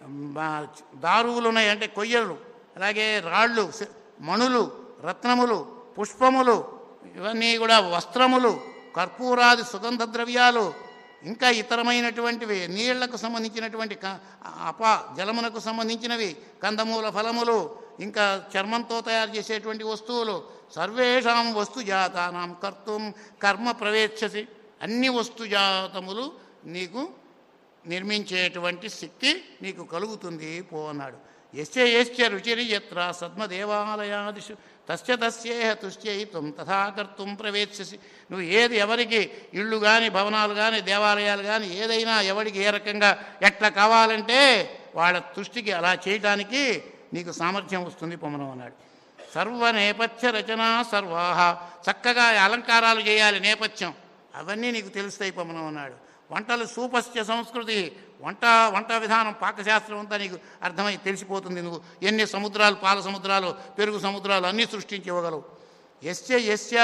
బా- దారువులు ఉన్నాయి అంటే కొయ్యలు అలాగే రాళ్ళు శ- మణులు రత్నములు పుష్పములు ఇవన్నీ కూడా వస్త్రములు కర్పూరాది సుగంధ ద్రవ్యాలు ఇంకా ఇతరమైనటువంటివి నీళ్లకు సంబంధించినటువంటి క- అప జలమునకు సంబంధించినవి కందమూల ఫలములు ఇంకా చర్మంతో తయారు చేసేటువంటి వస్తువులు సర్వేషాం వస్తుజాతానాం కర్తుం కర్మ ప్రవేశసి అన్ని వస్తుజాతములు నీకు నిర్మించేటువంటి శక్తి నీకు కలుగుతుంది పో అన్నాడు ఎస్య ఎస్య రుచిరి ఎత్ర సద్మదేవాలయాదిషు తస్య తస్యేహ తుష్యయితం తథా కర్తుం ప్రవేశసి నువ్వు ఏది ఎవరికి ఇళ్ళు కానీ భవనాలు కానీ దేవాలయాలు కానీ ఏదైనా ఎవరికి ఏ రకంగా ఎట్లా కావాలంటే వాళ్ళ తుష్టికి అలా చేయడానికి నీకు సామర్థ్యం వస్తుంది పొమ్మనం అన్నాడు సర్వ నేపథ్య రచన సర్వాహ చక్కగా అలంకారాలు చేయాలి నేపథ్యం అవన్నీ నీకు తెలుస్తాయి పొమ్మనం అన్నాడు వంటలు సూపస్య సంస్కృతి వంట వంట విధానం పాకశాస్త్రం అంతా నీకు అర్థమై తెలిసిపోతుంది నువ్వు ఎన్ని సముద్రాలు పాల సముద్రాలు పెరుగు సముద్రాలు అన్నీ సృష్టించి ఇవ్వగలవు ఎస్య ఎస్య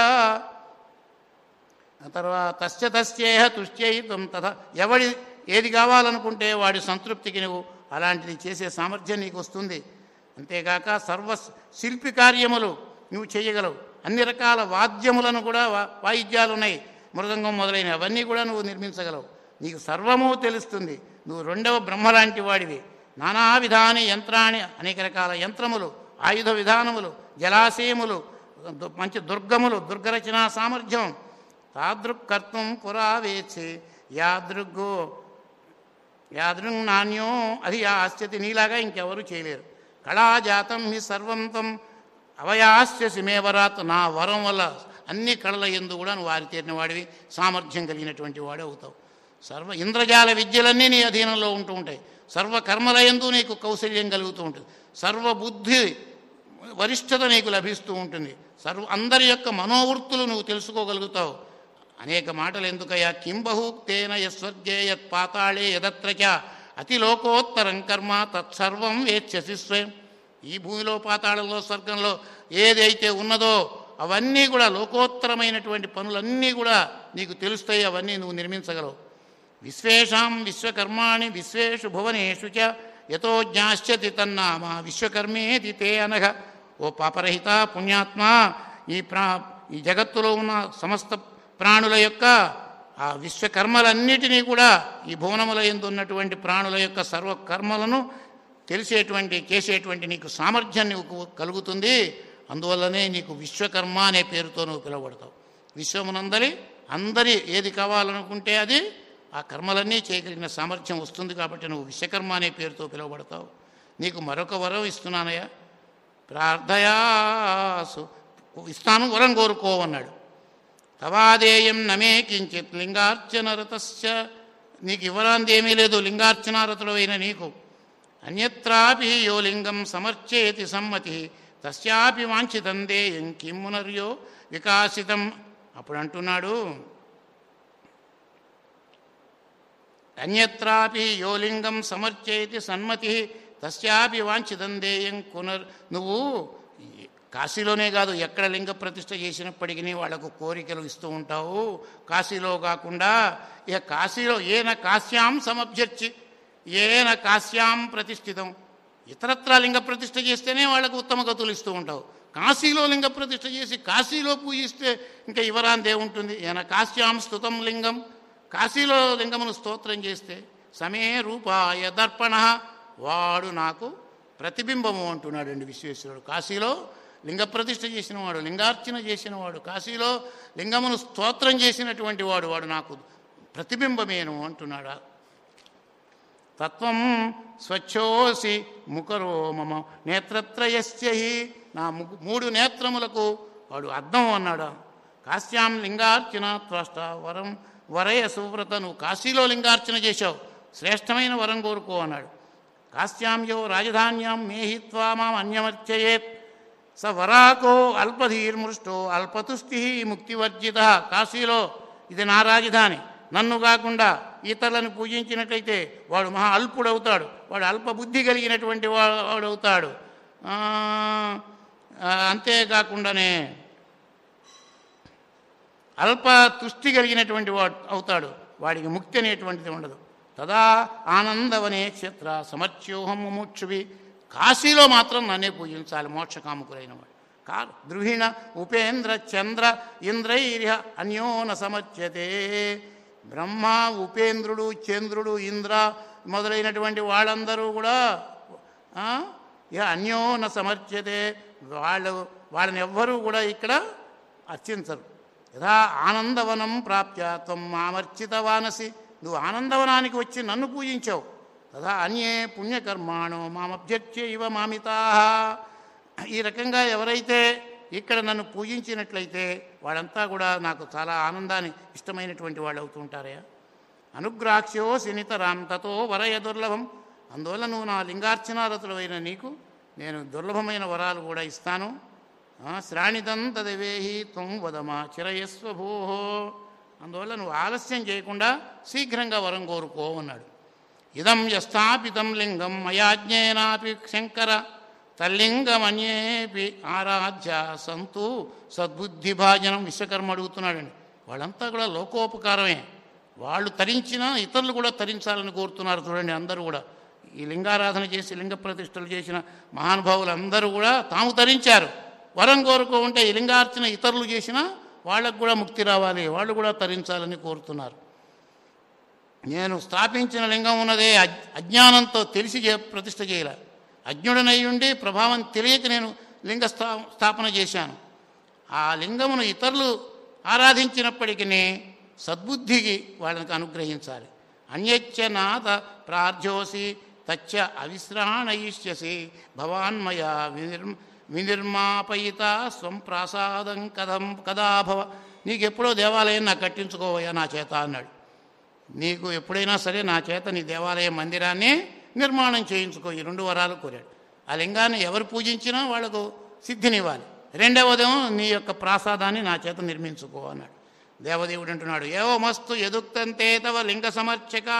తర్వాత తస్య తస్యేహ తుష్ట్యయితం తథ ఎవడి ఏది కావాలనుకుంటే వాడి సంతృప్తికి నువ్వు అలాంటిది చేసే సామర్థ్యం నీకు వస్తుంది అంతేకాక సర్వ శిల్పి కార్యములు నువ్వు చేయగలవు అన్ని రకాల వాద్యములను కూడా వా- వాయిద్యాలు ఉన్నాయి మృదంగం మొదలైనవి అవన్నీ కూడా నువ్వు నిర్మించగలవు నీకు సర్వము తెలుస్తుంది నువ్వు రెండవ బ్రహ్మ లాంటి వాడివి నానా విధాని యంత్రాన్ని అనేక రకాల యంత్రములు ఆయుధ విధానములు జలాశయములు దు- మంచి దుర్గములు దుర్గరచనా సామర్థ్యం తాదృక్కర్తం పురావేచి యాదృగ్గు యాదృంగ్ నాణ్యో అది ఆస్యతి నీలాగా ఇంకెవరు చేయలేరు కళాజాతం హి సర్వం తం అవయాస్యసి మే వరాత్ నా వరం వల్ల అన్ని కళల ఎందు కూడా నువ్వు ఆరితేరిన వాడివి సామర్థ్యం కలిగినటువంటి వాడే అవుతావు సర్వ ఇంద్రజాల విద్యలన్నీ నీ అధీనంలో ఉంటూ ఉంటాయి సర్వ కర్మల ఎందు నీకు కౌశల్యం కలుగుతూ ఉంటుంది సర్వ బుద్ధి వరిష్ఠత నీకు లభిస్తూ ఉంటుంది సర్వ అందరి యొక్క మనోవృత్తులు నువ్వు తెలుసుకోగలుగుతావు అనేక మాటలు ఎందుకయ్యా కిం బహూక్తేన యస్వర్గే యత్ పాతాళే యదత్ర చ అతి లోకోత్తరం కర్మ తత్సర్వం వేత్స్యసి స్వయం ఈ భూమిలో పాతాళంలో స్వర్గంలో ఏదైతే ఉన్నదో అవన్నీ కూడా లోకోత్తరమైనటువంటి పనులన్నీ కూడా నీకు తెలుస్తాయి అవన్నీ నువ్వు నిర్మించగలవు విశ్వేషాం విశ్వకర్మాణి విశ్వేషు భువనేషు చ యతో జ్ఞాశ్చతి తన్నామ విశ్వకర్మేతి తే అనఘ ఓ పాపరహిత పుణ్యాత్మ ఈ ప్రా ఈ జగత్తులో ఉన్న సమస్త ప్రాణుల యొక్క ఆ విశ్వకర్మలన్నిటినీ కూడా ఈ భువనముల ఎందు ఉన్నటువంటి ప్రాణుల యొక్క సర్వ కర్మలను తెలిసేటువంటి చేసేటువంటి నీకు సామర్థ్యం నీకు కలుగుతుంది అందువల్లనే నీకు విశ్వకర్మ అనే పేరుతో నువ్వు పిలువబడతావు విశ్వమునందరి అందరి ఏది కావాలనుకుంటే అది ఆ కర్మలన్నీ చేయగలిగిన సామర్థ్యం వస్తుంది కాబట్టి నువ్వు విశ్వకర్మ అనే పేరుతో పిలువబడతావు నీకు మరొక వరం ఇస్తున్నానయ్యా ప్రార్థయాసు ఇస్తాను వరం కోరుకోవన్నాడు తవాదేయం నమే కించిత్ లింగార్చనరతస్య నీకు ఇవ్వరాంది ఏమీ లేదు లింగార్చనారతుడైన నీకు అన్యత్రాపి యో లింగం సమర్చేతి సమ్మతి తస్యాపి వాంఛితం దేయం కిమ్మునర్యో వికాసితం అప్పుడు అంటున్నాడు అన్యత్రాపి యో లింగం సమర్చేతి సన్మతి తస్యాపి వాంఛితం దేయం కునర్ నువ్వు ఈ కాశీలోనే కాదు ఎక్కడ లింగ ప్రతిష్ఠ చేసినప్పటికీ వాళ్లకు కోరికలు ఇస్తూ ఉంటావు కాశీలో కాకుండా ఇక కాశీలో ఏన కాశ్యాం సమభ్యర్చి ఏన కాశ్యాం ప్రతిష్ఠితం ఇతరత్ర లింగ ప్రతిష్ఠ చేస్తేనే వాళ్ళకు ఉత్తమ గతులు ఇస్తూ ఉంటావు కాశీలో లింగ ప్రతిష్ఠ చేసి కాశీలో పూజిస్తే ఇంకా ఇవరాందే ఉంటుంది ఏన కాశ్యాం స్తుతం లింగం కాశీలో లింగమును స్తోత్రం చేస్తే సమే రూపాయ దర్పణ వాడు నాకు ప్రతిబింబము అంటున్నాడండి విశ్వేశ్వరుడు కాశీలో లింగ ప్రతిష్ఠ చేసినవాడు లింగార్చన చేసినవాడు కాశీలో లింగమును స్తోత్రం చేసినటువంటి వాడు వాడు నాకు ప్రతిబింబమేను అంటున్నాడు తత్వం స్వచ్ఛోసి ముఖరో మమ నేత్రత్రయస్య హి నా ము- మూడు నేత్రములకు వాడు అర్థం అన్నాడు కాశ్యాం లింగార్చన త్వష్ట వరం వరయ సువ్రత నువ్వు కాశీలో లింగార్చన చేశావు శ్రేష్టమైన వరం కోరుకో అన్నాడు కాశ్యాం యో రాజధాన్యాం మేహిత్వా మాం అన్యమర్చయేత్ స వరాకో అల్పధీర్మృష్టో అల్పతుష్టి ముక్తివర్జిత కాశీలో ఇది నా రాజధాని నన్ను కాకుండా ఇతరులను పూజించినట్లయితే వాడు మహా అల్పుడవుతాడు వాడు అల్ప బుద్ధి కలిగినటువంటి వా- వాడవుతాడు ఆ, ఆ, అంతేకాకుండానే అల్ప తుష్టి కలిగినటువంటి వాడు అవుతాడు వాడికి ముక్తి అనేటువంటిది ఉండదు తదా ఆనందవనే క్షేత్ర సమర్చ్యోహం ముముక్షువి కాశీలో మాత్రం నన్నే పూజించాలి మోక్షకాముకులైన వాడు కా ద్రుహిణ ఉపేంద్ర చంద్ర ఇంద్రైర్య అన్యోన సమర్చ్యతే బ్రహ్మ ఉపేంద్రుడు చంద్రుడు ఇంద్ర మొదలైనటువంటి వాళ్ళందరూ కూడా ఆ, ఇక అన్యోన సమర్చ్యతే వాళ్ళు వాళ్ళని ఎవ్వరూ కూడా ఇక్కడ అర్చించరు యథా ఆనందవనం ప్రాప్య త్వం మామర్చితవానసి నువ్వు ఆనందవనానికి వచ్చి నన్ను పూజించావు తదా అన్యే పుణ్యకర్మాణో మామభ్యర్చ్య ఇవ మామితా ఈ రకంగా ఎవరైతే ఇక్కడ నన్ను పూజించినట్లయితే వాళ్ళంతా కూడా నాకు చాలా ఆనందాన్ని ఇష్టమైనటువంటి వాళ్ళు అవుతూ ఉంటారయ్యా అనుగ్రాక్ష్యో శనితరాం తతో వరయ దుర్లభం అందువల్ల నువ్వు నా లింగార్చనారతులైన నీకు నేను దుర్లభమైన వరాలు కూడా ఇస్తాను ఆ, శ్రాణితం తదవేహి త్వం వదమా చిరయస్వ భూహో అందువల్ల నువ్వు ఆలస్యం చేయకుండా శీఘ్రంగా వరం కోరుకో అన్నాడు ఇదం యస్థాపితం లింగం మయాజ్ఞేనాపి శంకర తల్లింగమన్యేపి ఆరాధ్య సంతు సద్బుద్ధిభాజనం విశ్వకర్మ అడుగుతున్నాడండి వాళ్ళంతా కూడా లోకోపకారమే వాళ్ళు తరించినా ఇతరులు కూడా తరించాలని కోరుతున్నారు చూడండి అందరూ కూడా ఈ లింగారాధన చేసి లింగ ప్రతిష్టలు చేసిన మహానుభావులు అందరూ కూడా తాము తరించారు వరం కోరుకో ఉంటే ఈ లింగార్చన ఇతరులు చేసినా వాళ్ళకు కూడా ముక్తి రావాలి వాళ్ళు కూడా తరించాలని కోరుతున్నారు నేను స్థాపించిన లింగం ఉన్నదే అజ్- అజ్ఞానంతో తెలిసి చే- ప్రతిష్ఠ చేయలే అజ్ఞుడనై ఉండి ప్రభావం తెలియక నేను లింగ స్థా స్థాపన చేశాను ఆ లింగమును ఇతరులు ఆరాధించినప్పటికీ సద్బుద్ధికి వాళ్ళకి అనుగ్రహించాలి అన్యచ్చ నాథ ప్రార్థ్యోసి తచ్చ అవిశ్రాణయిష్యసి భవాన్మయ వినిర్మ వినిర్మాపయిత స్వం ప్రాసాదం కథం కదా భవ నీకెప్పుడో దేవాలయం నాకు కట్టించుకోవయ్యా నా చేత అన్నాడు నీకు ఎప్పుడైనా సరే నా చేత నీ దేవాలయ మందిరాన్ని నిర్మాణం చేయించుకో ఈ రెండు వరాలు కోరాడు ఆ లింగాన్ని ఎవరు పూజించినా వాళ్ళకు సిద్ధినివ్వాలి రెండవదేమో నీ యొక్క ప్రాసాదాన్ని నా చేత నిర్మించుకో అన్నాడు దేవదేవుడు అంటున్నాడు ఏవో మస్తు ఎదుక్తంతే తవ లింగ సమర్చకా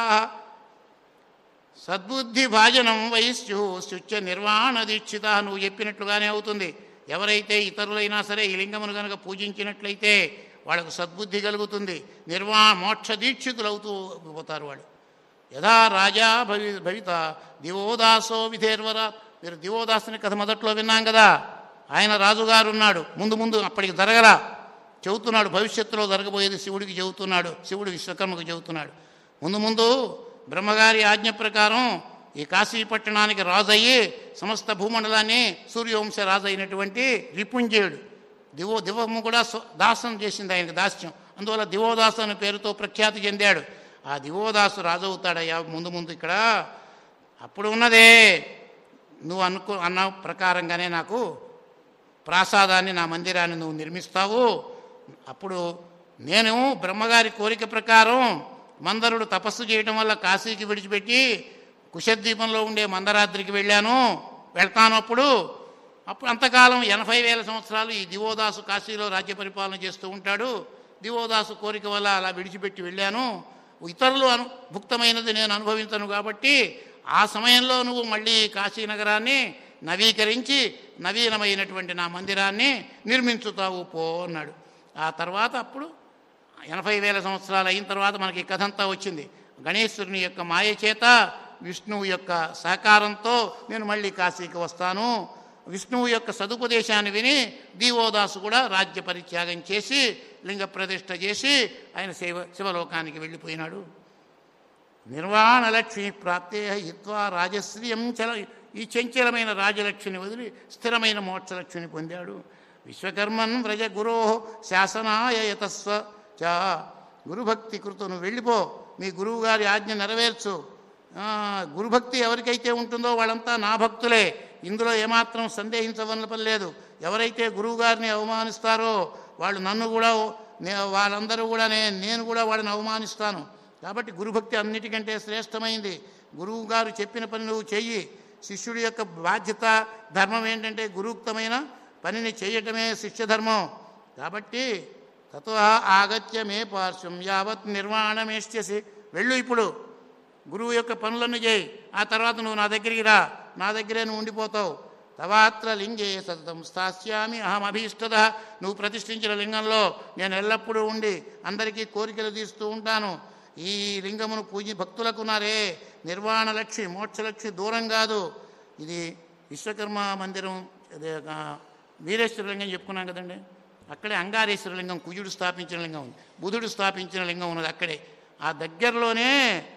సద్బుద్ధి భాజనం వైశ్యు శుచ్చ నిర్వాణ దీక్షిత నువ్వు చెప్పినట్లుగానే అవుతుంది ఎవరైతే ఇతరులైనా సరే ఈ లింగమును కనుక పూజించినట్లయితే వాళ్ళకు సద్బుద్ధి కలుగుతుంది నిర్వా మోక్ష దీక్షితులు అవుతూ పోతారు వాళ్ళు యథా రాజా భవి భవిత దివోదాసో విధేర్వర మీరు దివోదాసుని కథ మొదట్లో విన్నాం కదా ఆయన రాజుగారు ఉన్నాడు ముందు ముందు అప్పటికి జరగరా చెబుతున్నాడు భవిష్యత్తులో జరగబోయేది శివుడికి చెబుతున్నాడు శివుడు విశ్వకర్మకు చెబుతున్నాడు ముందు ముందు బ్రహ్మగారి ఆజ్ఞ ప్రకారం ఈ కాశీ పట్టణానికి రాజు అయ్యి సమస్త భూమండలాన్ని సూర్యవంశ రాజు అయినటువంటి రిపుంజయుడు దివో దివము కూడా స్వ- దాసం చేసింది ఆయనకు దాస్యం అందువల్ల దివోదాసు అనే పేరుతో ప్రఖ్యాతి చెందాడు ఆ దివోదాసు రాజు అవుతాడయ్యా ముందు ముందు ఇక్కడ అప్పుడు ఉన్నదే నువ్వు అనుకో అన్న ప్రకారంగానే నాకు ప్రాసాదాన్ని నా మందిరాన్ని నువ్వు నిర్మిస్తావు అప్పుడు నేను బ్రహ్మగారి కోరిక ప్రకారం మందరుడు తపస్సు చేయటం వల్ల కాశీకి విడిచిపెట్టి కుశద్వీపంలో ఉండే మందరాద్రికి వెళ్ళాను వెళ్తాను అప్పుడు అప్పుడు అంతకాలం ఎనభై వేల సంవత్సరాలు ఈ దివోదాసు కాశీలో రాజ్య పరిపాలన చేస్తూ ఉంటాడు దివోదాసు కోరిక వల్ల అలా విడిచిపెట్టి వెళ్ళాను ఇతరులు అను భుక్తమైనది నేను అనుభవించను కాబట్టి ఆ సమయంలో నువ్వు మళ్ళీ కాశీ నగరాన్ని నవీకరించి నవీనమైనటువంటి నా మందిరాన్ని నిర్మించుతావు పో అన్నాడు ఆ తర్వాత అప్పుడు ఎనభై వేల సంవత్సరాలు అయిన తర్వాత మనకి ఈ కథ అంతా వచ్చింది గణేశ్వరుని యొక్క మాయ చేత విష్ణువు యొక్క సహకారంతో నేను మళ్ళీ కాశీకి వస్తాను విష్ణువు యొక్క సదుపదేశాన్ని విని దీవోదాసు కూడా రాజ్య పరిత్యాగం చేసి లింగ ప్రతిష్ఠ చేసి ఆయన శివ శివలోకానికి వెళ్ళిపోయినాడు నిర్వాణ లక్ష్మి ప్రాప్తే హిత్వా రాజశ్రియం చల ఈ చంచలమైన రాజలక్ష్మిని వదిలి స్థిరమైన మోక్షలక్ష్మిని పొందాడు విశ్వకర్మన్ వ్రజ గురో శాసనాయ యతస్వ చ గురుభక్తి కృతును వెళ్ళిపో మీ గురువు గారి ఆజ్ఞ నెరవేర్చు ఆ, గురుభక్తి ఎవరికైతే ఉంటుందో వాళ్ళంతా నా భక్తులే ఇందులో ఏమాత్రం సందేహించవలన పని లేదు ఎవరైతే గురువు గారిని అవమానిస్తారో వాళ్ళు నన్ను కూడా నే- వాళ్ళందరూ కూడా నే- నేను కూడా వాళ్ళని అవమానిస్తాను కాబట్టి గురుభక్తి అన్నిటికంటే శ్రేష్టమైంది గురువు గారు చెప్పిన పని నువ్వు చెయ్యి శిష్యుడి యొక్క బాధ్యత ధర్మం ఏంటంటే గురువుక్తమైన పనిని చేయటమే శిష్యధర్మం కాబట్టి తత్వ ఆగత్య మే పార్శ్వం యావత్ నిర్మాణమేష్యసి వెళ్ళు ఇప్పుడు గురువు యొక్క పనులన్నీ చేయి ఆ తర్వాత నువ్వు నా దగ్గరికి రా నా దగ్గరే నువ్వు ఉండిపోతావు తవాత్ర లింగే సతతం స్థాస్యామి అహం అభీష్టద నువ్వు ప్రతిష్ఠించిన లింగంలో నేను ఎల్లప్పుడూ ఉండి అందరికీ కోరికలు తీస్తూ ఉంటాను ఈ లింగమును పూజ భక్తులకున్నారే నిర్వాణ లక్ష్మి మోక్షలక్ష్మి దూరం కాదు ఇది విశ్వకర్మ మందిరం అదే ఆ, వీరేశ్వర లింగం చెప్పుకున్నాం కదండి అక్కడే అంగారేశ్వర లింగం కుజుడు స్థాపించిన లింగం ఉంది బుధుడు స్థాపించిన లింగం ఉన్నది అక్కడే ఆ దగ్గరలోనే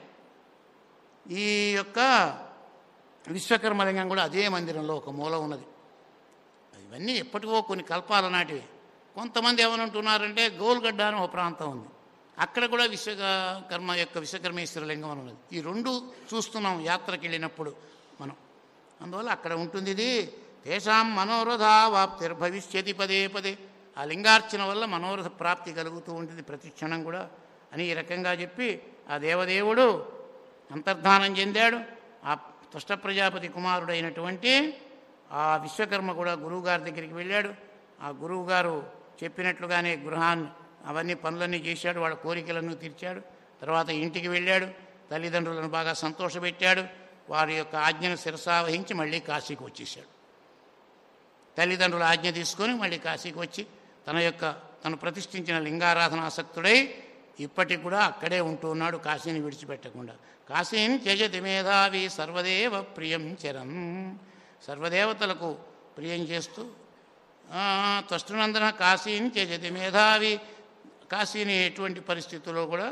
ఈ యొక్క విశ్వకర్మలింగం కూడా అదే మందిరంలో ఒక మూల ఉన్నది ఇవన్నీ ఎప్పటికో కొన్ని కల్పాల నాటివి కొంతమంది ఏమనుంటున్నారంటే గోల్గడ్డ అని ఒక ప్రాంతం ఉంది అక్కడ కూడా విశ్వకర్మ యొక్క విశ్వకర్మేశ్వర లింగం అని ఉన్నది ఈ రెండు చూస్తున్నాం యాత్రకి వెళ్ళినప్పుడు మనం అందువల్ల అక్కడ ఉంటుంది ఇది తేషాం మనోరథ వాప్తిర్భవిష్యతి పదే పదే ఆ లింగార్చన వల్ల మనోరథ ప్రాప్తి కలుగుతూ ఉంటుంది ప్రతి క్షణం కూడా అని ఈ రకంగా చెప్పి ఆ దేవదేవుడు అంతర్ధానం చెందాడు ఆ తుష్ట ప్రజాపతి కుమారుడైనటువంటి ఆ విశ్వకర్మ కూడా గురువుగారి దగ్గరికి వెళ్ళాడు ఆ గురువుగారు చెప్పినట్లుగానే గృహాన్ని అవన్నీ పనులన్నీ చేశాడు వాళ్ళ కోరికలను తీర్చాడు తర్వాత ఇంటికి వెళ్ళాడు తల్లిదండ్రులను బాగా సంతోషపెట్టాడు వారి యొక్క ఆజ్ఞను శిరసావహించి మళ్ళీ కాశీకి వచ్చేసాడు తల్లిదండ్రుల ఆజ్ఞ తీసుకొని మళ్ళీ కాశీకి వచ్చి తన యొక్క తను ప్రతిష్ఠించిన లింగారాధన ఆసక్తుడై ఇప్పటికి కూడా అక్కడే ఉంటూ ఉన్నాడు కాశీని విడిచిపెట్టకుండా కాశీని త్యజతి మేధావి సర్వదేవ ప్రియం చరం సర్వదేవతలకు ప్రియం చేస్తూ ఆ, త్వష్టునందన కాశీని త్యజతి మేధావి కాశీని ఎటువంటి పరిస్థితుల్లో కూడా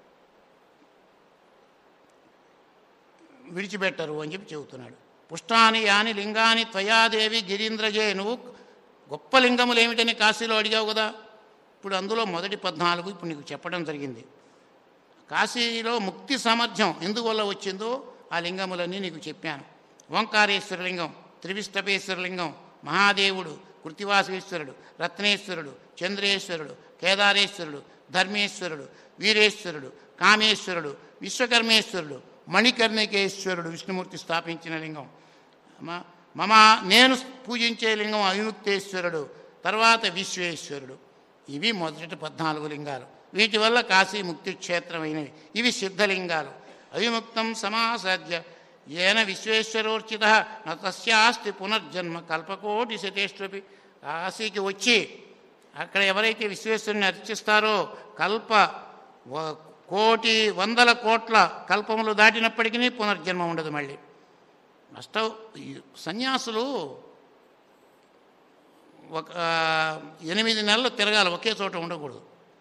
విడిచిపెట్టరు అని చెప్పి చెబుతున్నాడు పుష్టాని యాని లింగాని త్వయాదేవి గిరీంద్రజే నువ్వు గొప్ప లింగములు ఏమిటని కాశీలో అడిగావు కదా ఇప్పుడు అందులో మొదటి పద్నాలుగు ఇప్పుడు నీకు చెప్పడం జరిగింది కాశీలో ముక్తి సామర్థ్యం ఎందువల్ల వచ్చిందో ఆ లింగములన్నీ నీకు చెప్పాను ఓంకారేశ్వర లింగం త్రివిష్టపేశ్వర లింగం మహాదేవుడు కృతివాసేశ్వరుడు రత్నేశ్వరుడు చంద్రేశ్వరుడు కేదారేశ్వరుడు ధర్మేశ్వరుడు వీరేశ్వరుడు కామేశ్వరుడు విశ్వకర్మేశ్వరుడు మణికర్ణికేశ్వరుడు విష్ణుమూర్తి స్థాపించిన లింగం మ- మమ నేను పూజించే లింగం అవిముక్తేశ్వరుడు తర్వాత విశ్వేశ్వరుడు ఇవి మొదటి పద్నాలుగు లింగాలు వీటి వల్ల కాశీ ముక్తి క్షేత్రమైనవి ఇవి సిద్ధలింగాలు అవిముక్తం సమాసాధ్య ఏన విశ్వేశ్వరోర్చిత నస్యాస్తి పునర్జన్మ కల్పకోటి శతేష్వపి కాశీకి వచ్చి అక్కడ ఎవరైతే విశ్వేశ్వరుని అర్చిస్తారో కల్ప వ- కోటి వందల కోట్ల కల్పములు దాటినప్పటికీ పునర్జన్మ ఉండదు మళ్ళీ అష్ట ఈ సన్యాసులు ఒక ఆ, ఎనిమిది నెలలు తిరగాలి ఒకే చోట ఉండకూడదు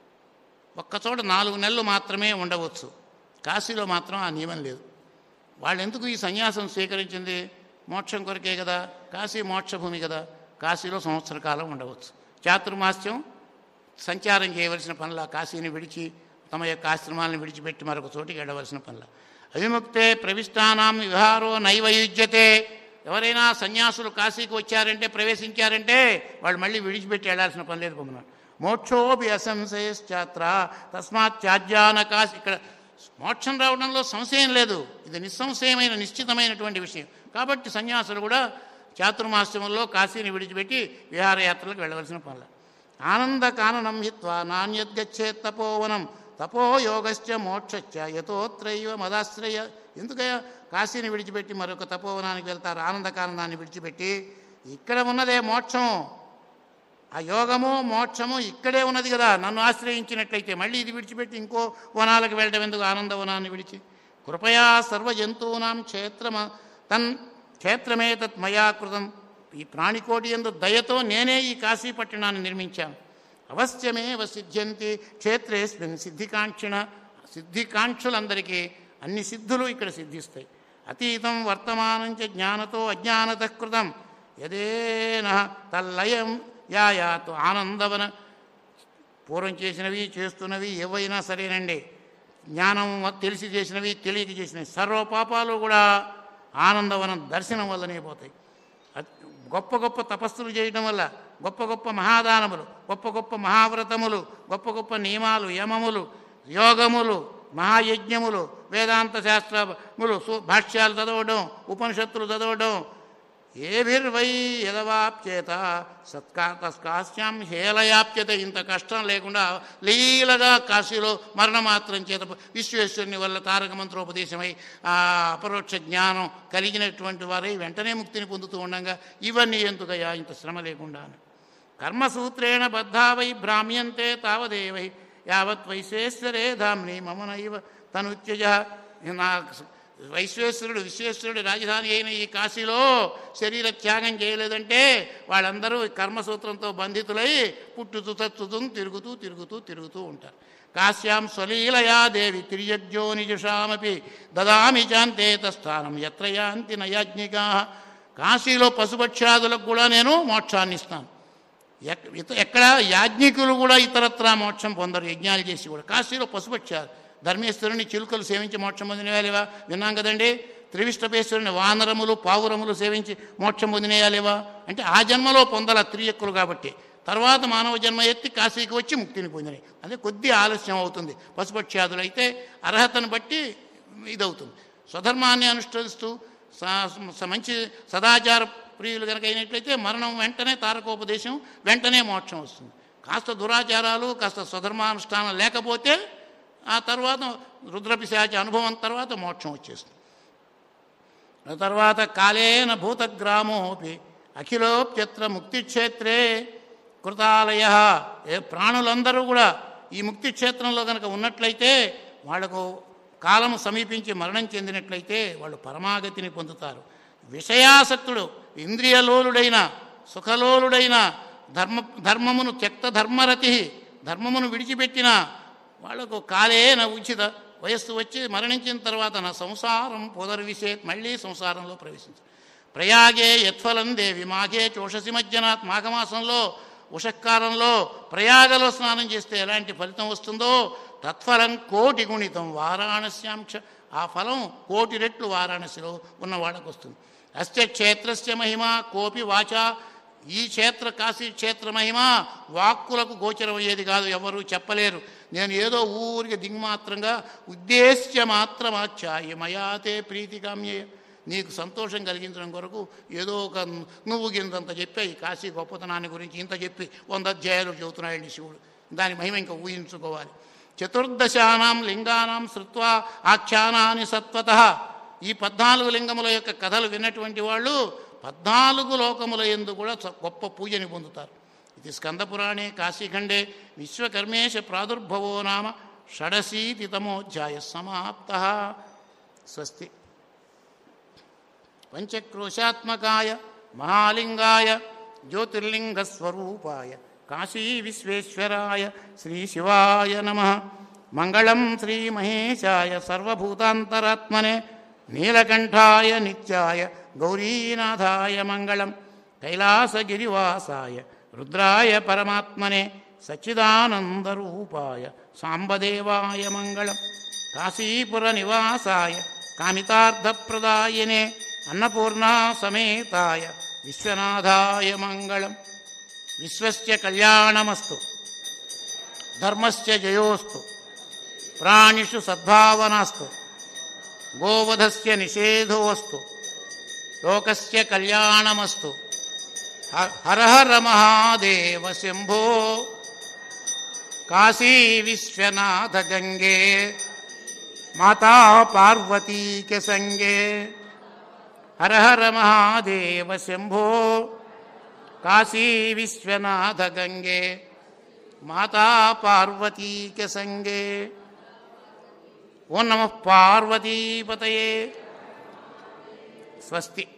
ఒక్క చోట నాలుగు నెలలు మాత్రమే ఉండవచ్చు కాశీలో మాత్రం ఆ నియమం లేదు వాళ్ళు ఎందుకు ఈ సన్యాసం స్వీకరించింది మోక్షం కొరకే కదా కాశీ మోక్షభూమి కదా కాశీలో సంవత్సర కాలం ఉండవచ్చు చాతుర్మాస్యం సంచారం చేయవలసిన పనుల కాశీని విడిచి తమ యొక్క ఆశ్రమాలను విడిచిపెట్టి మరొక చోటికి వెళ్ళవలసిన పనుల అవిముక్తే ప్రవిష్టానాం విహారో నైవయుజ్యతే ఎవరైనా సన్యాసులు కాశీకి వచ్చారంటే ప్రవేశించారంటే వాళ్ళు మళ్ళీ విడిచిపెట్టి వెళ్ళాల్సిన పని లేదు పొమ్మన్నాడు మోక్షోపి అసంశయశ్చాత్ర తస్మాత్ త్యాజ్యాన కాశీ ఇక్కడ మోక్షం రావడంలో సంశయం లేదు ఇది నిస్సంశయమైన నిశ్చితమైనటువంటి విషయం కాబట్టి సన్యాసులు కూడా చాతుర్మాస్యముల్లో కాశీని విడిచిపెట్టి విహారయాత్రలకు వెళ్ళవలసిన పనులు ఆనంద కాననం హిత్వా నాణ్యద్గచ్చేత్ తపోవనం తపోయోగశ్చ మోక్షశ్చ యతోత్రైవ మదాశ్రయ ఎందుకయ్యా కాశీని విడిచిపెట్టి మరొక తపోవనానికి వెళ్తారు ఆనందకానందాన్ని విడిచిపెట్టి ఇక్కడ ఉన్నదే మోక్షం ఆ యోగము మోక్షము ఇక్కడే ఉన్నది కదా నన్ను ఆశ్రయించినట్లయితే మళ్ళీ ఇది విడిచిపెట్టి ఇంకో వనాలకు వెళ్ళడం ఎందుకు ఆనందవనాన్ని విడిచి కృపయా సర్వజంతువునాం క్షేత్రమ తన్ క్షేత్రమే తత్ మయా కృతం ఈ ప్రాణికోటి ఎందు దయతో నేనే ఈ కాశీ పట్టణాన్ని నిర్మించాను అవశ్యమేవ సిద్ధ్యంతి క్షేత్రేస్మిన్ సిద్ధికాంక్షిణ సిద్ధికాంక్షులందరికీ అన్ని సిద్ధులు ఇక్కడ సిద్ధిస్తాయి అతీతం వర్తమానం చ జ్ఞానతో అజ్ఞానత కృతం యదేన తల్లయం యాయాతు ఆనందవన పూర్వం చేసినవి చేస్తున్నవి ఏవైనా సరేనండి జ్ఞానం తెలిసి చేసినవి తెలియక చేసినవి సర్వ పాపాలు కూడా ఆనందవనం దర్శనం వల్లనే పోతాయి అత్- గొప్ప గొప్ప తపస్సులు చేయడం వల్ల గొప్ప గొప్ప మహాదానములు గొప్ప గొప్ప మహావ్రతములు గొప్ప గొప్ప నియమాలు యమములు యోగములు మహాయజ్ఞములు వేదాంత శాస్త్రములు సు- భాష్యాలు చదవడం ఉపనిషత్తులు చదవడం ఏభిర్వై యదవాప్యేత సత్కా తస్కాశ్యాం హేళయాప్యత ఇంత కష్టం లేకుండా లీలగా కాశీలో మరణమాత్రం చేత విశ్వేశ్వరుని వల్ల తారక మంత్రోపదేశమై ఆ అపరోక్ష జ్ఞానం కలిగినటువంటి వారై వెంటనే ముక్తిని పొందుతూ ఉండగా ఇవన్నీ ఎందుకయ్యా ఇంత శ్రమ లేకుండా అని. కర్మసూత్రేణ బద్ధావై భ్రామ్యంతే తావదేవై యావత్ వైశ్వేశ్వరే ధామ్ని మమనైవ తనుత్యజ నా వైశ్వేశ్వరుడు విశ్వేశ్వరుడు రాజధాని అయిన ఈ కాశీలో శరీర త్యాగం చేయలేదంటే వాళ్ళందరూ కర్మసూత్రంతో బంధితులై పుట్టుతూ తచ్చుతూ తిరుగుతూ తిరుగుతూ తిరుగుతూ ఉంటారు కాశ్యాం స్వలీలయా దేవి తిర్యజ్యోనిజుషామపి దదామి చాంతే తస్థానం ఎత్ర యాంతి నయాజ్ఞికా కాశీలో పశుపక్షాదులకు కూడా నేను మోక్షాన్ని ఇస్తాను ఎక్- ఇత- ఎక్కడ యాజ్ఞికులు కూడా ఇతరత్రా మోక్షం పొందరు యజ్ఞాలు చేసి కూడా కాశీలో పశుపక్షాలు ధర్మేశ్వరుని చిలుకలు సేవించి మోక్షం పొందినవాలేవా విన్నాం కదండి త్రివిష్టపేశ్వరుని వానరములు పావురములు సేవించి మోక్షం పొందినేయాలేవా అంటే ఆ జన్మలో పొందాల త్రియక్కులు కాబట్టి తర్వాత మానవ జన్మ ఎత్తి కాశీకి వచ్చి ముక్తిని పొందినాయి అదే కొద్ది ఆలస్యం అవుతుంది పశుపక్ష్యాదులు అయితే అర్హతను బట్టి ఇదవుతుంది స్వధర్మాన్ని అనుష్ఠిస్తూ స- స- మంచి సదాచార ప్రియులు కనుక అయినట్లయితే మరణం వెంటనే తారకోపదేశం వెంటనే మోక్షం వస్తుంది కాస్త దురాచారాలు కాస్త స్వధర్మానుష్ఠానం లేకపోతే ఆ తర్వాత రుద్రపిశాచ అనుభవం తర్వాత మోక్షం వచ్చేస్తుంది ఆ తర్వాత కాలేన భూతగ్రామోపి అఖిలోప్యత్ర ముక్తిక్షేత్రే కృతాలయ ఏ ప్రాణులందరూ కూడా ఈ ముక్తి క్షేత్రంలో కనుక ఉన్నట్లయితే వాళ్లకు కాలము సమీపించి మరణం చెందినట్లయితే వాళ్ళు పరమాగతిని పొందుతారు విషయాసక్తుడు ఇంద్రియలోలుడైన సుఖలోలుడైన ధర్మ ధర్మమును త్యక్త ధర్మరతి ధర్మమును విడిచిపెట్టిన వాళ్లకు కాలేన ఉచిత వయస్సు వచ్చి మరణించిన తర్వాత నా సంసారం పునర్విసే మళ్ళీ సంసారంలో ప్రవేశించారు ప్రయాగే యత్ఫలం దేవి మాఘే చోషసి మధ్యనాథ్ మాఘమాసంలో ఉషకాలంలో ప్రయాగలో స్నానం చేస్తే ఎలాంటి ఫలితం వస్తుందో తత్ఫలం కోటి గుణితం వారాణస్యాంక్ష ఆ ఫలం కోటి రెట్లు వారాణసిలో ఉన్న వాళ్ళకు వస్తుంది అస్య క్షేత్రస్య మహిమ కోపి వాచ ఈ క్షేత్ర కాశీ క్షేత్ర మహిమ వాక్కులకు గోచరమయ్యేది కాదు ఎవరు చెప్పలేరు నేను ఏదో ఊరికి దిగ్మాత్రంగా ఉద్దేశ్య మాత్రమాచ్యాయ మయాతే ప్రీతికామ్యే నీకు సంతోషం కలిగించడం కొరకు ఏదో ఒక నువ్వు గింతంత చెప్పే ఈ కాశీ గొప్పతనాన్ని గురించి ఇంత చెప్పి వంద అధ్యాయాలు చెబుతున్నాయండి శివుడు దాని మహిమ ఇంకా ఊహించుకోవాలి చతుర్దశానాం లింగానాం శృత్వా ఆఖ్యానాన్ని సత్వత ఈ పద్నాలుగు లింగముల యొక్క కథలు విన్నటువంటి వాళ్ళు పద్నాలుగు లోకముల ఎందు కూడా చ- గొప్ప పూజని పొందుతారు ఇది స్కందపురాణే కాశీఖండే విశ్వకర్మేశ ప్రాదుర్భవో నామ షడశీతితమోధ్యాయ సమాప్త స్వస్తి పంచక్రోశాత్మకాయ మహాలింగాయ జ్యోతిర్లింగస్వరూపాయ కాశీ విశ్వేశ్వరాయ శ్రీ శివాయ నమ మంగళం శ్రీమహేశాయ సర్వభూతాంతరాత్మనే నీలకంఠాయ నిత్యాయ గౌరీనాథాయ మంగళం కైలాసగిరివాసాయ రుద్రాయ పరమాత్మనే సచ్చిదానందరూపాయ సాంబదేవాయ మంగళం కాశీపుర నివాసాయ కామితార్థప్రదాయనే అన్నపూర్ణా సమేతాయ విశ్వనాథాయ మంగళం విశ్వస్య కళ్యాణమస్తు ధర్మస్య జయోస్తు ప్రాణిషు సద్భావనాస్తు గోవధస్య నిషేధోస్తు లోకస్య కళ్యాణమస్తు హ- హర హర మహాదేవ శంభో కాశీ విశ్వనాథ గంగే మాతా పార్వతీ కే సంగే హర హర మహాదేవ శంభో కాశీ విశ్వనాథ గంగే మాతా పార్వతీ కే సంగే ఓం నమ పార్వతీపతయే స్వస్తి